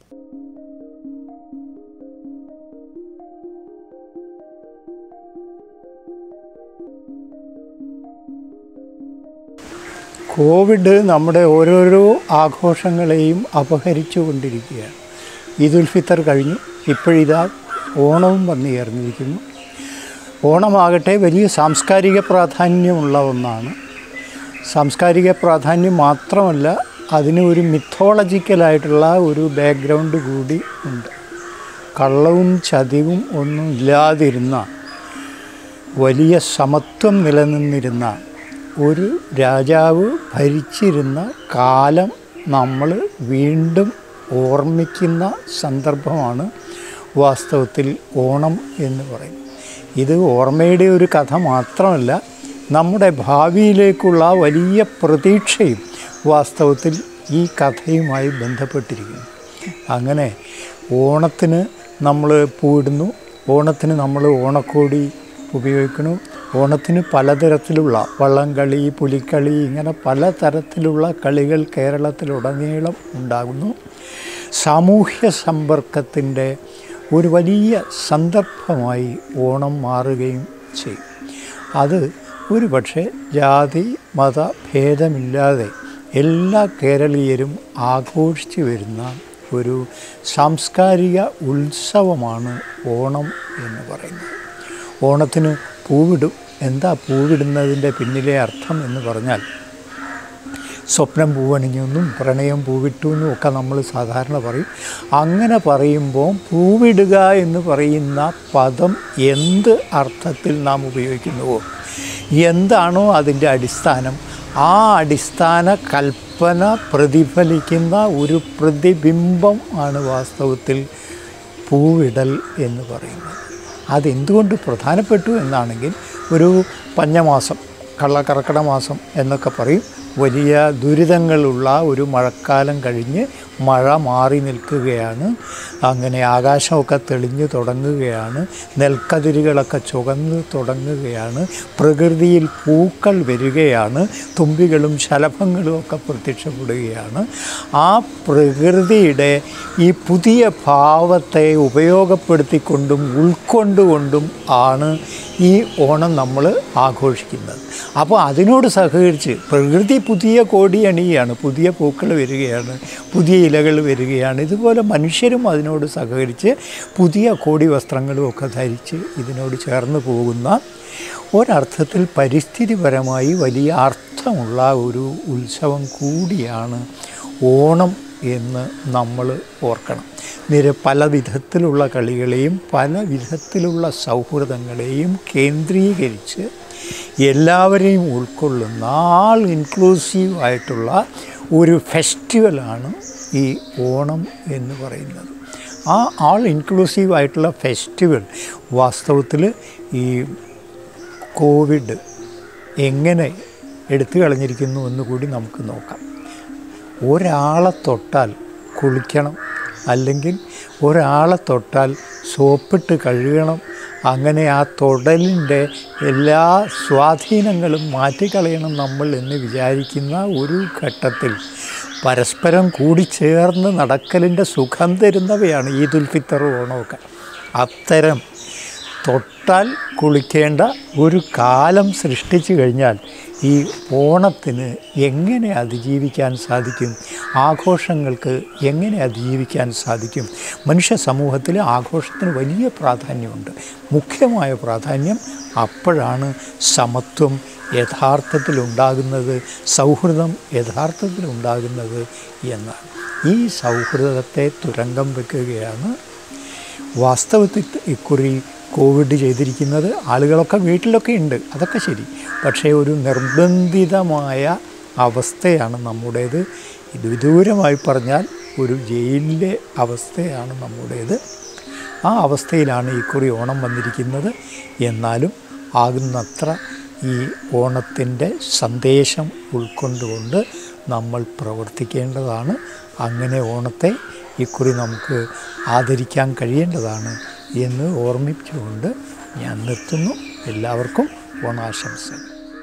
കോവിഡ് നമ്മുടെ ഓരോരോ ആഘോഷങ്ങളെയും അപഹരിച്ചു കൊണ്ടിരിക്കുകയാണ് ഈദുൽ ഫിത്തർ കഴിഞ്ഞു ഇപ്പോഴിതാ ഓണവും വന്നു ചേർന്നിരിക്കുന്നു ഓണമാകട്ടെ വലിയ സാംസ്കാരിക പ്രാധാന്യമുള്ള ഒന്നാണ് സാംസ്കാരിക പ്രാധാന്യം മാത്രമല്ല അതിന് ഒരു മിത്തോളജിക്കലായിട്ടുള്ള ഒരു ബാക്ക്ഗ്രൗണ്ട് കൂടി ഉണ്ട് കള്ളവും ചതിവും ഒന്നും ഇല്ലാതിരുന്ന വലിയ സമത്വം നിലനിന്നിരുന്ന ഒരു രാജാവ് ഭരിച്ചിരുന്ന കാലം നമ്മൾ വീണ്ടും ഓർമ്മിക്കുന്ന സന്ദർഭമാണ് വാസ്തവത്തിൽ ഓണം എന്ന് പറയും ഇത് ഓർമ്മയുടെ ഒരു കഥ മാത്രമല്ല നമ്മുടെ ഭാവിയിലേക്കുള്ള വലിയ പ്രതീക്ഷയും വാസ്തവത്തിൽ ഈ കഥയുമായി ബന്ധപ്പെട്ടിരിക്കുന്നു അങ്ങനെ ഓണത്തിന് നമ്മൾ പൂവിടുന്നു ഓണത്തിന് നമ്മൾ ഓണക്കോടി ഉപയോഗിക്കുന്നു ഓണത്തിന് പലതരത്തിലുള്ള വള്ളംകളി പുലിക്കളി ഇങ്ങനെ പലതരത്തിലുള്ള കളികൾ കേരളത്തിലുടനീളം ഉണ്ടാകുന്നു സാമൂഹ്യ സമ്പർക്കത്തിൻ്റെ ഒരു വലിയ സന്ദർഭമായി ഓണം മാറുകയും ചെയ്യും അത് ഒരു പക്ഷേ ജാതി മത ഭേദമില്ലാതെ എല്ലാ കേരളീയരും ആഘോഷിച്ചു വരുന്ന ഒരു സാംസ്കാരിക ഉത്സവമാണ് ഓണം എന്ന് പറയുന്നത് ഓണത്തിന് പൂവിടും എന്താ പൂവിടുന്നതിൻ്റെ പിന്നിലെ അർത്ഥം എന്ന് പറഞ്ഞാൽ സ്വപ്നം പൂവണിഞ്ഞെന്നും പ്രണയം പൂവിട്ടു എന്നും ഒക്കെ നമ്മൾ സാധാരണ പറയും അങ്ങനെ പറയുമ്പോൾ പൂവിടുക എന്ന് പറയുന്ന പദം എന്ത് അർത്ഥത്തിൽ നാം ഉപയോഗിക്കുന്നുവോ എന്താണോ അതിൻ്റെ അടിസ്ഥാനം ആ അടിസ്ഥാന കൽപ്പന പ്രതിഫലിക്കുന്ന ഒരു പ്രതിബിംബം ആണ് വാസ്തവത്തിൽ പൂവിടൽ എന്ന് പറയുന്നത് അതെന്തുകൊണ്ട് പ്രധാനപ്പെട്ടു എന്നാണെങ്കിൽ ഒരു പഞ്ഞമാസം കള്ളക്കർക്കട മാസം എന്നൊക്കെ പറയും വലിയ ദുരിതങ്ങളുള്ള ഒരു മഴക്കാലം കഴിഞ്ഞ് മഴ മാറി നിൽക്കുകയാണ് അങ്ങനെ ആകാശമൊക്കെ തെളിഞ്ഞു തുടങ്ങുകയാണ് നെൽക്കതിരുകളൊക്കെ ചുവന്ന് തുടങ്ങുകയാണ് പ്രകൃതിയിൽ പൂക്കൾ വരികയാണ് തുമ്പികളും ശലഭങ്ങളും ഒക്കെ പ്രത്യക്ഷപ്പെടുകയാണ് ആ പ്രകൃതിയുടെ ഈ പുതിയ ഭാവത്തെ ഉപയോഗപ്പെടുത്തിക്കൊണ്ടും ഉൾക്കൊണ്ടുകൊണ്ടും ആണ് ഈ ഓണം നമ്മൾ ആഘോഷിക്കുന്നത് അപ്പോൾ അതിനോട് സഹകരിച്ച് പ്രകൃതി പുതിയ കോടിയണിയാണ് പുതിയ പൂക്കൾ വരികയാണ് പുതിയ ഇലകൾ വരികയാണ് ഇതുപോലെ മനുഷ്യരും അതിനോട് സഹകരിച്ച് പുതിയ കോടി വസ്ത്രങ്ങളും ഒക്കെ ധരിച്ച് ഇതിനോട് ചേർന്ന് പോകുന്ന ഒരർത്ഥത്തിൽ പരിസ്ഥിതിപരമായി വലിയ അർത്ഥമുള്ള ഒരു ഉത്സവം കൂടിയാണ് ഓണം എന്ന് നമ്മൾ ഓർക്കണം നിര പല വിധത്തിലുള്ള കളികളെയും പല വിധത്തിലുള്ള സൗഹൃദങ്ങളെയും കേന്ദ്രീകരിച്ച് എല്ലാവരെയും ഉൾക്കൊള്ളുന്ന ആൾ ഇൻക്ലൂസീവ് ആയിട്ടുള്ള ഒരു ഫെസ്റ്റിവലാണ് ഈ ഓണം എന്ന് പറയുന്നത് ആ ആൾ ഇൻക്ലൂസീവ് ആയിട്ടുള്ള ഫെസ്റ്റിവൽ വാസ്തവത്തിൽ ഈ കോവിഡ് എങ്ങനെ എടുത്തു കളഞ്ഞിരിക്കുന്നു എന്ന് കൂടി നമുക്ക് നോക്കാം ഒരാളെ തൊട്ടാൽ കുളിക്കണം അല്ലെങ്കിൽ ഒരാളെ തൊട്ടാൽ സോപ്പിട്ട് കഴുകണം അങ്ങനെ ആ തൊടലിൻ്റെ എല്ലാ സ്വാധീനങ്ങളും മാറ്റിക്കളയണം നമ്മൾ എന്ന് വിചാരിക്കുന്ന ഒരു ഘട്ടത്തിൽ പരസ്പരം കൂടിച്ചേർന്ന് നടക്കലിൻ്റെ സുഖം തരുന്നവയാണ് ഈദുൽ ഫിത്തർ ഓണമൊക്കെ അത്തരം തൊട്ടാൽ കുളിക്കേണ്ട ഒരു കാലം സൃഷ്ടിച്ചു കഴിഞ്ഞാൽ ഈ ഓണത്തിന് എങ്ങനെ അതിജീവിക്കാൻ സാധിക്കും ആഘോഷങ്ങൾക്ക് എങ്ങനെ അതിജീവിക്കാൻ സാധിക്കും മനുഷ്യ സമൂഹത്തിൽ ആഘോഷത്തിന് വലിയ പ്രാധാന്യമുണ്ട് മുഖ്യമായ പ്രാധാന്യം അപ്പോഴാണ് സമത്വം യഥാർത്ഥത്തിലുണ്ടാകുന്നത് സൗഹൃദം യഥാർത്ഥത്തിലുണ്ടാകുന്നത് എന്നാണ് ഈ സൗഹൃദത്തെ തുരങ്കം വെക്കുകയാണ് വാസ്തവത്തിൽ ഇക്കുറി കോവിഡ് ചെയ്തിരിക്കുന്നത് ആളുകളൊക്കെ വീട്ടിലൊക്കെ ഉണ്ട് അതൊക്കെ ശരി പക്ഷേ ഒരു നിർബന്ധിതമായ അവസ്ഥയാണ് നമ്മുടേത് ഇത് വിദൂരമായി പറഞ്ഞാൽ ഒരു ജയിലിലെ അവസ്ഥയാണ് നമ്മുടേത് ആ അവസ്ഥയിലാണ് ഇക്കുറി ഓണം വന്നിരിക്കുന്നത് എന്നാലും ആകുന്നത്ര ഈ ഓണത്തിൻ്റെ സന്ദേശം ഉൾക്കൊണ്ടുകൊണ്ട് നമ്മൾ പ്രവർത്തിക്കേണ്ടതാണ് അങ്ങനെ ഓണത്തെ ഇക്കുറി നമുക്ക് ആദരിക്കാൻ കഴിയേണ്ടതാണ് എന്ന് ഓർമ്മിച്ചുകൊണ്ട് ഞാൻ നിർത്തുന്നു എല്ലാവർക്കും ഓണാശംസകൾ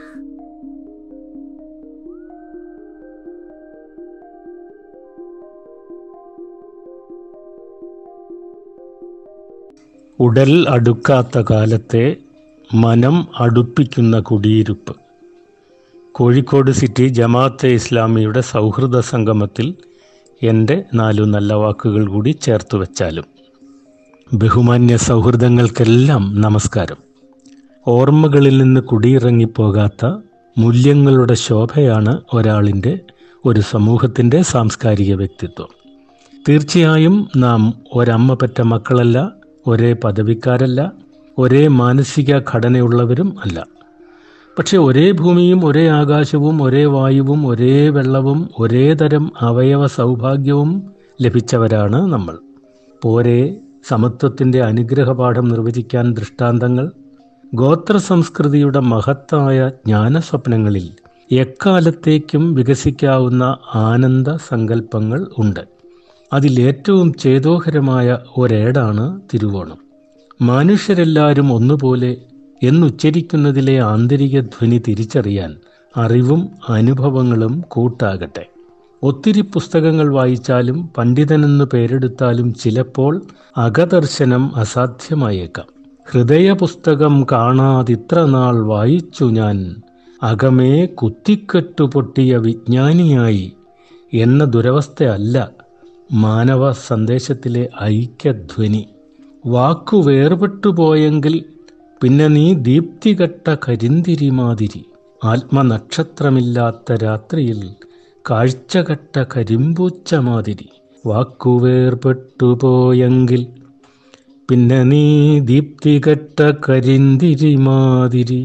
ഉടൽ അടുക്കാത്ത കാലത്തെ മനം അടുപ്പിക്കുന്ന കുടിയിരുപ്പ് കോഴിക്കോട് സിറ്റി ജമാഅത്തെ ഇസ്ലാമിയുടെ സൗഹൃദ സംഗമത്തിൽ എൻ്റെ നാലു നല്ല വാക്കുകൾ കൂടി ചേർത്ത് വെച്ചാലും ബഹുമാന്യ സൗഹൃദങ്ങൾക്കെല്ലാം നമസ്കാരം ഓർമ്മകളിൽ നിന്ന് കുടിയിറങ്ങിപ്പോകാത്ത മൂല്യങ്ങളുടെ ശോഭയാണ് ഒരാളിൻ്റെ ഒരു സമൂഹത്തിൻ്റെ സാംസ്കാരിക വ്യക്തിത്വം തീർച്ചയായും നാം ഒരമ്മ പറ്റ മക്കളല്ല ഒരേ പദവിക്കാരല്ല ഒരേ മാനസിക ഘടനയുള്ളവരും അല്ല പക്ഷെ ഒരേ ഭൂമിയും ഒരേ ആകാശവും ഒരേ വായുവും ഒരേ വെള്ളവും ഒരേ തരം അവയവ സൗഭാഗ്യവും ലഭിച്ചവരാണ് നമ്മൾ പോരെ സമത്വത്തിൻ്റെ അനുഗ്രഹപാഠം നിർവചിക്കാൻ ദൃഷ്ടാന്തങ്ങൾ ഗോത്ര സംസ്കൃതിയുടെ മഹത്തായ ജ്ഞാനസ്വപ്നങ്ങളിൽ എക്കാലത്തേക്കും വികസിക്കാവുന്ന ആനന്ദ സങ്കല്പങ്ങൾ ഉണ്ട് അതിലേറ്റവും ചേതോഹരമായ ഒരേടാണ് തിരുവോണം മനുഷ്യരെല്ലാവരും ഒന്നുപോലെ എന്നുച്ചരിക്കുന്നതിലെ ആന്തരിക ധ്വനി തിരിച്ചറിയാൻ അറിവും അനുഭവങ്ങളും കൂട്ടാകട്ടെ ഒത്തിരി പുസ്തകങ്ങൾ വായിച്ചാലും പണ്ഡിതനെന്ന് പേരെടുത്താലും ചിലപ്പോൾ അകദർശനം അസാധ്യമായേക്കാം ഹൃദയപുസ്തകം കാണാതിത്ര നാൾ വായിച്ചു ഞാൻ അകമേ കുത്തിക്കെട്ടു പൊട്ടിയ വിജ്ഞാനിയായി എന്ന ദുരവസ്ഥയല്ല മാനവ സന്ദേശത്തിലെ ഐക്യധ്വനി വാക്കു വേർപെട്ടു പോയെങ്കിൽ പിന്നെ നീ ദീപ്തികെട്ട കരിന്തിരി മാതിരി ആത്മനക്ഷത്രമില്ലാത്ത രാത്രിയിൽ കാഴ്ചകെട്ട കരിമ്പൂച്ച മാതിരി വാക്കു വേർപെട്ടു പോയെങ്കിൽ പിന്നെ നീ ദീപ്തികെട്ട കരിന്തിരി മാതിരി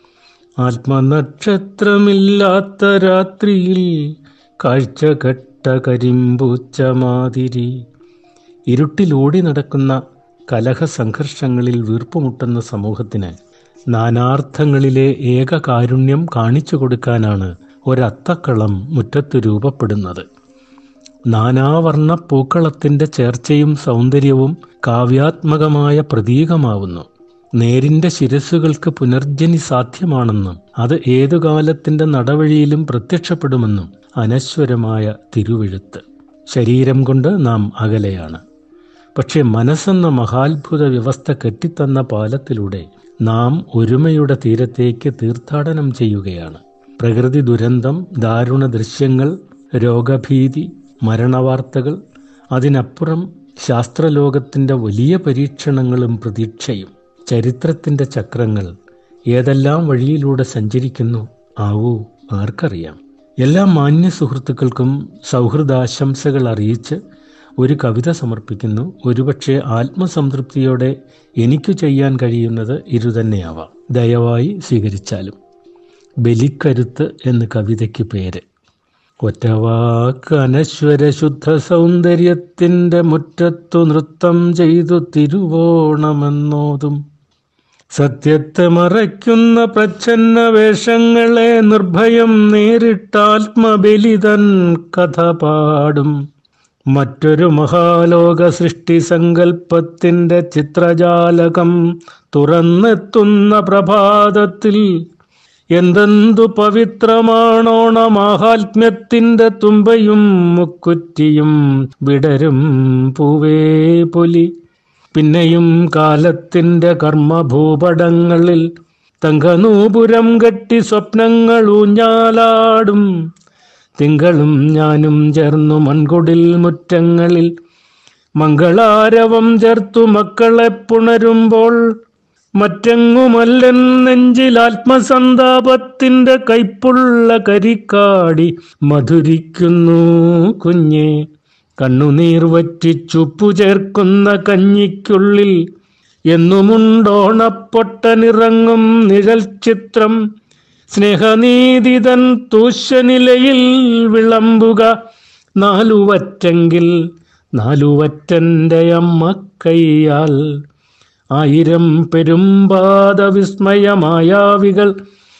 ആത്മനക്ഷത്രമില്ലാത്ത രാത്രിയിൽ കാഴ്ചകെട്ട കരിമ്പൂച്ച മാതിരി ഇരുട്ടിലോടി നടക്കുന്ന കലഹ സംഘർഷങ്ങളിൽ വീർപ്പുമുട്ടുന്ന സമൂഹത്തിന് നാനാർത്ഥങ്ങളിലെ ഏകകാരുണ്യം കാണിച്ചു കൊടുക്കാനാണ് ഒരത്തക്കളം മുറ്റത്ത് രൂപപ്പെടുന്നത് നാനാവർണ്ണ പൂക്കളത്തിൻ്റെ ചേർച്ചയും സൗന്ദര്യവും കാവ്യാത്മകമായ പ്രതീകമാവുന്നു നേരിൻ്റെ ശിരസ്സുകൾക്ക് പുനർജനി സാധ്യമാണെന്നും അത് ഏതു കാലത്തിൻ്റെ നടവഴിയിലും പ്രത്യക്ഷപ്പെടുമെന്നും അനശ്വരമായ തിരുവെഴുത്ത് ശരീരം കൊണ്ട് നാം അകലെയാണ് പക്ഷേ മനസ്സെന്ന മഹാത്ഭുത വ്യവസ്ഥ കെട്ടിത്തന്ന പാലത്തിലൂടെ നാം ഒരുമയുടെ തീരത്തേക്ക് തീർത്ഥാടനം ചെയ്യുകയാണ് പ്രകൃതി ദുരന്തം ദാരുണ ദൃശ്യങ്ങൾ രോഗഭീതി മരണവാർത്തകൾ അതിനപ്പുറം ശാസ്ത്രലോകത്തിൻ്റെ വലിയ പരീക്ഷണങ്ങളും പ്രതീക്ഷയും ചരിത്രത്തിൻ്റെ ചക്രങ്ങൾ ഏതെല്ലാം വഴിയിലൂടെ സഞ്ചരിക്കുന്നു ആവൂ ആർക്കറിയാം എല്ലാ മാന്യ സുഹൃത്തുക്കൾക്കും സൗഹൃദാശംസകൾ അറിയിച്ച് ഒരു കവിത സമർപ്പിക്കുന്നു ഒരുപക്ഷെ ആത്മസംതൃപ്തിയോടെ എനിക്ക് ചെയ്യാൻ കഴിയുന്നത് ഇതുതന്നെയാവാം ദയവായി സ്വീകരിച്ചാലും ബലിക്കരുത്ത് എന്ന് കവിതയ്ക്ക് പേര് ഒറ്റവാക്ക് അനശ്വര ശുദ്ധ സൗന്ദര്യത്തിൻ്റെ മുറ്റത്തു നൃത്തം ചെയ്തു തിരുവോണമെന്നോതും സത്യത്തെ മറയ്ക്കുന്ന പ്രച്ഛന്ന വേഷങ്ങളെ നിർഭയം നേരിട്ടാത്മബലിതൻ കഥ പാടും മറ്റൊരു മഹാലോക സൃഷ്ടി സങ്കല്പത്തിൻ്റെ ചിത്രജാലകം തുറന്നെത്തുന്ന പ്രഭാതത്തിൽ എന്തെന്തു പവിത്രമാണോണമാഹാത്മ്യത്തിൻ്റെ തുമ്പയും മുക്കുറ്റിയും വിടരും പൂവേ പൊലി പിന്നെയും കാലത്തിൻ്റെ കർമ്മഭൂപടങ്ങളിൽ തങ്കനൂപുരം കെട്ടി സ്വപ്നങ്ങൾ ഊഞ്ഞാലാടും തിങ്കളും ഞാനും ചേർന്നു മൺകുടിൽ മുറ്റങ്ങളിൽ മംഗളാരവം ചേർത്തു മക്കളെ പുണരുമ്പോൾ മറ്റെങ്ങുമല്ലൻ നെഞ്ചിൽ ആത്മസന്താപത്തിന്റെ കൈപ്പുള്ള കരിക്കാടി മധുരിക്കുന്നു കുഞ്ഞെ കണ്ണുനീർ വറ്റിച്ചുപ്പു ചേർക്കുന്ന കഞ്ഞിക്കുള്ളിൽ എന്നുമുണ്ടോണപ്പൊട്ടനിറങ്ങും നിഴൽ ചിത്രം സ്നേഹനീതിതൻ തൂശനിലയിൽ വിളമ്പുക നാലുവറ്റെങ്കിൽ നാലുവറ്റൻ്റെ അമ്മ കൈയാൽ ആയിരം പെരുമ്പാത വിസ്മയമായാവികൾ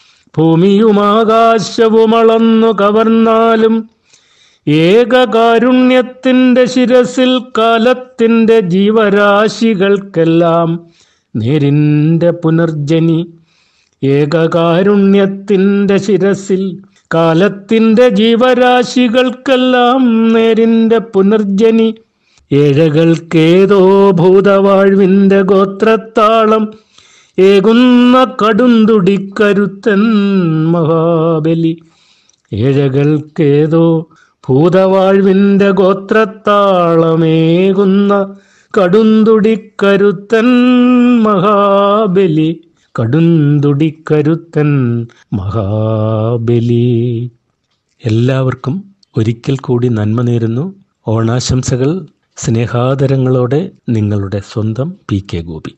ഭൂമിയും അളന്നു കവർന്നാലും ഏകകാരുണ്യത്തിൻ്റെ ശിരസിൽ കാലത്തിൻ്റെ ജീവരാശികൾക്കെല്ലാം നേരിൻ്റെ പുനർജനി ഏകകാരുണ്യത്തിൻ്റെ ശിരസിൽ കാലത്തിൻ്റെ ജീവരാശികൾക്കെല്ലാം നേരിൻ്റെ പുനർജനി ഏഴകൾക്കേതോ ഭൂതവാഴ്വിൻ്റെ ഗോത്രത്താളം ഏകുന്ന കടുന്തുടിക്കരുത്തൻ മഹാബലി ഏഴകൾക്കേതോ ഭൂതവാഴ്വിൻ്റെ ഗോത്രത്താളമേകുന്ന കടുന്തുടിക്കരുത്തൻ മഹാബലി കടുന്തുടിക്കരുത്തൻ മഹാബലി എല്ലാവർക്കും ഒരിക്കൽ കൂടി നന്മ നേരുന്നു ഓണാശംസകൾ സ്നേഹാദരങ്ങളോടെ നിങ്ങളുടെ സ്വന്തം പി കെ ഗോപി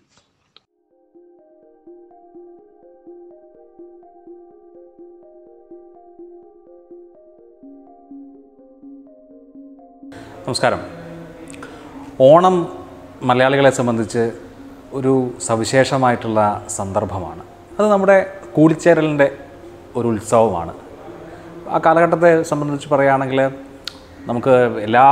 നമസ്കാരം ഓണം മലയാളികളെ സംബന്ധിച്ച് ഒരു സവിശേഷമായിട്ടുള്ള സന്ദർഭമാണ് അത് നമ്മുടെ കൂടിച്ചേരലിൻ്റെ ഒരു ഉത്സവമാണ് ആ കാലഘട്ടത്തെ സംബന്ധിച്ച് പറയുകയാണെങ്കിൽ നമുക്ക് എല്ലാ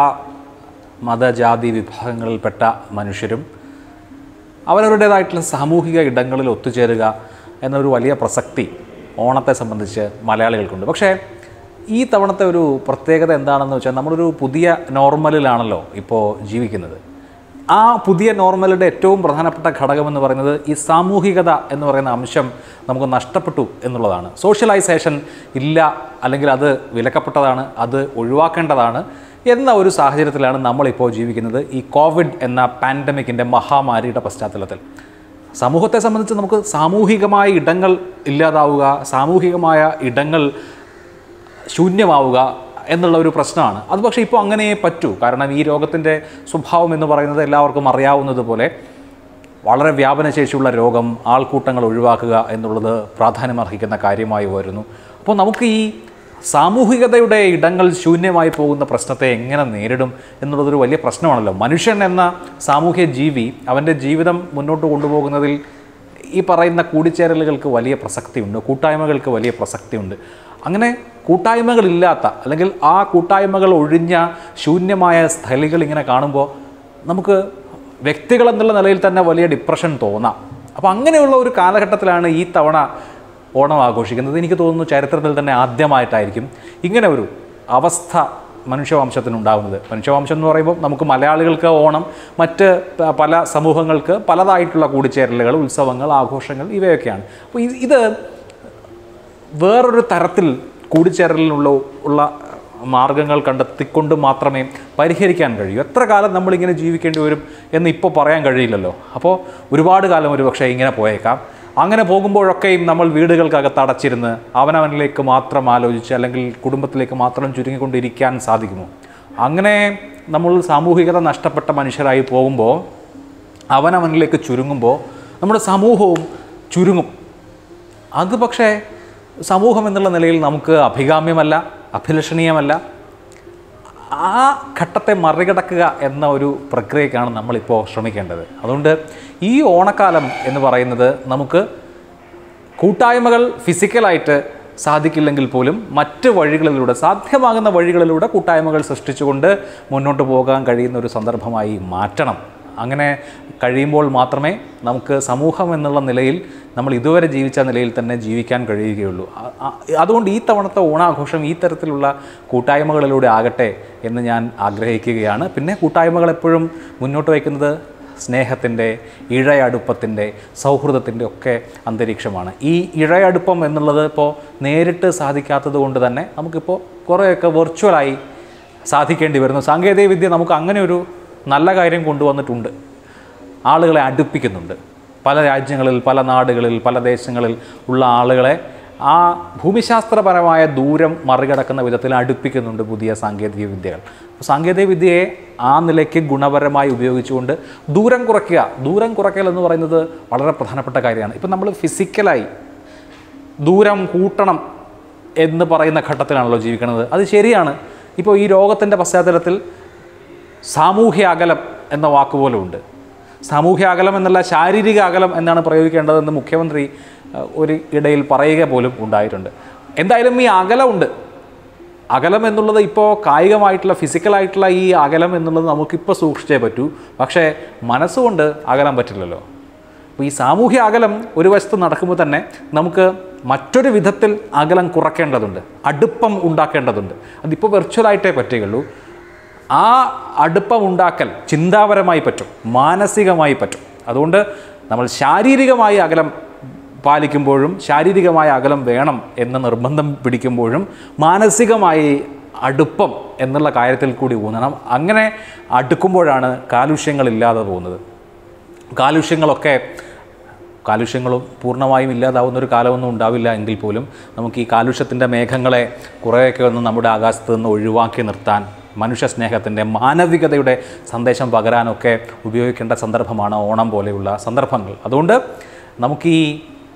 മതജാതി വിഭാഗങ്ങളിൽപ്പെട്ട മനുഷ്യരും അവരവരുടേതായിട്ടുള്ള സാമൂഹിക ഇടങ്ങളിൽ ഒത്തുചേരുക എന്നൊരു വലിയ പ്രസക്തി ഓണത്തെ സംബന്ധിച്ച് മലയാളികൾക്കുണ്ട് പക്ഷേ ഈ തവണത്തെ ഒരു പ്രത്യേകത എന്താണെന്ന് വെച്ചാൽ നമ്മളൊരു പുതിയ നോർമലിലാണല്ലോ ഇപ്പോൾ ജീവിക്കുന്നത് ആ പുതിയ നോർമലിൻ്റെ ഏറ്റവും പ്രധാനപ്പെട്ട ഘടകമെന്ന് പറയുന്നത് ഈ സാമൂഹികത എന്ന് പറയുന്ന അംശം നമുക്ക് നഷ്ടപ്പെട്ടു എന്നുള്ളതാണ് സോഷ്യലൈസേഷൻ ഇല്ല അല്ലെങ്കിൽ അത് വിലക്കപ്പെട്ടതാണ് അത് ഒഴിവാക്കേണ്ടതാണ് എന്ന ഒരു സാഹചര്യത്തിലാണ് നമ്മളിപ്പോൾ ജീവിക്കുന്നത് ഈ കോവിഡ് എന്ന പാൻഡമിക്കിൻ്റെ മഹാമാരിയുടെ പശ്ചാത്തലത്തിൽ സമൂഹത്തെ സംബന്ധിച്ച് നമുക്ക് സാമൂഹികമായ ഇടങ്ങൾ ഇല്ലാതാവുക സാമൂഹികമായ ഇടങ്ങൾ ശൂന്യമാവുക എന്നുള്ള ഒരു പ്രശ്നമാണ് അത് പക്ഷേ ഇപ്പോൾ അങ്ങനെ പറ്റൂ കാരണം ഈ രോഗത്തിൻ്റെ സ്വഭാവം എന്ന് പറയുന്നത് എല്ലാവർക്കും അറിയാവുന്നതുപോലെ വളരെ വ്യാപനശേഷിയുള്ള രോഗം ആൾക്കൂട്ടങ്ങൾ ഒഴിവാക്കുക എന്നുള്ളത് പ്രാധാന്യമർഹിക്കുന്ന കാര്യമായി വരുന്നു അപ്പോൾ നമുക്ക് ഈ സാമൂഹികതയുടെ ഇടങ്ങൾ ശൂന്യമായി പോകുന്ന പ്രശ്നത്തെ എങ്ങനെ നേരിടും എന്നുള്ളതൊരു വലിയ പ്രശ്നമാണല്ലോ മനുഷ്യൻ എന്ന സാമൂഹ്യ ജീവി അവൻ്റെ ജീവിതം മുന്നോട്ട് കൊണ്ടുപോകുന്നതിൽ ഈ പറയുന്ന കൂടിച്ചേരലുകൾക്ക് വലിയ പ്രസക്തിയുണ്ട് കൂട്ടായ്മകൾക്ക് വലിയ പ്രസക്തിയുണ്ട് അങ്ങനെ കൂട്ടായ്മകളില്ലാത്ത അല്ലെങ്കിൽ ആ കൂട്ടായ്മകൾ ഒഴിഞ്ഞ ശൂന്യമായ സ്ഥലികൾ ഇങ്ങനെ കാണുമ്പോൾ നമുക്ക് വ്യക്തികൾ എന്നുള്ള നിലയിൽ തന്നെ വലിയ ഡിപ്രഷൻ തോന്നാം അപ്പോൾ അങ്ങനെയുള്ള ഒരു കാലഘട്ടത്തിലാണ് ഈ തവണ ഓണം ആഘോഷിക്കുന്നത് എനിക്ക് തോന്നുന്നു ചരിത്രത്തിൽ തന്നെ ആദ്യമായിട്ടായിരിക്കും ഇങ്ങനെ ഒരു അവസ്ഥ മനുഷ്യവംശത്തിനുണ്ടാകുന്നത് മനുഷ്യവംശം എന്ന് പറയുമ്പോൾ നമുക്ക് മലയാളികൾക്ക് ഓണം മറ്റ് പ- പല സമൂഹങ്ങൾക്ക് പലതായിട്ടുള്ള കൂടിച്ചേരലുകൾ ഉത്സവങ്ങൾ ആഘോഷങ്ങൾ ഇവയൊക്കെയാണ് അപ്പോൾ ഇത് ഇത് വേറൊരു തരത്തിൽ കൂടിച്ചേരലിനുള്ള ഉള്ള മാർഗങ്ങൾ കണ്ടെത്തിക്കൊണ്ട് മാത്രമേ പരിഹരിക്കാൻ കഴിയൂ എത്ര കാലം നമ്മളിങ്ങനെ ജീവിക്കേണ്ടി വരും എന്ന് ഇപ്പോൾ പറയാൻ കഴിയില്ലല്ലോ അപ്പോൾ ഒരുപാട് കാലം ഒരു പക്ഷേ ഇങ്ങനെ പോയേക്കാം അങ്ങനെ പോകുമ്പോഴൊക്കെയും നമ്മൾ വീടുകൾക്കകത്ത് അടച്ചിരുന്ന് അവനവനിലേക്ക് മാത്രം ആലോചിച്ച് അല്ലെങ്കിൽ കുടുംബത്തിലേക്ക് മാത്രം ചുരുങ്ങിക്കൊണ്ടിരിക്കാൻ സാധിക്കുമോ അങ്ങനെ നമ്മൾ സാമൂഹികത നഷ്ടപ്പെട്ട മനുഷ്യരായി പോകുമ്പോൾ അവനവനിലേക്ക് ചുരുങ്ങുമ്പോൾ നമ്മുടെ സമൂഹവും ചുരുങ്ങും അത് പക്ഷേ സമൂഹം എന്നുള്ള നിലയിൽ നമുക്ക് അഭികാമ്യമല്ല അഭിലഷണീയമല്ല ആ ഘട്ടത്തെ മറികടക്കുക എന്ന ഒരു പ്രക്രിയക്കാണ് നമ്മളിപ്പോൾ ശ്രമിക്കേണ്ടത് അതുകൊണ്ട് ഈ ഓണക്കാലം എന്ന് പറയുന്നത് നമുക്ക് കൂട്ടായ്മകൾ ഫിസിക്കലായിട്ട് സാധിക്കില്ലെങ്കിൽ പോലും മറ്റ് വഴികളിലൂടെ സാധ്യമാകുന്ന വഴികളിലൂടെ കൂട്ടായ്മകൾ സൃഷ്ടിച്ചുകൊണ്ട് മുന്നോട്ട് പോകാൻ കഴിയുന്ന ഒരു സന്ദർഭമായി മാറ്റണം അങ്ങനെ കഴിയുമ്പോൾ മാത്രമേ നമുക്ക് സമൂഹം എന്നുള്ള നിലയിൽ നമ്മൾ ഇതുവരെ ജീവിച്ച നിലയിൽ തന്നെ ജീവിക്കാൻ കഴിയുകയുള്ളൂ അ- അ- അതുകൊണ്ട് ഈ തവണത്തെ ഓണാഘോഷം ഈ തരത്തിലുള്ള കൂട്ടായ്മകളിലൂടെ ആകട്ടെ എന്ന് ഞാൻ ആഗ്രഹിക്കുകയാണ് പിന്നെ കൂട്ടായ്മകൾ എപ്പോഴും മുന്നോട്ട് വയ്ക്കുന്നത് സ്നേഹത്തിൻ്റെ ഇഴയടുപ്പത്തിൻ്റെ സൗഹൃദത്തിൻ്റെ ഒക്കെ അന്തരീക്ഷമാണ് ഈ ഇഴയടുപ്പം എന്നുള്ളത് ഇപ്പോൾ നേരിട്ട് സാധിക്കാത്തത് കൊണ്ട് തന്നെ നമുക്കിപ്പോൾ കുറേയൊക്കെ വെർച്വലായി സാധിക്കേണ്ടി വരുന്നു സാങ്കേതിക വിദ്യ നമുക്ക് അങ്ങനെ ഒരു നല്ല കാര്യം കൊണ്ടുവന്നിട്ടുണ്ട് ആളുകളെ അടുപ്പിക്കുന്നുണ്ട് പല രാജ്യങ്ങളിൽ പല നാടുകളിൽ പല ദേശങ്ങളിൽ ഉള്ള ആളുകളെ ആ ഭൂമിശാസ്ത്രപരമായ ദൂരം മറികടക്കുന്ന വിധത്തിൽ അടുപ്പിക്കുന്നുണ്ട് പുതിയ സാങ്കേതിക വിദ്യകൾ സാങ്കേതിക വിദ്യയെ ആ നിലയ്ക്ക് ഗുണപരമായി ഉപയോഗിച്ചുകൊണ്ട് ദൂരം കുറയ്ക്കുക ദൂരം കുറയ്ക്കൽ എന്ന് പറയുന്നത് വളരെ പ്രധാനപ്പെട്ട കാര്യമാണ് ഇപ്പം നമ്മൾ ഫിസിക്കലായി ദൂരം കൂട്ടണം എന്ന് പറയുന്ന ഘട്ടത്തിലാണല്ലോ ജീവിക്കുന്നത് അത് ശരിയാണ് ഇപ്പോൾ ഈ രോഗത്തിൻ്റെ പശ്ചാത്തലത്തിൽ സാമൂഹ്യ അകലം എന്ന വാക്കുപോലും ഉണ്ട് സാമൂഹ്യ അകലം എന്നല്ല ശാരീരിക അകലം എന്നാണ് പ്രയോഗിക്കേണ്ടതെന്ന് മുഖ്യമന്ത്രി അഹ്, ഒരു ഇടയിൽ പറയുക പോലും ഉണ്ടായിട്ടുണ്ട് എന്തായാലും ഈ അകലമുണ്ട് അകലം എന്നുള്ളത് ഇപ്പോൾ കായികമായിട്ടുള്ള ഫിസിക്കലായിട്ടുള്ള ഈ അകലം എന്നുള്ളത് നമുക്കിപ്പോൾ സൂക്ഷിച്ചേ പറ്റൂ പക്ഷേ മനസ്സുകൊണ്ട് അകലം പറ്റില്ലല്ലോ അപ്പോൾ ഈ സാമൂഹ്യ അകലം ഒരു വശത്ത് നടക്കുമ്പോൾ തന്നെ നമുക്ക് മറ്റൊരു വിധത്തിൽ അകലം കുറയ്ക്കേണ്ടതുണ്ട് അടുപ്പം ഉണ്ടാക്കേണ്ടതുണ്ട് അതിപ്പോൾ വെർച്വലായിട്ടേ പറ്റുകയുള്ളൂ ആ അടുപ്പം ഉണ്ടാക്കൽ ചിന്താപരമായി പറ്റും മാനസികമായി പറ്റും അതുകൊണ്ട് നമ്മൾ ശാരീരികമായി അകലം പാലിക്കുമ്പോഴും ശാരീരികമായ അകലം വേണം എന്ന് നിർബന്ധം പിടിക്കുമ്പോഴും മാനസികമായി അടുപ്പം എന്നുള്ള കാര്യത്തിൽ കൂടി ഊന്നണം അങ്ങനെ അടുക്കുമ്പോഴാണ് കാലുഷ്യങ്ങളില്ലാതെ പോകുന്നത് കാലുഷ്യങ്ങളൊക്കെ കാലുഷ്യങ്ങളും പൂർണ്ണമായും ഇല്ലാതാവുന്ന ഒരു കാലമൊന്നും ഉണ്ടാവില്ല എങ്കിൽ പോലും നമുക്ക് ഈ കാലുഷ്യത്തിൻ്റെ മേഘങ്ങളെ കുറേയൊക്കെ ഒന്ന് നമ്മുടെ ആകാശത്ത് നിന്ന് ഒഴിവാക്കി നിർത്താൻ മനുഷ്യ സ്നേഹത്തിൻ്റെ മാനവികതയുടെ സന്ദേശം പകരാനൊക്കെ ഉപയോഗിക്കേണ്ട സന്ദർഭമാണ് ഓണം പോലെയുള്ള സന്ദർഭങ്ങൾ അതുകൊണ്ട് നമുക്ക് ഈ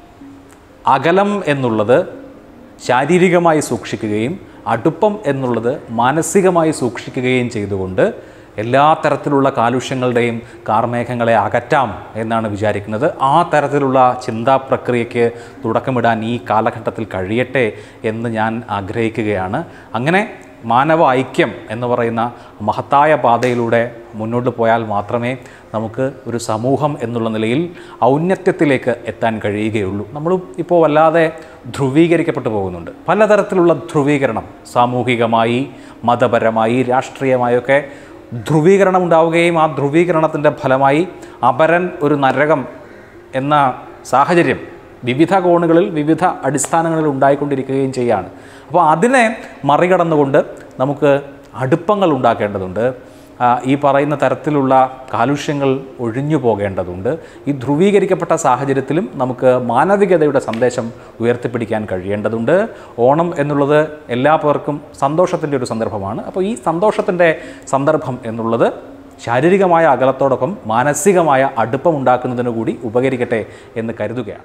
അകലം എന്നുള്ളത് ശാരീരികമായി സൂക്ഷിക്കുകയും അടുപ്പം എന്നുള്ളത് മാനസികമായി സൂക്ഷിക്കുകയും ചെയ്തുകൊണ്ട് എല്ലാ തരത്തിലുള്ള കാലുഷ്യങ്ങളുടെയും കാർമേഘങ്ങളെ അകറ്റാം എന്നാണ് വിചാരിക്കുന്നത് ആ തരത്തിലുള്ള ചിന്താ പ്രക്രിയയ്ക്ക് തുടക്കമിടാൻ ഈ കാലഘട്ടത്തിൽ കഴിയട്ടെ എന്ന് ഞാൻ ആഗ്രഹിക്കുകയാണ് അങ്ങനെ മാനവ ഐക്യം എന്ന് പറയുന്ന മഹത്തായ പാതയിലൂടെ മുന്നോട്ട് പോയാൽ മാത്രമേ നമുക്ക് ഒരു സമൂഹം എന്നുള്ള നിലയിൽ ഔന്നത്യത്തിലേക്ക് എത്താൻ കഴിയുകയുള്ളൂ നമ്മൾ ഇപ്പോൾ വല്ലാതെ ധ്രുവീകരിക്കപ്പെട്ടു പോകുന്നുണ്ട് പലതരത്തിലുള്ള ധ്രുവീകരണം സാമൂഹികമായി മതപരമായി രാഷ്ട്രീയമായൊക്കെ ധ്രുവീകരണം ഉണ്ടാവുകയും ആ ധ്രുവീകരണത്തിൻ്റെ ഫലമായി അപരൻ ഒരു നരകം എന്ന സാഹചര്യം വിവിധ കോണുകളിൽ വിവിധ അടിസ്ഥാനങ്ങളിൽ ഉണ്ടായിക്കൊണ്ടിരിക്കുകയും ചെയ്യാണ് അപ്പോൾ അതിനെ മറികടന്നുകൊണ്ട് നമുക്ക് അടുപ്പങ്ങൾ ഉണ്ടാക്കേണ്ടതുണ്ട് ആ, ഈ പറയുന്ന തരത്തിലുള്ള കാലുഷ്യങ്ങൾ ഒഴിഞ്ഞു പോകേണ്ടതുണ്ട് ഈ ധ്രുവീകരിക്കപ്പെട്ട സാഹചര്യത്തിലും നമുക്ക് മാനവികതയുടെ സന്ദേശം ഉയർത്തിപ്പിടിക്കാൻ കഴിയേണ്ടതുണ്ട് ഓണം എന്നുള്ളത് എല്ലാ പേർക്കും സന്തോഷത്തിൻ്റെ ഒരു സന്ദർഭമാണ് അപ്പോൾ ഈ സന്തോഷത്തിൻ്റെ സന്ദർഭം എന്നുള്ളത് ശാരീരികമായ അകലത്തോടൊപ്പം മാനസികമായ അടുപ്പം ഉണ്ടാക്കുന്നതിന് കൂടി ഉപകരിക്കട്ടെ എന്ന് കരുതുകയാണ്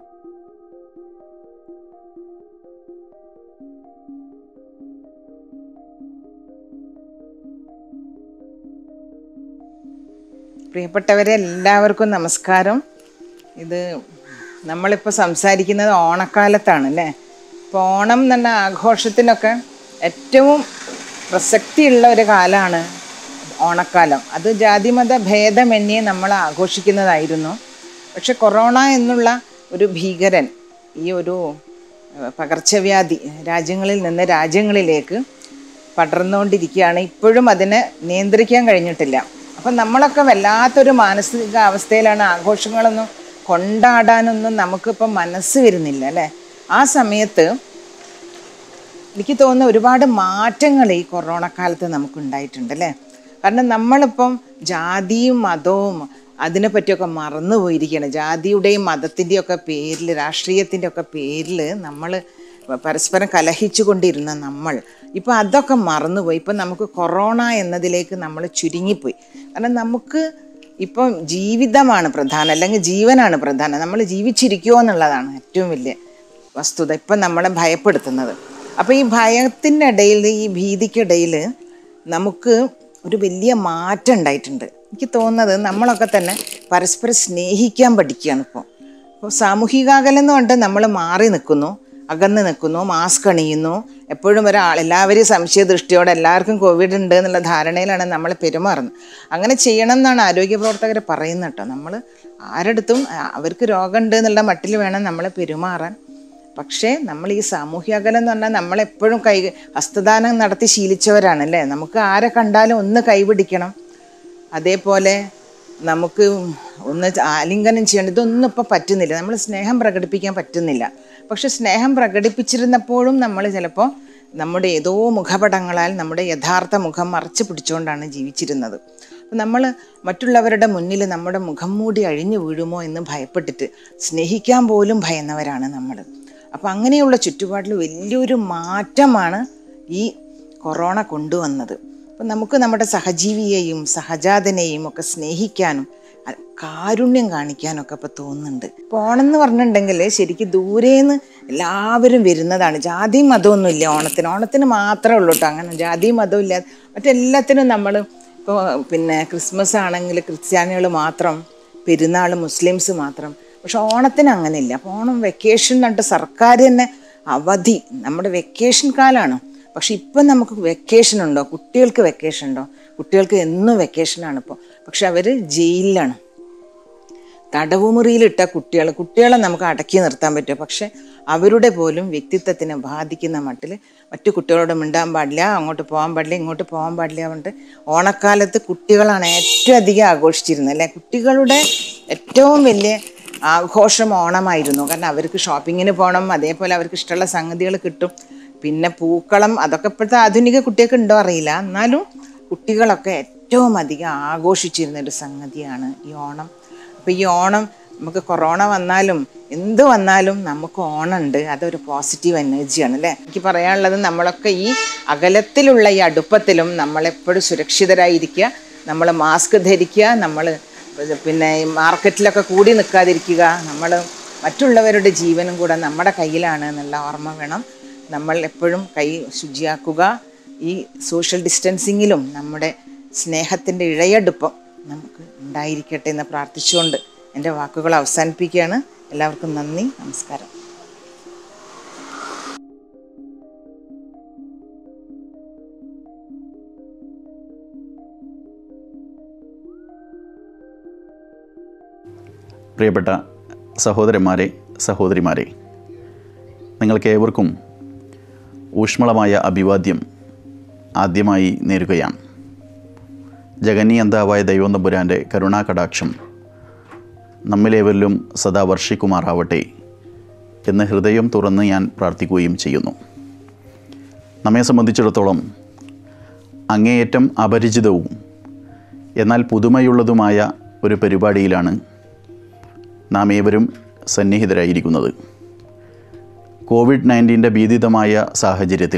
പ്രിയപ്പെട്ടവരെ എല്ലാവർക്കും നമസ്കാരം ഇത് നമ്മളിപ്പോൾ സംസാരിക്കുന്നത് ഓണക്കാലത്താണ് അല്ലേ ഇപ്പോൾ ഓണം എന്ന ആഘോഷത്തിനൊക്കെ ഏറ്റവും പ്രസക്തിയുള്ള ഒരു കാലമാണ് ഓണക്കാലം അത് ജാതിമത ഭേദമന്യേ നമ്മൾ ആഘോഷിക്കുന്നതായിരുന്നു പക്ഷെ കൊറോണ എന്നുള്ള ഒരു ഭീകരൻ ഈ ഒരു ഏഹ്, പകർച്ചവ്യാധി രാജ്യങ്ങളിൽ നിന്ന് രാജ്യങ്ങളിലേക്ക് പടർന്നുകൊണ്ടിരിക്കുകയാണ് ഇപ്പോഴും അതിനെ നിയന്ത്രിക്കാൻ കഴിഞ്ഞിട്ടില്ല അപ്പം നമ്മളൊക്കെ വല്ലാത്തൊരു മാനസിക അവസ്ഥയിലാണ് ആഘോഷങ്ങളൊന്നും കൊണ്ടാടാനൊന്നും നമുക്കിപ്പം മനസ്സ് വരുന്നില്ല അല്ലേ ആ സമയത്ത് എനിക്ക് തോന്നുന്ന ഒരുപാട് മാറ്റങ്ങൾ ഈ കൊറോണ കാലത്ത് നമുക്കുണ്ടായിട്ടുണ്ട് അല്ലേ കാരണം നമ്മളിപ്പം ജാതിയും മതവും അതിനെപ്പറ്റിയൊക്കെ മറന്നു പോയിരിക്കുകയാണ് ജാതിയുടെയും മതത്തിൻ്റെയും ഒക്കെ പേരിൽ രാഷ്ട്രീയത്തിൻ്റെ ഒക്കെ പേരിൽ നമ്മൾ പരസ്പരം കലഹിച്ചു കൊണ്ടിരുന്ന നമ്മൾ ഇപ്പോൾ അതൊക്കെ മറന്നുപോയി ഇപ്പം നമുക്ക് കൊറോണ എന്നതിലേക്ക് നമ്മൾ ചുരുങ്ങിപ്പോയി കാരണം നമുക്ക് ഇപ്പം ജീവിതമാണ് പ്രധാനം അല്ലെങ്കിൽ ജീവനാണ് പ്രധാനം നമ്മൾ ജീവിച്ചിരിക്കുമോ എന്നുള്ളതാണ് ഏറ്റവും വലിയ വസ്തുത ഇപ്പം നമ്മളെ ഭയപ്പെടുത്തുന്നത് അപ്പോൾ ഈ ഭയത്തിൻ്റെ ഇടയിൽ ഈ ഭീതിക്കിടയിൽ നമുക്ക് ഒരു വലിയ മാറ്റം ഉണ്ടായിട്ടുണ്ട് എനിക്ക് തോന്നുന്നത് നമ്മളൊക്കെ തന്നെ പരസ്പരം സ്നേഹിക്കാൻ പഠിക്കുകയാണ് ഇപ്പോൾ അപ്പോൾ സാമൂഹികാകലം എന്ന് കൊണ്ട് നമ്മൾ മാറി നിൽക്കുന്നു അകന്ന് നിൽക്കുന്നു മാസ്ക് അണിയുന്നു എപ്പോഴും ഒരാൾ എല്ലാവരും സംശയദൃഷ്ടിയോടെ എല്ലാവർക്കും കോവിഡ് ഉണ്ട് എന്നുള്ള ധാരണയിലാണ് നമ്മൾ പെരുമാറുന്നത് അങ്ങനെ ചെയ്യണം എന്നാണ് ആരോഗ്യ പ്രവർത്തകർ പറയുന്നത് കേട്ടോ നമ്മൾ ആരടുത്തും ആ, അവർക്ക് രോഗമുണ്ട് എന്നുള്ള മട്ടിൽ വേണം നമ്മൾ പെരുമാറാൻ പക്ഷേ നമ്മൾ ഈ സാമൂഹ്യ അകലം എന്ന് പറഞ്ഞാൽ നമ്മളെപ്പോഴും കൈ ഹസ്തദാനം നടത്തി ശീലിച്ചവരാണ് അല്ലേ നമുക്ക് ആരെ കണ്ടാലും ഒന്ന് കൈപിടിക്കണം അതേപോലെ നമുക്ക് ഒന്ന് ആലിംഗനം ചെയ്യണം ഇതൊന്നും ഇപ്പോൾ പറ്റുന്നില്ല നമ്മൾ സ്നേഹം പ്രകടിപ്പിക്കാൻ പറ്റുന്നില്ല പക്ഷെ സ്നേഹം പ്രകടിപ്പിച്ചിരുന്നപ്പോഴും നമ്മൾ ചിലപ്പോൾ നമ്മുടെ ഏതോ മുഖപടങ്ങളാൽ നമ്മുടെ യഥാർത്ഥ മുഖം മറച്ചു പിടിച്ചുകൊണ്ടാണ് ജീവിച്ചിരുന്നത് അപ്പം നമ്മൾ മറ്റുള്ളവരുടെ മുന്നിൽ നമ്മുടെ മുഖം മൂടി അഴിഞ്ഞു വീഴുമോ എന്ന് ഭയപ്പെട്ടിട്ട് സ്നേഹിക്കാൻ പോലും ഭയന്നവരാണ് നമ്മൾ അപ്പം അങ്ങനെയുള്ള ചുറ്റുപാടിൽ വലിയൊരു മാറ്റമാണ് ഈ കൊറോണ കൊണ്ടുവന്നത് അപ്പം നമുക്ക് നമ്മുടെ സഹജീവിയെയും സഹജാതനെയും ഒക്കെ സ്നേഹിക്കാനും അ- കാരുണ്യം കാണിക്കാനൊക്കെ ഇപ്പോൾ തോന്നുന്നുണ്ട് ഇപ്പോൾ ഓണം എന്ന് പറഞ്ഞിട്ടുണ്ടെങ്കിൽ ശരിക്കും ദൂരേന്ന് എല്ലാവരും വരുന്നതാണ് ജാതിയും മതമൊന്നും ഇല്ല ഓണത്തിന് ഓണത്തിന് മാത്രമേ ഉള്ളൂ കേട്ടോ അങ്ങനെ ജാതിയും മതവും ഇല്ല മറ്റെല്ലാത്തിനും നമ്മൾ ഇപ്പോൾ പിന്നെ ക്രിസ്മസ് ആണെങ്കിൽ ക്രിസ്ത്യാനികൾ മാത്രം പെരുന്നാൾ മുസ്ലിംസ് മാത്രം പക്ഷെ ഓണത്തിന് അങ്ങനെയില്ല അപ്പോൾ ഓണം വെക്കേഷൻ എന്നിട്ട് സർക്കാർ തന്നെ അവധി നമ്മുടെ വെക്കേഷൻ കാലമാണ് പക്ഷെ ഇപ്പം നമുക്ക് വെക്കേഷൻ ഉണ്ടോ കുട്ടികൾക്ക് വെക്കേഷൻ ഉണ്ടോ കുട്ടികൾക്ക് എന്നും വെക്കേഷനാണ് ഇപ്പോൾ പക്ഷെ അവർ ജയിലിലാണ് തടവുമുറിയിലിട്ട കുട്ടികൾ കുട്ടികളെ നമുക്ക് അടക്കി നിർത്താൻ പറ്റും പക്ഷെ അവരുടെ പോലും വ്യക്തിത്വത്തിനെ ബാധിക്കുന്ന മട്ടിൽ മറ്റു കുട്ടികളോട് മിണ്ടാൻ പാടില്ല അങ്ങോട്ട് പോകാൻ പാടില്ല ഇങ്ങോട്ട് പോകാൻ പാടില്ല പറഞ്ഞിട്ട് ഓണക്കാലത്ത് കുട്ടികളാണ് ഏറ്റവും അധികം ആഘോഷിച്ചിരുന്നത് അല്ലേ കുട്ടികളുടെ ഏറ്റവും വലിയ ആഘോഷം ഓണമായിരുന്നു കാരണം അവർക്ക് ഷോപ്പിങ്ങിന് പോകണം അതേപോലെ അവർക്ക് ഇഷ്ടമുള്ള സംഗതികൾ കിട്ടും പിന്നെ പൂക്കളം അതൊക്കെ ഇപ്പോഴത്തെ ആധുനിക കുട്ടികൾക്ക് ഉണ്ടോ അറിയില്ല എന്നാലും കുട്ടികളൊക്കെ ഏറ്റവും അധികം ആഘോഷിച്ചിരുന്ന ഒരു സംഗതിയാണ് ഈ ഓണം അപ്പോൾ ഈ ഓണം നമുക്ക് കൊറോണ വന്നാലും എന്ത് വന്നാലും നമുക്ക് ഓണമുണ്ട് അതൊരു പോസിറ്റീവ് എനർജിയാണ് അല്ലേ എനിക്ക് പറയാനുള്ളത് നമ്മളൊക്കെ ഈ അകലത്തിലുള്ള ഈ അടുപ്പത്തിലും നമ്മളെപ്പോഴും സുരക്ഷിതരായിരിക്കുക നമ്മൾ മാസ്ക് ധരിക്കുക നമ്മൾ പിന്നെ ഈ മാർക്കറ്റിലൊക്കെ കൂടി നിൽക്കാതിരിക്കുക നമ്മൾ മറ്റുള്ളവരുടെ ജീവനും കൂടെ നമ്മുടെ കയ്യിലാണ് എന്നുള്ള ഓർമ്മ വേണം നമ്മൾ എപ്പോഴും കൈ ശുചിയാക്കുക ഈ സോഷ്യൽ ഡിസ്റ്റൻസിങ്ങിലും നമ്മുടെ സ്നേഹത്തിൻ്റെ ഇഴയടുപ്പം നമുക്ക് ഉണ്ടായിരിക്കട്ടെ എന്ന് പ്രാർത്ഥിച്ചുകൊണ്ട് എൻ്റെ വാക്കുകൾ അവസാനിപ്പിക്കുകയാണ് എല്ലാവർക്കും നന്ദി നമസ്കാരം പ്രിയപ്പെട്ട സഹോദരന്മാരെ സഹോദരിമാരെ നിങ്ങൾക്കേവർക്കും ഊഷ്മളമായ അഭിവാദ്യം ആദ്യമായി നേരുകയാണ് ജഗന്നിയന്താവായ ദൈവം തമ്പുരാൻ്റെ കരുണാകടാക്ഷം നമ്മിലേവരിലും സദാ വർഷിക്കുമാറാവട്ടെ എന്ന് ഹൃദയം തുറന്ന് ഞാൻ പ്രാർത്ഥിക്കുകയും ചെയ്യുന്നു നമ്മെ സംബന്ധിച്ചിടത്തോളം അങ്ങേയറ്റം അപരിചിതവും എന്നാൽ പുതുമയുള്ളതുമായ ഒരു പരിപാടിയിലാണ് നാം ഏവരും സന്നിഹിതരായിരിക്കുന്നത് കോവിഡ് നയൻറ്റീൻ്റെ ഭീതിതമായ സാഹചര്യത്തിൽ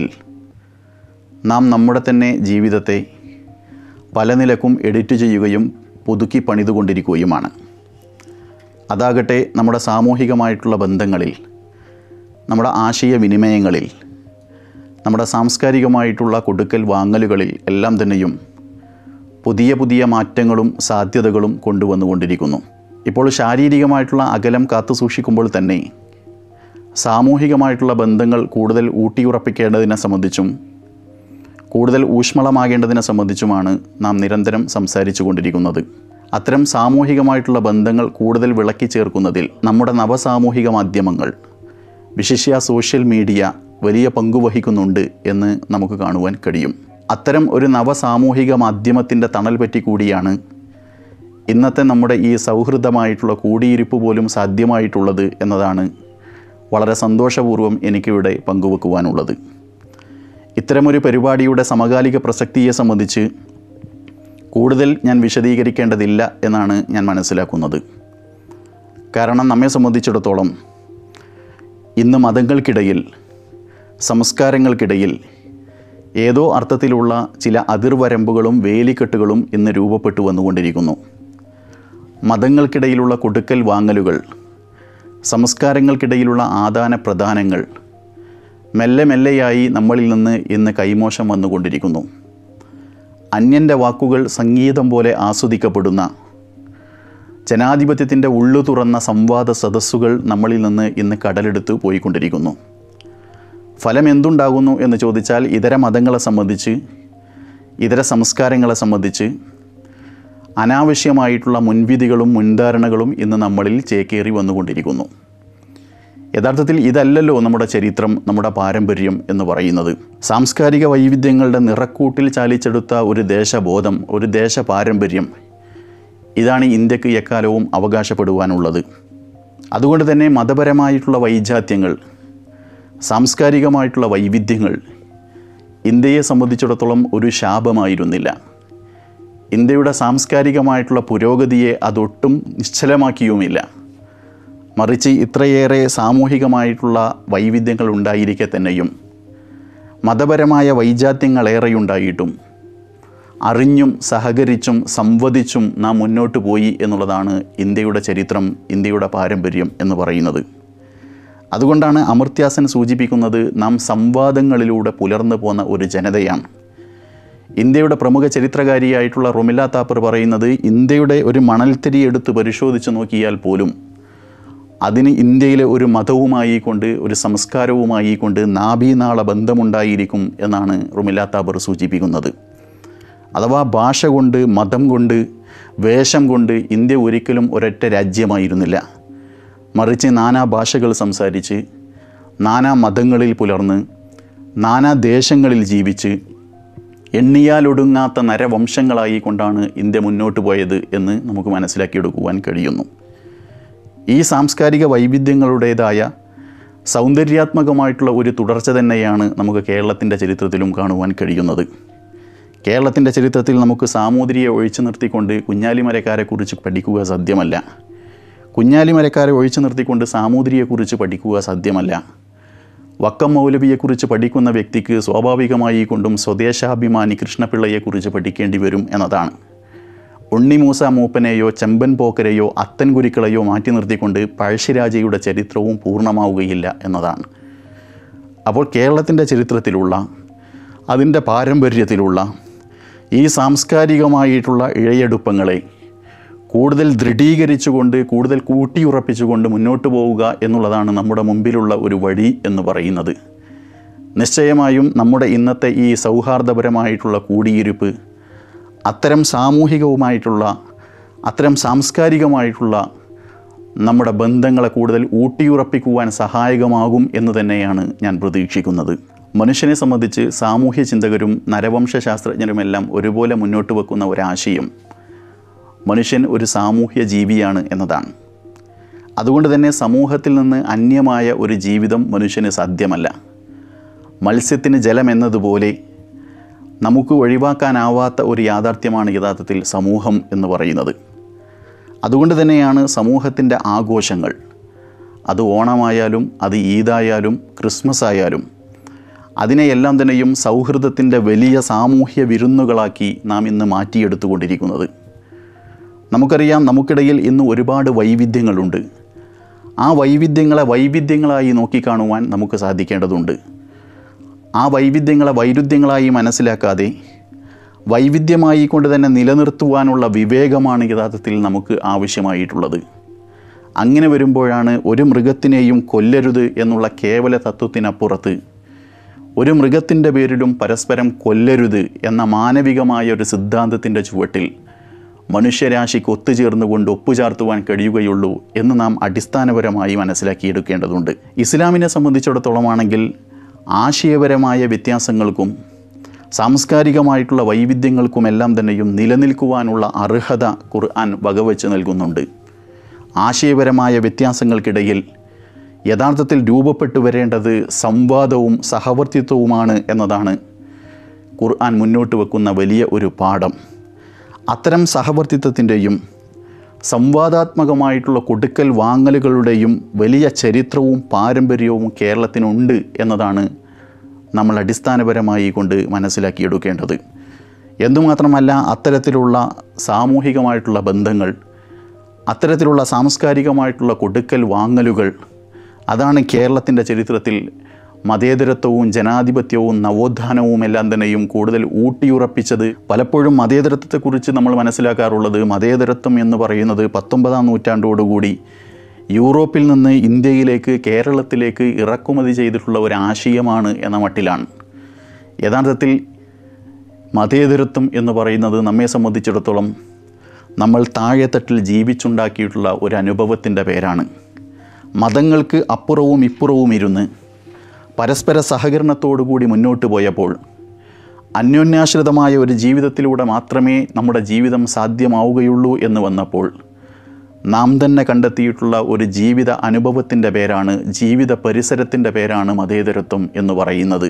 നാം നമ്മുടെ തന്നെ ജീവിതത്തെ പല നിലക്കും എഡിറ്റ് ചെയ്യുകയും പുതുക്കി പണിതുകൊണ്ടിരിക്കുകയുമാണ് അതാകട്ടെ നമ്മുടെ സാമൂഹികമായിട്ടുള്ള ബന്ധങ്ങളിൽ നമ്മുടെ ആശയവിനിമയങ്ങളിൽ നമ്മുടെ സാംസ്കാരികമായിട്ടുള്ള കൊടുക്കൽ വാങ്ങലുകളിൽ എല്ലാം തന്നെയും പുതിയ പുതിയ മാറ്റങ്ങളും സാധ്യതകളും കൊണ്ടുവന്നുകൊണ്ടിരിക്കുന്നു ഇപ്പോൾ ശാരീരികമായിട്ടുള്ള അകലം കാത്തു സൂക്ഷിക്കുമ്പോൾ തന്നെ സാമൂഹികമായിട്ടുള്ള ബന്ധങ്ങൾ കൂടുതൽ ഊട്ടിയുറപ്പിക്കേണ്ടതിനെ സംബന്ധിച്ചും കൂടുതൽ ഊഷ്മളമാകേണ്ടതിനെ സംബന്ധിച്ചുമാണ് നാം നിരന്തരം സംസാരിച്ചു കൊണ്ടിരിക്കുന്നത് അത്തരം സാമൂഹികമായിട്ടുള്ള ബന്ധങ്ങൾ കൂടുതൽ വിളക്കി ചേർക്കുന്നതിൽ നമ്മുടെ നവസാമൂഹിക മാധ്യമങ്ങൾ വിശിഷ്യ സോഷ്യൽ മീഡിയ വലിയ പങ്കുവഹിക്കുന്നുണ്ട് എന്ന് നമുക്ക് കാണുവാൻ കഴിയും അത്തരം ഒരു നവസാമൂഹിക മാധ്യമത്തിൻ്റെ തണൽ പറ്റി കൂടിയാണ് ഇന്നത്തെ നമ്മുടെ ഈ സൗഹൃദമായിട്ടുള്ള കൂടിയിരിപ്പ് പോലും സാധ്യമായിട്ടുള്ളത് എന്നതാണ് വളരെ സന്തോഷപൂർവ്വം എനിക്കിവിടെ പങ്കുവെക്കുവാനുള്ളത് ഇത്തരമൊരു പരിപാടിയുടെ സമകാലിക പ്രസക്തിയെ സംബന്ധിച്ച് കൂടുതൽ ഞാൻ വിശദീകരിക്കേണ്ടതില്ല എന്നാണ് ഞാൻ മനസ്സിലാക്കുന്നത് കാരണം നമ്മെ സംബന്ധിച്ചിടത്തോളം ഇന്ന് മതങ്ങൾക്കിടയിൽ സംസ്കാരങ്ങൾക്കിടയിൽ ഏതോ അർത്ഥത്തിലുള്ള ചില അതിർവരമ്പുകളും വേലിക്കെട്ടുകളും ഇന്ന് രൂപപ്പെട്ടു വന്നുകൊണ്ടിരിക്കുന്നു മതങ്ങൾക്കിടയിലുള്ള കൊടുക്കൽ വാങ്ങലുകൾ സംസ്കാരങ്ങൾക്കിടയിലുള്ള ആദാന പ്രദാനങ്ങൾ മെല്ലെ മെല്ലെയായി നമ്മളിൽ നിന്ന് ഇന്ന് കൈമോശം വന്നുകൊണ്ടിരിക്കുന്നു അന്യൻ്റെ വാക്കുകൾ സംഗീതം പോലെ ആസ്വദിക്കപ്പെടുന്ന ജനാധിപത്യത്തിൻ്റെ ഉള്ളു തുറന്ന സംവാദ സദസ്സുകൾ നമ്മളിൽ നിന്ന് ഇന്ന് കടലെടുത്ത് പോയിക്കൊണ്ടിരിക്കുന്നു ഫലം എന്തുണ്ടാകുന്നു എന്ന് ചോദിച്ചാൽ ഇതര മതങ്ങളെ സംബന്ധിച്ച് ഇതര സംസ്കാരങ്ങളെ സംബന്ധിച്ച് അനാവശ്യമായിട്ടുള്ള മുൻവിധികളും മുൻധാരണകളും ഇന്ന് നമ്മളിൽ ചേക്കേറി വന്നുകൊണ്ടിരിക്കുന്നു യഥാർത്ഥത്തിൽ ഇതല്ലല്ലോ നമ്മുടെ ചരിത്രം നമ്മുടെ പാരമ്പര്യം എന്ന് പറയുന്നത് സാംസ്കാരിക വൈവിധ്യങ്ങളുടെ നിറക്കൂട്ടിൽ ചാലിച്ചെടുത്ത ഒരു ദേശബോധം ഒരു ദേശ പാരമ്പര്യം ഇതാണ് ഇന്ത്യക്ക് എക്കാലവും അവകാശപ്പെടുവാനുള്ളത് അതുകൊണ്ട് തന്നെ മതപരമായിട്ടുള്ള വൈജാത്യങ്ങൾ സാംസ്കാരികമായിട്ടുള്ള വൈവിധ്യങ്ങൾ ഇന്ത്യയെ സംബന്ധിച്ചിടത്തോളം ഒരു ശാപമായിരുന്നില്ല ഇന്ത്യയുടെ സാംസ്കാരികമായിട്ടുള്ള പുരോഗതിയെ അതൊട്ടും നിശ്ചലമാക്കിയുമില്ല മറിച്ച് ഇത്രയേറെ സാമൂഹികമായിട്ടുള്ള വൈവിധ്യങ്ങൾ ഉണ്ടായിരിക്കെ തന്നെയും മതപരമായ വൈജാത്യങ്ങളേറെയുണ്ടായിട്ടും അറിഞ്ഞും സഹകരിച്ചും സംവദിച്ചും നാം മുന്നോട്ട് പോയി എന്നുള്ളതാണ് ഇന്ത്യയുടെ ചരിത്രം ഇന്ത്യയുടെ പാരമ്പര്യം എന്ന് പറയുന്നത് അതുകൊണ്ടാണ് അമർത്യാസൻ സൂചിപ്പിക്കുന്നത് നാം സംവാദങ്ങളിലൂടെ പുലർന്നു പോന്ന ഒരു ജനതയാണ് ഇന്ത്യയുടെ പ്രമുഖ ചരിത്രകാരിയായിട്ടുള്ള റൊമില താപ്പർ പറയുന്നത് ഇന്ത്യയുടെ ഒരു മണൽത്തരി എടുത്ത് പരിശോധിച്ച് നോക്കിയാൽ പോലും അതിന് ഇന്ത്യയിലെ ഒരു മതവുമായി കൊണ്ട് ഒരു സംസ്കാരവുമായി കൊണ്ട് നാഭീനാള ബന്ധമുണ്ടായിരിക്കും എന്നാണ് റുമില താബർ സൂചിപ്പിക്കുന്നത് അഥവാ ഭാഷ കൊണ്ട് മതം കൊണ്ട് വേഷം കൊണ്ട് ഇന്ത്യ ഒരിക്കലും ഒരൊറ്റ രാജ്യമായിരുന്നില്ല മറിച്ച് നാനാ ഭാഷകൾ സംസാരിച്ച് നാനാ മതങ്ങളിൽ പുലർന്ന് നാനാ ദേശങ്ങളിൽ ജീവിച്ച് എണ്ണിയാലൊടുങ്ങാത്ത നരവംശങ്ങളായി കൊണ്ടാണ് ഇന്ത്യ മുന്നോട്ട് പോയത് എന്ന് നമുക്ക് മനസ്സിലാക്കിയെടുക്കുവാൻ കഴിയുന്നു ഈ സാംസ്കാരിക വൈവിധ്യങ്ങളുടേതായ സൗന്ദര്യാത്മകമായിട്ടുള്ള ഒരു തുടർച്ച തന്നെയാണ് നമുക്ക് കേരളത്തിൻ്റെ ചരിത്രത്തിലും കാണുവാൻ കഴിയുന്നത് കേരളത്തിൻ്റെ ചരിത്രത്തിൽ നമുക്ക് സാമൂതിരിയെ ഒഴിച്ചു നിർത്തിക്കൊണ്ട് കുഞ്ഞാലിമരക്കാരെക്കുറിച്ച് പഠിക്കുക സാധ്യമല്ല കുഞ്ഞാലിമരക്കാരെ ഒഴിച്ചു നിർത്തിക്കൊണ്ട് സാമൂതിരിയെക്കുറിച്ച് പഠിക്കുക സാധ്യമല്ല വക്കം മൗലവിയെക്കുറിച്ച് പഠിക്കുന്ന വ്യക്തിക്ക് സ്വാഭാവികമായി കൊണ്ടും സ്വദേശാഭിമാനി കൃഷ്ണപിള്ളയെക്കുറിച്ച് പഠിക്കേണ്ടി വരും എന്നതാണ് ഉണ്ണിമൂസ മൂപ്പനെയോ ചെമ്പൻ പോക്കരെയോ അത്തൻ ഗുരുക്കളെയോ മാറ്റി നിർത്തിക്കൊണ്ട് പഴശ്ശിരാജയുടെ ചരിത്രവും പൂർണ്ണമാവുകയില്ല എന്നതാണ് അപ്പോൾ കേരളത്തിൻ്റെ ചരിത്രത്തിലുള്ള അതിൻ്റെ പാരമ്പര്യത്തിലുള്ള ഈ സാംസ്കാരികമായിട്ടുള്ള ഇഴയെടുപ്പങ്ങളെ കൂടുതൽ ദൃഢീകരിച്ചുകൊണ്ട് കൂടുതൽ കൂട്ടിയുറപ്പിച്ചുകൊണ്ട് മുന്നോട്ട് പോവുക എന്നുള്ളതാണ് നമ്മുടെ മുമ്പിലുള്ള ഒരു വഴി എന്ന് പറയുന്നത് നിശ്ചയമായും നമ്മുടെ ഇന്നത്തെ ഈ സൗഹാർദ്ദപരമായിട്ടുള്ള കൂടിയിരിപ്പ് അത്തരം സാമൂഹികവുമായിട്ടുള്ള അത്തരം സാംസ്കാരികമായിട്ടുള്ള നമ്മുടെ ബന്ധങ്ങളെ കൂടുതൽ ഊട്ടിയുറപ്പിക്കുവാൻ സഹായകമാകും എന്ന് തന്നെയാണ് ഞാൻ പ്രതീക്ഷിക്കുന്നത് മനുഷ്യനെ സംബന്ധിച്ച് സാമൂഹ്യ ചിന്തകരും നരവംശ ശാസ്ത്രജ്ഞരുമെല്ലാം ഒരുപോലെ മുന്നോട്ട് വെക്കുന്ന ഒരാശയം മനുഷ്യൻ ഒരു സാമൂഹ്യ ജീവിയാണ് എന്നതാണ് അതുകൊണ്ട് തന്നെ സമൂഹത്തിൽ നിന്ന് അന്യമായ ഒരു ജീവിതം മനുഷ്യന് സാധ്യമല്ല മത്സ്യത്തിന് ജലം എന്നതുപോലെ നമുക്ക് ഒഴിവാക്കാനാവാത്ത ഒരു യാഥാർത്ഥ്യമാണ് യഥാർത്ഥത്തിൽ സമൂഹം എന്ന് പറയുന്നത് അതുകൊണ്ട് തന്നെയാണ് സമൂഹത്തിൻ്റെ ആഘോഷങ്ങൾ അത് ഓണമായാലും അത് ഈദായാലും ക്രിസ്മസ് ആയാലും അതിനെയെല്ലാം തന്നെയും സൗഹൃദത്തിൻ്റെ വലിയ സാമൂഹ്യ വിരുന്നുകളാക്കി നാം ഇന്ന് മാറ്റിയെടുത്തുകൊണ്ടിരിക്കുന്നത് നമുക്കറിയാം നമുക്കിടയിൽ ഇന്ന് ഒരുപാട് വൈവിധ്യങ്ങളുണ്ട് ആ വൈവിധ്യങ്ങളെ വൈവിധ്യങ്ങളായി നോക്കിക്കാണുവാൻ നമുക്ക് സാധിക്കേണ്ടതുണ്ട് ആ വൈവിധ്യങ്ങളെ വൈരുദ്ധ്യങ്ങളായി മനസ്സിലാക്കാതെ വൈവിധ്യമായി കൊണ്ട് തന്നെ നിലനിർത്തുവാനുള്ള വിവേകമാണ് യഥാർത്ഥത്തിൽ നമുക്ക് ആവശ്യമായിട്ടുള്ളത് അങ്ങനെ വരുമ്പോഴാണ് ഒരു മൃഗത്തിനെയും കൊല്ലരുത് എന്നുള്ള കേവല തത്വത്തിനപ്പുറത്ത് ഒരു മൃഗത്തിൻ്റെ പേരിലും പരസ്പരം കൊല്ലരുത് എന്ന മാനവികമായ ഒരു സിദ്ധാന്തത്തിൻ്റെ ചുവട്ടിൽ മനുഷ്യരാശിക്ക് ഒത്തുചേർന്നുകൊണ്ട് ഒപ്പുചാർത്തുവാൻ കഴിയുകയുള്ളൂ എന്ന് നാം അടിസ്ഥാനപരമായി മനസ്സിലാക്കിയെടുക്കേണ്ടതുണ്ട് ഇസ്ലാമിനെ സംബന്ധിച്ചിടത്തോളമാണെങ്കിൽ ആശയപരമായ വ്യത്യാസങ്ങൾക്കും സാംസ്കാരികമായിട്ടുള്ള വൈവിധ്യങ്ങൾക്കുമെല്ലാം തന്നെയും നിലനിൽക്കുവാനുള്ള അർഹത ഖുർആൻ വകവെച്ച് നൽകുന്നുണ്ട് ആശയപരമായ വ്യത്യാസങ്ങൾക്കിടയിൽ യഥാർത്ഥത്തിൽ രൂപപ്പെട്ടു വരേണ്ടത് സംവാദവും സഹവർത്തിത്വവുമാണ് എന്നതാണ് ഖുർആൻ മുന്നോട്ട് വെക്കുന്ന വലിയ ഒരു പാഠം അത്തരം സഹവർത്തിത്വത്തിൻ്റെയും സംവാദാത്മകമായിട്ടുള്ള കൊടുക്കൽ വാങ്ങലുകളുടെയും വലിയ ചരിത്രവും പാരമ്പര്യവും കേരളത്തിനുണ്ട് എന്നതാണ് നമ്മൾ അടിസ്ഥാനപരമായി കൊണ്ട് മനസ്സിലാക്കിയെടുക്കേണ്ടത് എന്തുമാത്രമല്ല അത്തരത്തിലുള്ള സാമൂഹികമായിട്ടുള്ള ബന്ധങ്ങൾ അത്തരത്തിലുള്ള സാംസ്കാരികമായിട്ടുള്ള കൊടുക്കൽ വാങ്ങലുകൾ അതാണ് കേരളത്തിൻ്റെ ചരിത്രത്തിൽ മതേതരത്വവും ജനാധിപത്യവും നവോത്ഥാനവും എല്ലാം തന്നെയും കൂടുതൽ ഊട്ടിയുറപ്പിച്ചത് പലപ്പോഴും മതേതരത്വത്തെക്കുറിച്ച് നമ്മൾ മനസ്സിലാക്കാറുള്ളത് മതേതരത്വം എന്ന് പറയുന്നത് പത്തൊമ്പതാം നൂറ്റാണ്ടോടുകൂടി യൂറോപ്പിൽ നിന്ന് ഇന്ത്യയിലേക്ക് കേരളത്തിലേക്ക് ഇറക്കുമതി ചെയ്തിട്ടുള്ള ഒരു ആശയമാണ് എന്ന മട്ടിലാണ് യഥാർത്ഥത്തിൽ മതേതരത്വം എന്ന് പറയുന്നത് നമ്മെ സംബന്ധിച്ചിടത്തോളം നമ്മൾ താഴെത്തട്ടിൽ ജീവിച്ചുണ്ടാക്കിയിട്ടുള്ള ഒരു അനുഭവത്തിൻ്റെ പേരാണ് മതങ്ങൾക്ക് അപ്പുറവും ഇപ്പുറവും ഇരുന്ന് പരസ്പര സഹകരണത്തോടുകൂടി മുന്നോട്ട് പോയപ്പോൾ അന്യോന്യാശ്രിതമായ ഒരു ജീവിതത്തിലൂടെ മാത്രമേ നമ്മുടെ ജീവിതം സാധ്യമാവുകയുള്ളൂ എന്ന് വന്നപ്പോൾ നാം തന്നെ കണ്ടെത്തിയിട്ടുള്ള ഒരു ജീവിത അനുഭവത്തിൻ്റെ പേരാണ് ജീവിത പരിസരത്തിൻ്റെ പേരാണ് മതേതരത്വം എന്ന് പറയുന്നത്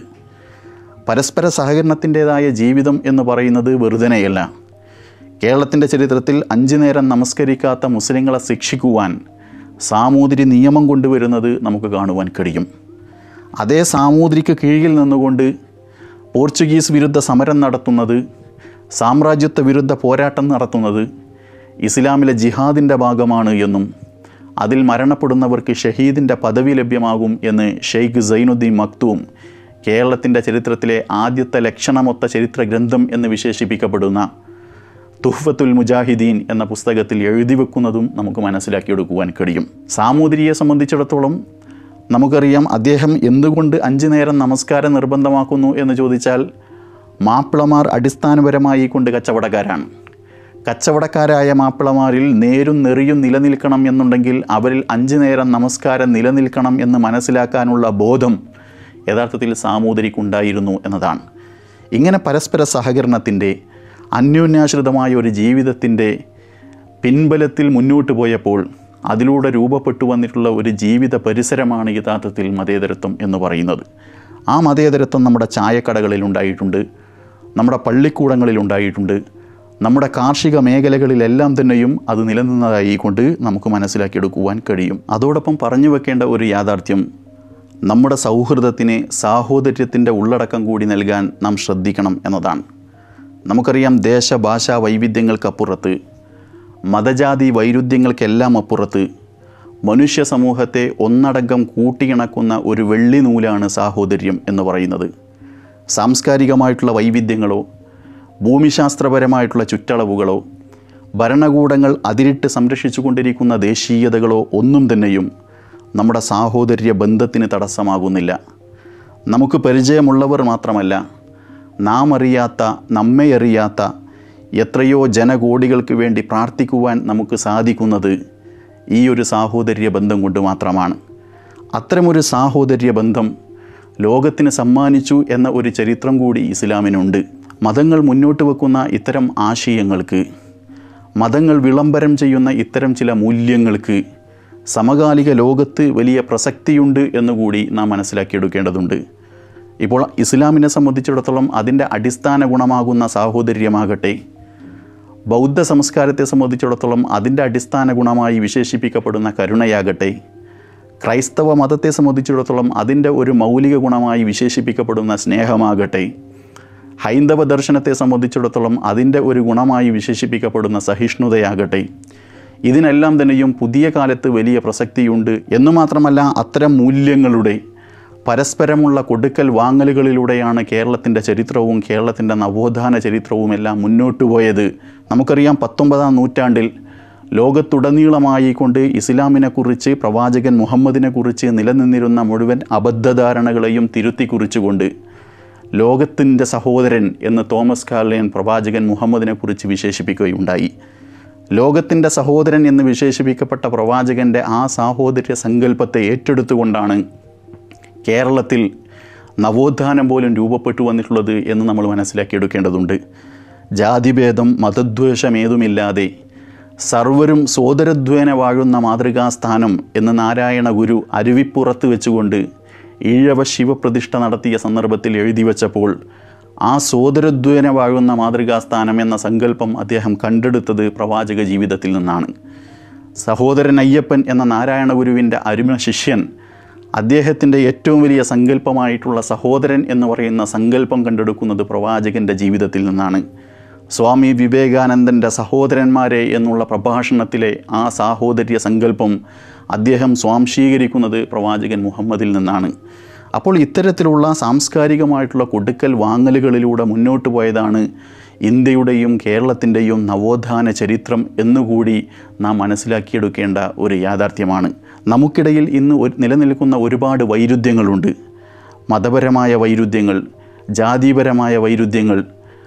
പരസ്പര സഹകരണത്തിൻ്റെതായ ജീവിതം എന്ന് പറയുന്നത് വെറുതനെയല്ല കേരളത്തിൻ്റെ ചരിത്രത്തിൽ അഞ്ചു നേരം നമസ്കരിക്കാത്ത മുസ്ലിങ്ങളെ ശിക്ഷിക്കുവാൻ സാമൂതിരി നിയമം കൊണ്ടുവരുന്നത് നമുക്ക് കാണുവാൻ കഴിയും അതേ സാമൂതിരിക്ക് കീഴിൽ നിന്നുകൊണ്ട് പോർച്ചുഗീസ് വിരുദ്ധ സമരം നടത്തുന്നത് സാമ്രാജ്യത്വ വിരുദ്ധ പോരാട്ടം നടത്തുന്നത് ഇസ്ലാമിലെ ജിഹാദിൻ്റെ ഭാഗമാണ് എന്നും അതിൽ മരണപ്പെടുന്നവർക്ക് ഷഹീദിൻ്റെ പദവി ലഭ്യമാകും എന്ന് ഷെയ്ഖ് സൈനുദ്ദീൻ മക്തൂം കേരളത്തിൻ്റെ ചരിത്രത്തിലെ ആദ്യത്തെ ലക്ഷണമൊത്ത ചരിത്ര ഗ്രന്ഥം എന്ന് വിശേഷിപ്പിക്കപ്പെടുന്ന തുഹ്ഫത്തുൽ മുജാഹിദീൻ എന്ന പുസ്തകത്തിൽ എഴുതി വെക്കുന്നതും നമുക്ക് മനസ്സിലാക്കിയെടുക്കുവാൻ കഴിയും സാമൂതിരിയെ സംബന്ധിച്ചിടത്തോളം നമുക്കറിയാം അദ്ദേഹം എന്തുകൊണ്ട് അഞ്ചു നേരം നമസ്കാരം നിർബന്ധമാക്കുന്നു എന്ന് ചോദിച്ചാൽ മാപ്പിളമാർ അടിസ്ഥാനപരമായി കൊണ്ട് കച്ചവടക്കാരാണ് കച്ചവടക്കാരായ മാപ്പിളമാരിൽ നേരും നെറിയും നിലനിൽക്കണം എന്നുണ്ടെങ്കിൽ അവരിൽ അഞ്ചു നേരം നമസ്കാരം നിലനിൽക്കണം എന്ന് മനസ്സിലാക്കാനുള്ള ബോധം യഥാർത്ഥത്തിൽ സാമൂതിരിക്കുണ്ടായിരുന്നു എന്നതാണ് ഇങ്ങനെ പരസ്പര സഹകരണത്തിൻ്റെ അന്യോന്യാശ്രിതമായ ഒരു ജീവിതത്തിൻ്റെ പിൻബലത്തിൽ മുന്നോട്ട് പോയപ്പോൾ അതിലൂടെ രൂപപ്പെട്ടു വന്നിട്ടുള്ള ഒരു ജീവിത പരിസരമാണ് യഥാർത്ഥത്തിൽ മതേതരത്വം എന്ന് പറയുന്നത് ആ മതേതരത്വം നമ്മുടെ ചായക്കടകളിൽ ഉണ്ടായിട്ടുണ്ട് നമ്മുടെ പള്ളിക്കൂടങ്ങളിൽ ഉണ്ടായിട്ടുണ്ട് നമ്മുടെ കാർഷിക മേഖലകളിലെല്ലാം തന്നെയും അത് നിലനിന്നതായി കൊണ്ട് നമുക്ക് മനസ്സിലാക്കിയെടുക്കുവാൻ കഴിയും അതോടൊപ്പം പറഞ്ഞു വെക്കേണ്ട ഒരു യാഥാർത്ഥ്യം നമ്മുടെ സൗഹൃദത്തിന് സാഹോദര്യത്തിൻ്റെ ഉള്ളടക്കം കൂടി നൽകാൻ നാം ശ്രദ്ധിക്കണം എന്നതാണ് നമുക്കറിയാം ദേശഭാഷാ വൈവിധ്യങ്ങൾക്കപ്പുറത്ത് മതജാതി വൈരുദ്ധ്യങ്ങൾക്കെല്ലാം അപ്പുറത്ത് മനുഷ്യ സമൂഹത്തെ ഒന്നടങ്കം കൂട്ടിയിണക്കുന്ന ഒരു വെള്ളി നൂലാണ് സാഹോദര്യം എന്ന് പറയുന്നത് സാംസ്കാരികമായിട്ടുള്ള വൈവിധ്യങ്ങളോ ഭൂമിശാസ്ത്രപരമായിട്ടുള്ള ചുറ്റളവുകളോ ഭരണകൂടങ്ങൾ അതിരിട്ട് സംരക്ഷിച്ചു കൊണ്ടിരിക്കുന്ന ദേശീയതകളോ ഒന്നും തന്നെയും നമ്മുടെ സാഹോദര്യ ബന്ധത്തിന് തടസ്സമാകുന്നില്ല നമുക്ക് പരിചയമുള്ളവർ മാത്രമല്ല നാം അറിയാത്ത നമ്മെ അറിയാത്ത എത്രയോ ജനകോടികൾക്ക് വേണ്ടി പ്രാർത്ഥിക്കുവാൻ നമുക്ക് സാധിക്കുന്നത് ഈ ഒരു സാഹോദര്യ ബന്ധം കൊണ്ട് മാത്രമാണ് അത്തരമൊരു സാഹോദര്യ ബന്ധം ലോകത്തിന് സമ്മാനിച്ചു എന്ന ഒരു ചരിത്രം കൂടി ഇസ്ലാമിനുണ്ട് മതങ്ങൾ മുന്നോട്ട് വെക്കുന്ന ഇത്തരം ആശയങ്ങൾക്ക് മതങ്ങൾ വിളംബരം ചെയ്യുന്ന ഇത്തരം ചില മൂല്യങ്ങൾക്ക് സമകാലിക ലോകത്ത് വലിയ പ്രസക്തിയുണ്ട് എന്നുകൂടി നാം മനസ്സിലാക്കിയെടുക്കേണ്ടതുണ്ട് ഇപ്പോൾ ഇസ്ലാമിനെ സംബന്ധിച്ചിടത്തോളം അതിൻ്റെ അടിസ്ഥാന ഗുണമാകുന്ന സാഹോദര്യമാകട്ടെ ബൗദ്ധ സംസ്കാരത്തെ സംബന്ധിച്ചിടത്തോളം അതിൻ്റെ അടിസ്ഥാന ഗുണമായി വിശേഷിപ്പിക്കപ്പെടുന്ന കരുണയാകട്ടെ ക്രൈസ്തവ മതത്തെ സംബന്ധിച്ചിടത്തോളം അതിൻ്റെ ഒരു മൗലിക ഗുണമായി വിശേഷിപ്പിക്കപ്പെടുന്ന സ്നേഹമാകട്ടെ ഹൈന്ദവ ദർശനത്തെ സംബന്ധിച്ചിടത്തോളം അതിൻ്റെ ഒരു ഗുണമായി വിശേഷിപ്പിക്കപ്പെടുന്ന സഹിഷ്ണുതയാകട്ടെ ഇതിനെല്ലാം തന്നെയും പുതിയ കാലത്ത് വലിയ പ്രസക്തിയുണ്ട് എന്നു മാത്രമല്ല അത്തരം മൂല്യങ്ങളുടെ പരസ്പരമുള്ള കൊടുക്കൽ വാങ്ങലുകളിലൂടെയാണ് കേരളത്തിൻ്റെ ചരിത്രവും കേരളത്തിൻ്റെ നവോത്ഥാന ചരിത്രവും എല്ലാം മുന്നോട്ട് പോയത് നമുക്കറിയാം പത്തൊമ്പതാം നൂറ്റാണ്ടിൽ ലോകത്തുടനീളമായി കൊണ്ട് ഇസ്ലാമിനെക്കുറിച്ച് പ്രവാചകൻ മുഹമ്മദിനെക്കുറിച്ച് നിലനിന്നിരുന്ന മുഴുവൻ അബദ്ധധാരണകളെയും തിരുത്തി കുറിച്ചുകൊണ്ട് ലോകത്തിൻ്റെ സഹോദരൻ എന്ന് തോമസ് കാർലിയൻ പ്രവാചകൻ മുഹമ്മദിനെക്കുറിച്ച് വിശേഷിപ്പിക്കുകയുണ്ടായി ലോകത്തിൻ്റെ സഹോദരൻ എന്ന് വിശേഷിപ്പിക്കപ്പെട്ട പ്രവാചകൻ്റെ ആ സാഹോദര്യ സങ്കല്പത്തെ ഏറ്റെടുത്തുകൊണ്ടാണ് കേരളത്തിൽ നവോത്ഥാനം പോലും രൂപപ്പെട്ടു വന്നിട്ടുള്ളത് എന്ന് നമ്മൾ മനസ്സിലാക്കിയെടുക്കേണ്ടതുണ്ട് ജാതിഭേദം മതദ്വേഷമേതുമില്ലാതെ സർവരും സോദരദ്വേന വാഴുന്ന മാതൃകാസ്ഥാനം എന്ന് നാരായണ ഗുരു അരുവിപ്പുറത്ത് വെച്ചുകൊണ്ട് ഈഴവ ശിവപ്രതിഷ്ഠ നടത്തിയ സന്ദർഭത്തിൽ എഴുതി വച്ചപ്പോൾ ആ സോദരദ്വേന വാഴുന്ന മാതൃകാസ്ഥാനം എന്ന സങ്കല്പം അദ്ദേഹം കണ്ടെടുത്തത് പ്രവാചക ജീവിതത്തിൽ നിന്നാണ് സഹോദരൻ അയ്യപ്പൻ എന്ന നാരായണ ഗുരുവിൻ്റെ അരുമ ശിഷ്യൻ അദ്ദേഹത്തിൻ്റെ ഏറ്റവും വലിയ സങ്കല്പമായിട്ടുള്ള സഹോദരൻ എന്ന് പറയുന്ന സങ്കല്പം കണ്ടെടുക്കുന്നത് പ്രവാചകൻ്റെ ജീവിതത്തിൽ നിന്നാണ് സ്വാമി വിവേകാനന്ദൻ്റെ സഹോദരന്മാരെ എന്നുള്ള പ്രഭാഷണത്തിലെ ആ സാഹോദര്യ സങ്കല്പം അദ്ദേഹം സ്വാംശീകരിക്കുന്നത് പ്രവാചകൻ മുഹമ്മദിൽ നിന്നാണ് അപ്പോൾ ഇത്തരത്തിലുള്ള സാംസ്കാരികമായിട്ടുള്ള കൊടുക്കൽ വാങ്ങലുകളിലൂടെ മുന്നോട്ട് പോയതാണ് ഇന്ത്യയുടെയും കേരളത്തിൻ്റെയും നവോത്ഥാന ചരിത്രം എന്നുകൂടി നാം മനസ്സിലാക്കിയെടുക്കേണ്ട ഒരു യാഥാർത്ഥ്യമാണ് നമുക്കിടയിൽ ഇന്ന് ഒരു നിലനിൽക്കുന്ന ഒരുപാട് വൈരുദ്ധ്യങ്ങളുണ്ട് മതപരമായ വൈരുദ്ധ്യങ്ങൾ ജാതിപരമായ വൈരുദ്ധ്യങ്ങൾ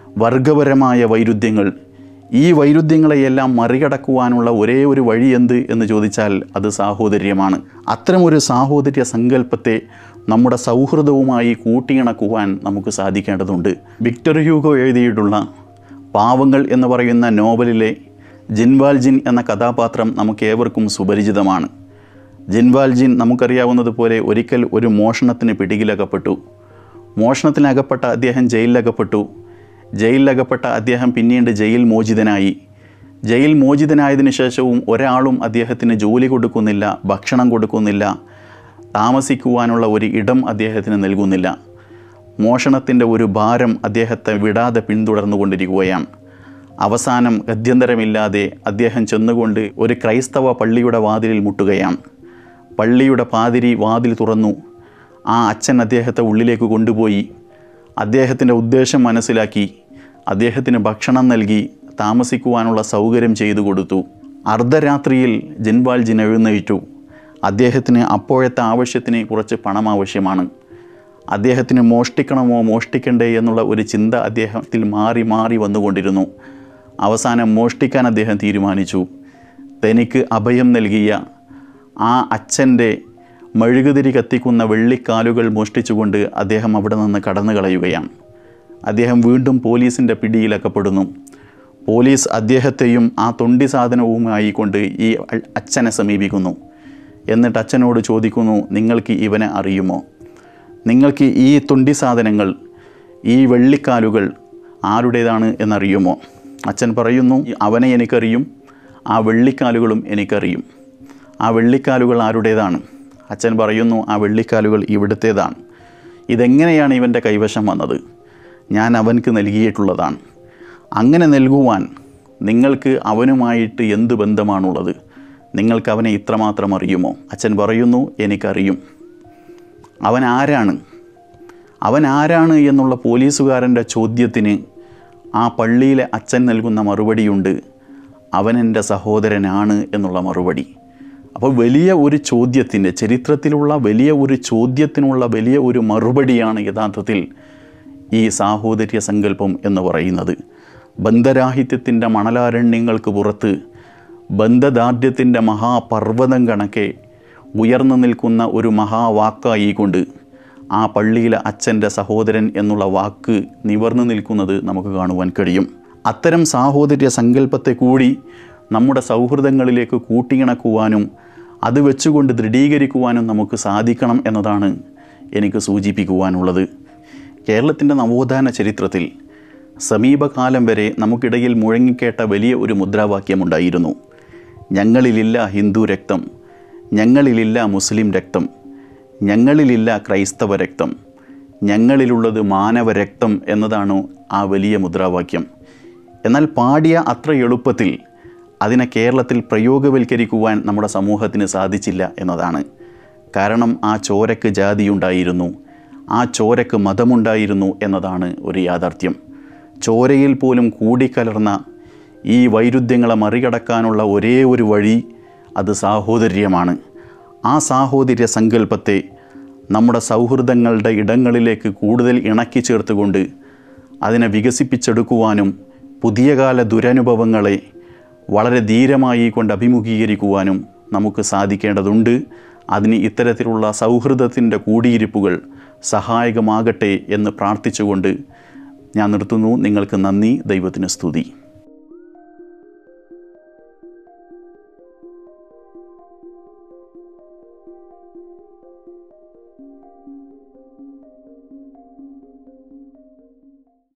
വർഗപരമായ വൈരുദ്ധ്യങ്ങൾ ഈ വൈരുദ്ധ്യങ്ങളെയെല്ലാം മറികടക്കുവാനുള്ള ഒരേ ഒരു വഴി എന്ത് എന്ന് ചോദിച്ചാൽ അത് സാഹോദര്യമാണ് അത്തരമൊരു സാഹോദര്യ സങ്കല്പത്തെ നമ്മുടെ സൗഹൃദവുമായി കൂട്ടിയിണക്കുവാൻ നമുക്ക് സാധിക്കേണ്ടതുണ്ട് വിക്ടർ ഹ്യൂഗോ എഴുതിയിട്ടുള്ള പാവങ്ങൾ എന്ന് പറയുന്ന നോവലിലെ ജിൻവാൽ ജിൻ എന്ന കഥാപാത്രം നമുക്ക് ഏവർക്കും സുപരിചിതമാണ് ജിൻവാൽ ജിൻ നമുക്കറിയാവുന്നതുപോലെ ഒരിക്കൽ ഒരു മോഷണത്തിന് പിടിയിലകപ്പെട്ടു മോഷണത്തിനകപ്പെട്ട അദ്ദേഹം ജയിലിലകപ്പെട്ടു ജയിലിലകപ്പെട്ട അദ്ദേഹം പിന്നീട് ജയിൽ മോചിതനായി ജയിൽ മോചിതനായതിനു ശേഷവും ഒരാളും അദ്ദേഹത്തിന് ജോലി കൊടുക്കുന്നില്ല ഭക്ഷണം കൊടുക്കുന്നില്ല താമസിക്കുവാനുള്ള ഒരു ഇടം അദ്ദേഹത്തിന് നൽകുന്നില്ല മോഷണത്തിൻ്റെ ഒരു ഭാരം അദ്ദേഹത്തെ വിടാതെ പിന്തുടർന്നുകൊണ്ടിരിക്കുകയാണ് അവസാനം ഗത്യന്തരമില്ലാതെ അദ്ദേഹം ചെന്നുകൊണ്ട് ഒരു ക്രൈസ്തവ പള്ളിയുടെ വാതിലിൽ മുട്ടുകയാണ് പള്ളിയുടെ പാതിരി വാതിൽ തുറന്നു ആ അച്ഛൻ അദ്ദേഹത്തെ ഉള്ളിലേക്ക് കൊണ്ടുപോയി അദ്ദേഹത്തിൻ്റെ ഉദ്ദേശം മനസ്സിലാക്കി അദ്ദേഹത്തിന് ഭക്ഷണം നൽകി താമസിക്കുവാനുള്ള സൗകര്യം ചെയ്തു കൊടുത്തു അർദ്ധരാത്രിയിൽ ജിൻവാൽ ജിൻ എഴുന്നേറ്റു അദ്ദേഹത്തിന് അപ്പോഴത്തെ ആവശ്യത്തിന് കുറച്ച് പണം ആവശ്യമാണ് അദ്ദേഹത്തിന് മോഷ്ടിക്കണമോ മോഷ്ടിക്കണ്ടേ എന്നുള്ള ഒരു ചിന്ത അദ്ദേഹത്തിൽ മാറി മാറി വന്നുകൊണ്ടിരുന്നു അവസാനം മോഷ്ടിക്കാൻ അദ്ദേഹം തീരുമാനിച്ചു തനിക്ക് അഭയം നൽകിയ ആ അച്ഛൻ്റെ മെഴുകുതിരി കത്തിക്കുന്ന വെള്ളിക്കാലുകൾ മോഷ്ടിച്ചുകൊണ്ട് അദ്ദേഹം അവിടെ നിന്ന് കടന്നു കളയുകയാണ് അദ്ദേഹം വീണ്ടും പോലീസിൻ്റെ പിടിയിലക്കപ്പെടുന്നു പോലീസ് അദ്ദേഹത്തെയും ആ തൊണ്ടി സാധനവുമായി കൊണ്ട് ഈ അ- അച്ഛനെ സമീപിക്കുന്നു എന്നിട്ട് അച്ഛനോട് ചോദിക്കുന്നു നിങ്ങൾക്ക് ഇവനെ അറിയുമോ നിങ്ങൾക്ക് ഈ തൊണ്ടി സാധനങ്ങൾ ഈ വെള്ളിക്കാലുകൾ ആരുടേതാണ് എന്നറിയുമോ അച്ഛൻ പറയുന്നു അവനെ എനിക്കറിയും ആ വെള്ളിക്കാലുകളും എനിക്കറിയും ആ വെള്ളിക്കാലുകൾ ആരുടേതാണ് അച്ഛൻ പറയുന്നു ആ വെള്ളിക്കാലുകൾ ഇവിടുത്തേതാണ് ഇതെങ്ങനെയാണ് ഇവൻ്റെ കൈവശം വന്നത് ഞാൻ അവൻക്ക് നൽകിയിട്ടുള്ളതാണ് അങ്ങനെ നൽകുവാൻ നിങ്ങൾക്ക് അവനുമായിട്ട് എന്ത് ബന്ധമാണുള്ളത് നിങ്ങൾക്ക് അവനെ ഇത്രമാത്രം അറിയുമോ അച്ഛൻ പറയുന്നു എനിക്കറിയും അവൻ ആരാണ് അവൻ ആരാണ് എന്നുള്ള പോലീസുകാരൻ്റെ ചോദ്യത്തിന് ആ പള്ളിയിലെ അച്ഛൻ നൽകുന്ന മറുപടിയുണ്ട് അവൻ എൻ്റെ സഹോദരനാണ് എന്നുള്ള മറുപടി അപ്പോൾ വലിയ ഒരു ചോദ്യത്തിൻ്റെ ചരിത്രത്തിലുള്ള വലിയ ഒരു ചോദ്യത്തിനുള്ള വലിയ ഒരു മറുപടിയാണ് യഥാർത്ഥത്തിൽ ഈ സാഹോദര്യ സങ്കല്പം എന്ന് പറയുന്നത് ബന്ധരാഹിത്യത്തിൻ്റെ മണലാരണ്യങ്ങൾക്ക് പുറത്ത് ബന്ധദാർഢ്യത്തിൻ്റെ മഹാപർവ്വതം കണക്കെ ഉയർന്നു നിൽക്കുന്ന ഒരു മഹാവാക്കായി കൊണ്ട് ആ പള്ളിയിലെ അച്ഛൻ്റെ സഹോദരൻ എന്നുള്ള വാക്ക് നിവർന്നു നിൽക്കുന്നത് നമുക്ക് കാണുവാൻ കഴിയും അത്തരം സാഹോദര്യ സങ്കല്പത്തെ കൂടി നമ്മുടെ സൗഹൃദങ്ങളിലേക്ക് കൂട്ടിയിണക്കുവാനും അത് വെച്ചുകൊണ്ട് ദൃഢീകരിക്കുവാനും നമുക്ക് സാധിക്കണം എന്നതാണ് എനിക്ക് സൂചിപ്പിക്കുവാനുള്ളത് കേരളത്തിൻ്റെ നവോത്ഥാന ചരിത്രത്തിൽ സമീപകാലം വരെ നമുക്കിടയിൽ മുഴങ്ങിക്കേട്ട വലിയ ഒരു മുദ്രാവാക്യമുണ്ടായിരുന്നു ഞങ്ങളിലില്ല ഹിന്ദു രക്തം ഞങ്ങളിലില്ല മുസ്ലിം രക്തം ഞങ്ങളിലില്ല ക്രൈസ്തവ രക്തം ഞങ്ങളിലുള്ളത് മാനവ രക്തം എന്നതാണ് ആ വലിയ മുദ്രാവാക്യം എന്നാൽ പാടിയ അത്ര എളുപ്പത്തിൽ അതിനെ കേരളത്തിൽ പ്രയോഗവൽക്കരിക്കുവാൻ നമ്മുടെ സമൂഹത്തിന് സാധിച്ചില്ല എന്നതാണ് കാരണം ആ ചോരക്ക് ജാതിയുണ്ടായിരുന്നു ആ ചോരക്ക് മതമുണ്ടായിരുന്നു എന്നതാണ് ഒരു യാഥാർത്ഥ്യം ചോരയിൽ പോലും കൂടിക്കലർന്ന ഈ വൈരുദ്ധ്യങ്ങളെ മറികടക്കാനുള്ള ഒരേ ഒരു വഴി അത് സാഹോദര്യമാണ് ആ സാഹോദര്യ സങ്കല്പത്തെ നമ്മുടെ സൗഹൃദങ്ങളുടെ ഇടങ്ങളിലേക്ക് കൂടുതൽ ഇണക്കി ചേർത്തുകൊണ്ട് അതിനെ വികസിപ്പിച്ചെടുക്കുവാനും പുതിയ കാല ദുരനുഭവങ്ങളെ വളരെ ധീരമായി കൊണ്ട് അഭിമുഖീകരിക്കുവാനും നമുക്ക് സാധിക്കേണ്ടതുണ്ട് അതിന് ഇത്തരത്തിലുള്ള സൗഹൃദത്തിൻ്റെ കൂടിയിരിപ്പുകൾ സഹായകമാകട്ടെ എന്ന് പ്രാർത്ഥിച്ചുകൊണ്ട് ഞാൻ നിർത്തുന്നു നിങ്ങൾക്ക് നന്ദി ദൈവത്തിന് സ്തുതി